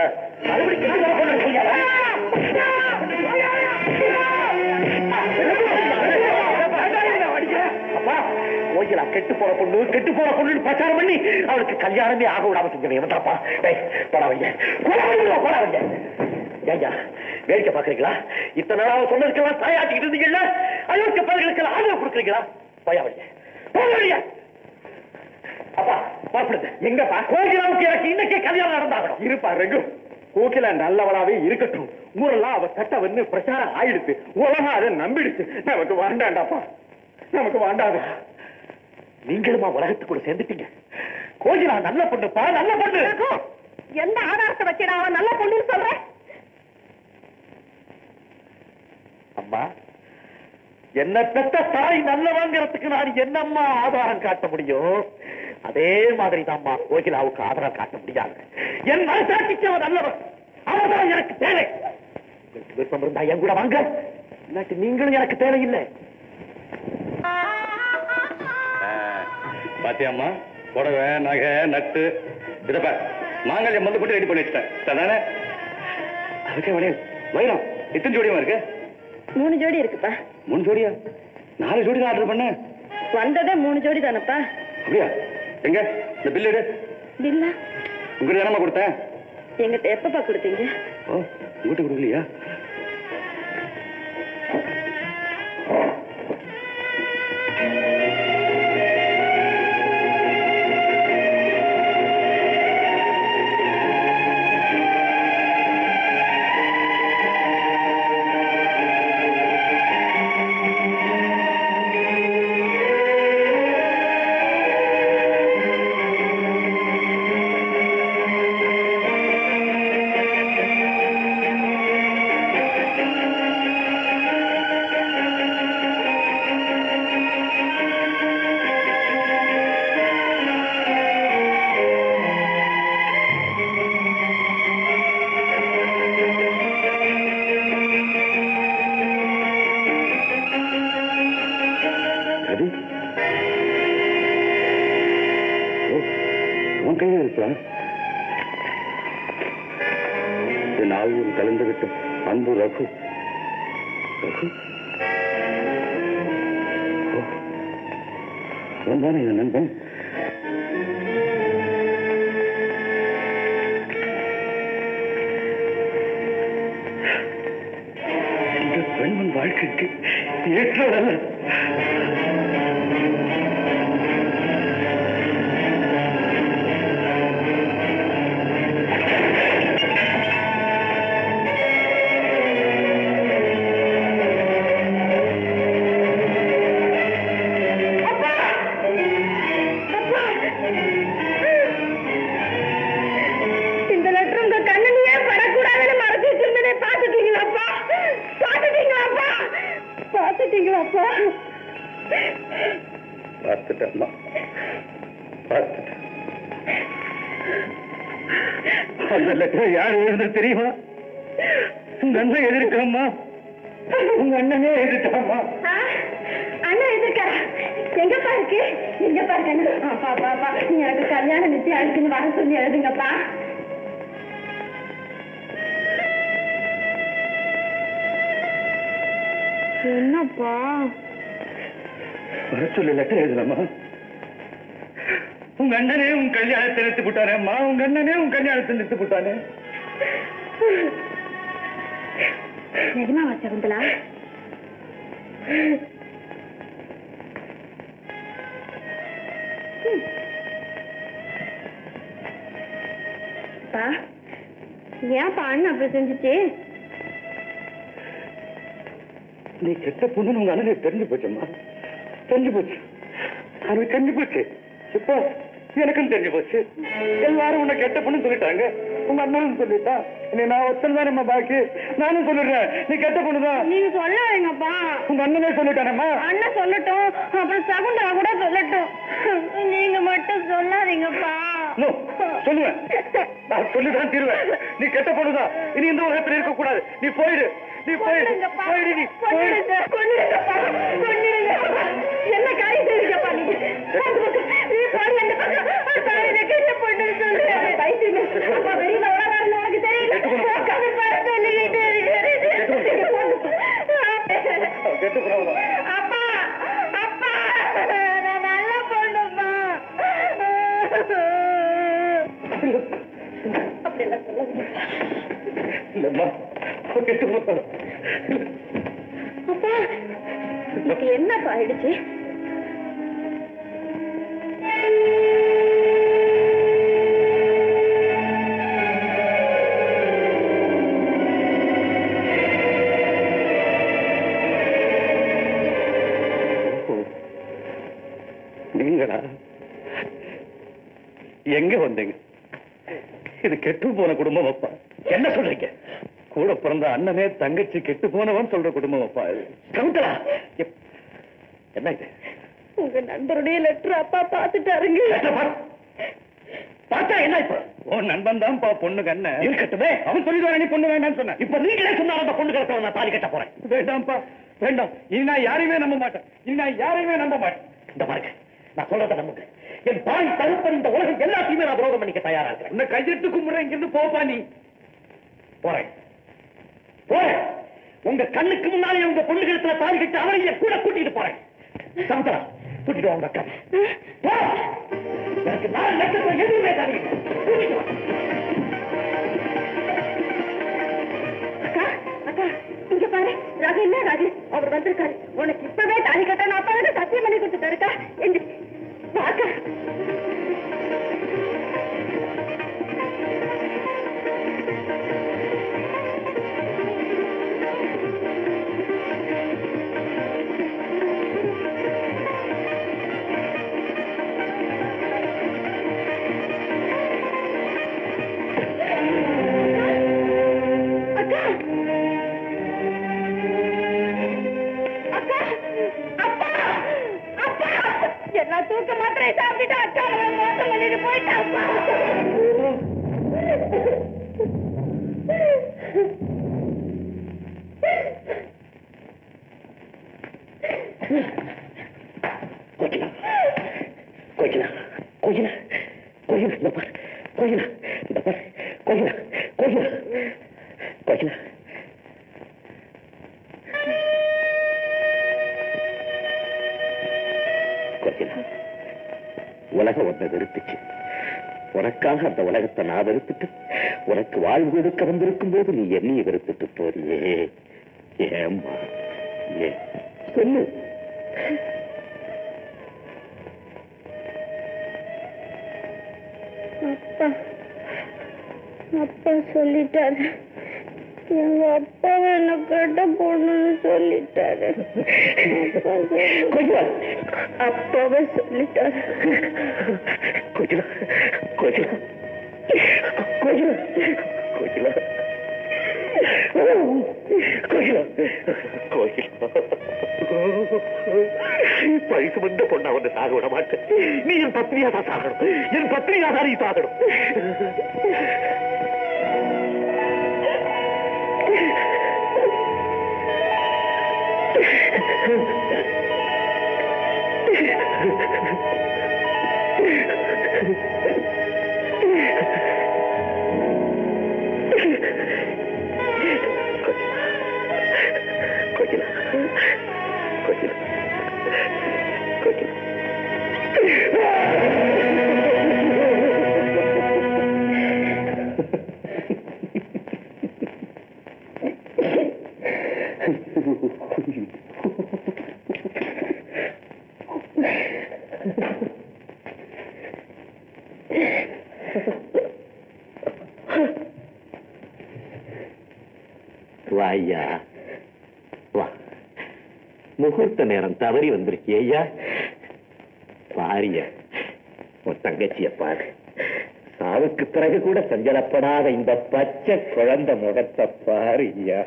அப்பா கோயிலா கெட்டு போற பொண்ணு கெட்டு போற பொண்ணு பிரச்சாரம் பண்ணி அவளுக்கு கல்யாணமே ஆக விடாம செஞ்சவன் வந்தாப்பா டேய் போடா வைங்க போடா வைங்க ஐயா வேடிக்கை பாக்குறீங்களா இத்தனை நாள் அவன் சொன்னதுக்கெல்லாம் தாயாட்டிக்கிட்டு இருந்தீங்கல்ல அயோக்கிய பதவிகளுக்கெல்லாம் ஆதரவு கொடுக்குறீங்களா போயா வைங்க போக வைங்க அப்பா பாப்பிடுங்க எங்கப்பா கோகிலாவுக்கு எனக்கு இன்னைக்கே கல்யாணம் நடந்தாகணும் இருப்பா ரெகு கோகிலா நல்லவளாவே இருக்கட்டும் ஊரெல்லாம் அவ கட்டவன்னு பிரச்சாரம் ஆயிடுச்சு உலகம் அதை நம்பிடுச்சு நமக்கு வேண்டாண்டாப்பா நமக்கு வேண்டாது நீங்களுமா உலகத்துக்குள்ள சேர்ந்துட்டீங்க கோகிலா நல்ல பொண்ணுப்பா நல்ல பொண்ணு எந்த ஆதாரத்தை வச்சு நான் அவன் நல்ல பொண்ணுன்னு சொல்றேன் அம்மா என்ன பெத்த தாய் நல்லவங்கிறதுக்கு நான் என்னம்மா ஆதாரம் காட்ட முடியும் அதே மாதிரி தான்மா கோகிலாவுக்கு ஆதாரம் காட்ட முடியாது என் மனசாட்சிக்கு அவன் நல்லவன் அவதான் எனக்கு தேவை உங்களுக்கு விருப்பம் இருந்தா என் கூட வாங்க இல்லாட்டி நீங்களும் எனக்கு தேவையில்லை பாத்தியாம்மா புடவை நகை நட்டு இதப்ப மாங்கல்யம் வந்து போட்டு ரெடி பண்ணி வச்சிட்டேன் தானே அதுக்கே வளையல் வைரம் எத்தனை ஜோடியமா இருக்கு மூணு ஜோடி இருக்குப்பா மூணு ஜோடியா நாலு ஜோடி தான் ஆர்டர் பண்ணேன் வந்ததே மூணு ஜோடி தானப்பா அப்படியா எங்க இந்த பில் எடு பில்லா உங்ககிட்ட தானம்மா கொடுத்தேன் எங்கிட்ட எப்பப்பா கொடுத்தீங்க ஓ உங்ககிட்ட கொடுக்கலையா உன் கையில் இருக்கலாம் என் ஆயுள் கலந்துகிட்ட அன்பு ரகு ரகு ஓ, அவன் தானே என் நண்பன் இந்த பெண்மன் வாழ்க்கைக்கு ஏற்றதல்ல இந்த லெட்டர் உங்க கண்ணனையே படக்கூடாதுன்னு மறைச்சு வச்சிருந்ததே பாத்துட்டீங்களாப்பா பாத்துட்டீங்களாப்பா பாத்துட்டீங்களாப்பா பார்த்துட்டேம்மா பார்த்துட்டேன் அந்த லெட்டர் யார் எழுதுனது தெரியுமா உங்க அண்ணன் எதிர்க்காமா உங்க அண்ணனே எதிர்க்காமா ஆ, அண்ணா எதிர்க்காரா எங்கப்பா இருக்கு எங்கப்பா இருக்கு அண்ணா அப்பா அப்பா அப்பா நீ எனக்கு கல்யாணம் நிச்சயம் அழைச்சுன்னு வர சொல்லி எழுதுங்கப்பா என்னப்பா வர சொல்லி லெட்டர் எழுதலாமா உங்க அண்ணனே உன் கல்யாணத்தை நிறுத்தி போட்டானேம்மா உங்க அண்ணனே உன் கல்யாணத்தை நிறுத்தி போட்டானே நிஜமாவா சகுந்தலா பா ஏன்ப்பா அண்ணன் அப்படி செஞ்சுச்சு நீ கெட்ட பொண்ணுன்னு உங்க அண்ணனுக்கு தெரிஞ்சு போச்சம்மா தெரிஞ்சு போச்சு அவனுக்கு தெரிஞ்சு போச்சு இப்போ எனக்கும் தெரிஞ்சு போச்சு எல்லாரும் உன்னை கெட்ட பொண்ணு சொல்லிட்டாங்க உங்க அண்ணனும் சொல்லிட்டான் நீ நான் ஒத்தன் தானேம்மா பாக்கி நானும் சொல்லிடுறேன் நீ கெட்ட பொண்ணுதான் நீங்க சொல்லாதீங்கப்பா உங்க அண்ணனே சொல்லிட்டானம்மா அண்ணன் சொல்லட்டும் அப்புறம் சகுந்தலா கூட சொல்லட்டும் நீங்க மட்டும் சொல்லாதீங்கப்பா நோ, சொல்லுவேன் நான் சொல்லிதான் தீருவேன் நீ கெட்ட பொண்ணுதான் இனி இந்த உலகத்தில் இருக்க கூடாது நீ போயிடு நீ போயிடு கொன்னுடுங்கப்பா. போயிடு நீ போயிடு கொன்னுடுங்க, கொன்னுடுங்கப்பா. கொன்னுடுங்க. என்ன காரியம் செய்வீங்கப்பா நீங்க? அந்த பக்கம், நீ போய் அந்த பக்கம். அப்பா, இதை கெட்ட பொண்ணுன்னு சொல்றாரு. பைத்தியமே. அப்பா, வெளியில உலகாருன்னு உனக்கு தெரியல. உட்கார்ந்து பாரு, சொல்லிக்கிட்டே இருக்காரு. கெட்டு போறவங்க அப்பா, அப்பா, நான் நல்ல பொண்ணுப்பா. அப்படியெல்லாம் சொல்லாதீங்க. இல்லம்மா கெட்டு போறவங்க அப்பா இதுக்கு என்னப்பா ஆயிடுச்சு நீங்களா எங்க வந்தீங்க இது கெட்டு போன குடும்பம் அப்பா என்ன சொல்றீங்க கூட பிறந்த அண்ணனே தங்கச்சி கெட்டு போனவன் சொல்ற குடும்பம் அப்பா இது கவுண்டரா எப்- என்ன இது உங்க நண்பருடைய லெட்டர் அப்பா பாத்துட்டாருங்க லெட்டர் பாரு. பார்த்தா என்ன இப்ப உன் நண்பன் தான் பா பொண்ணு கண்ண இருக்கட்டுமே அவன் சொல்லிடுவான் நீ பொண்ணு வேண்டாம்னு சொன்ன இப்ப நீங்களே சொன்னாலும் அந்த பொண்ணு கிடத்த நான் தாலி கட்ட போறேன் வேண்டாம்ப்பா வேண்டாம் இனி நான் யாரையுமே நம்ப மாட்டேன் இனி நான் யாரையுமே நம்ப மாட்டேன் இந்த பாருங்க நான் சொல்றத நம்புங்க என் தாய் தகப்பன் இந்த உலகம் எல்லாத்தையுமே நான் விரோதம் பண்ணிக்க தயாரா இருக்கிறேன் உன்னை கையெழுத்து கும்பிடுறேன் இங்கிருந்து போப்பா நீ போறேன் போறேன் உங்க கண்ணுக்கு முன்னாலே உங்க பொண்ணு கழுத்துல தாலி கட்டி அவரைய கூட கூட்டிட்டு போறேன் சமுத்திரா கூட்டிட்டு வா உங்க அக்கா போ. எனக்கு நாலு லட்சத்துல எதுவுமே தரீங்க கூட்டிட்டு வா. அக்கா அக்கா இங்க பாரு ரகு இல்ல ரகு அவர் வந்திருக்காரு உனக்கு இப்பவே தாலி கட்ட நான் அப்பா வந்து சத்தியம் பண்ணி கொடுத்துட்டாருக்கா எங்க வா, அக்கா அக்கா அக்கா அப்பா அப்பா என்ன தூக்க மாத்திரை சாப்பிட்டுட்டு அக்கா அவளை மோசம் பண்ணிட்டு போயிட்டா அப்பா கோகிலா கோகிலா கோகிலா கோயிலா இந்த பாரு கோயிலா இந்த பாரு கோயிலா கோயிலா கோயிலா கோயிலா உலகம் ஒன்றை வெறுத்துச்சு உனக்காக அந்த உலகத்தை நான் வெறுத்துட்டு உனக்கு வாழ்வு கொடுக்க வந்திருக்கும் போது நீ என்னைய வெறுத்துட்டு போறியே ஏம்மா ஏன் சொல்லு அப்பா அப்பா சொல்லிட்டாரு எங்க அப்பாவை என்ன கட்ட போடணும்னு சொல்லிட்டாரு அப்பா சொல்லி- கோயிலா அப்பாவே சொல்லிட்டாரு கோகிலா கோகிலா கோகிலா கோகிலா கோகிலா கோகிலா பழிக்கு வந்த பொண்ணா வந்து சாக விட மாட்டேன் நீ என் பத்னியா தான் சாகணும் என் பத்னியா தான் நீ சாகணும் கோகிலா கோகிலா கோகிலா வாய்யா வா முகூர்த்த நேரம் தவறி வந்திருக்கே ஐயா பாரியா உன் தங்கச்சிய பாரு சாவுக்கு பிறகு கூட சஞ்சலப்படாத இந்த பச்சை குழந்தை முகத்தை பாருயா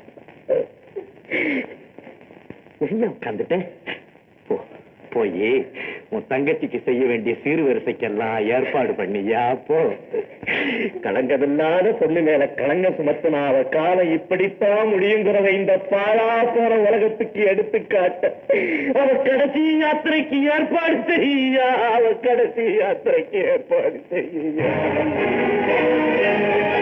வெளிய உட்காந்துட்டேன் போ போய் உன் தங்கச்சிக்கு செய்ய வேண்டிய சீர்வரிசைக்கெல்லாம் ஏற்பாடு பண்ணியா போ களங்கமில்லாத பொண்ணு மேல களங்க சுமத்துனா அவ காலம் இப்படித்தான் முடியுங்கிறத இந்த பாழா போற உலகத்துக்கு எடுத்து காட்ட அவ கடைசி யாத்திரைக்கு ஏற்பாடு செய்யா அவ கடைசி யாத்திரைக்கு ஏற்பாடு செய்யா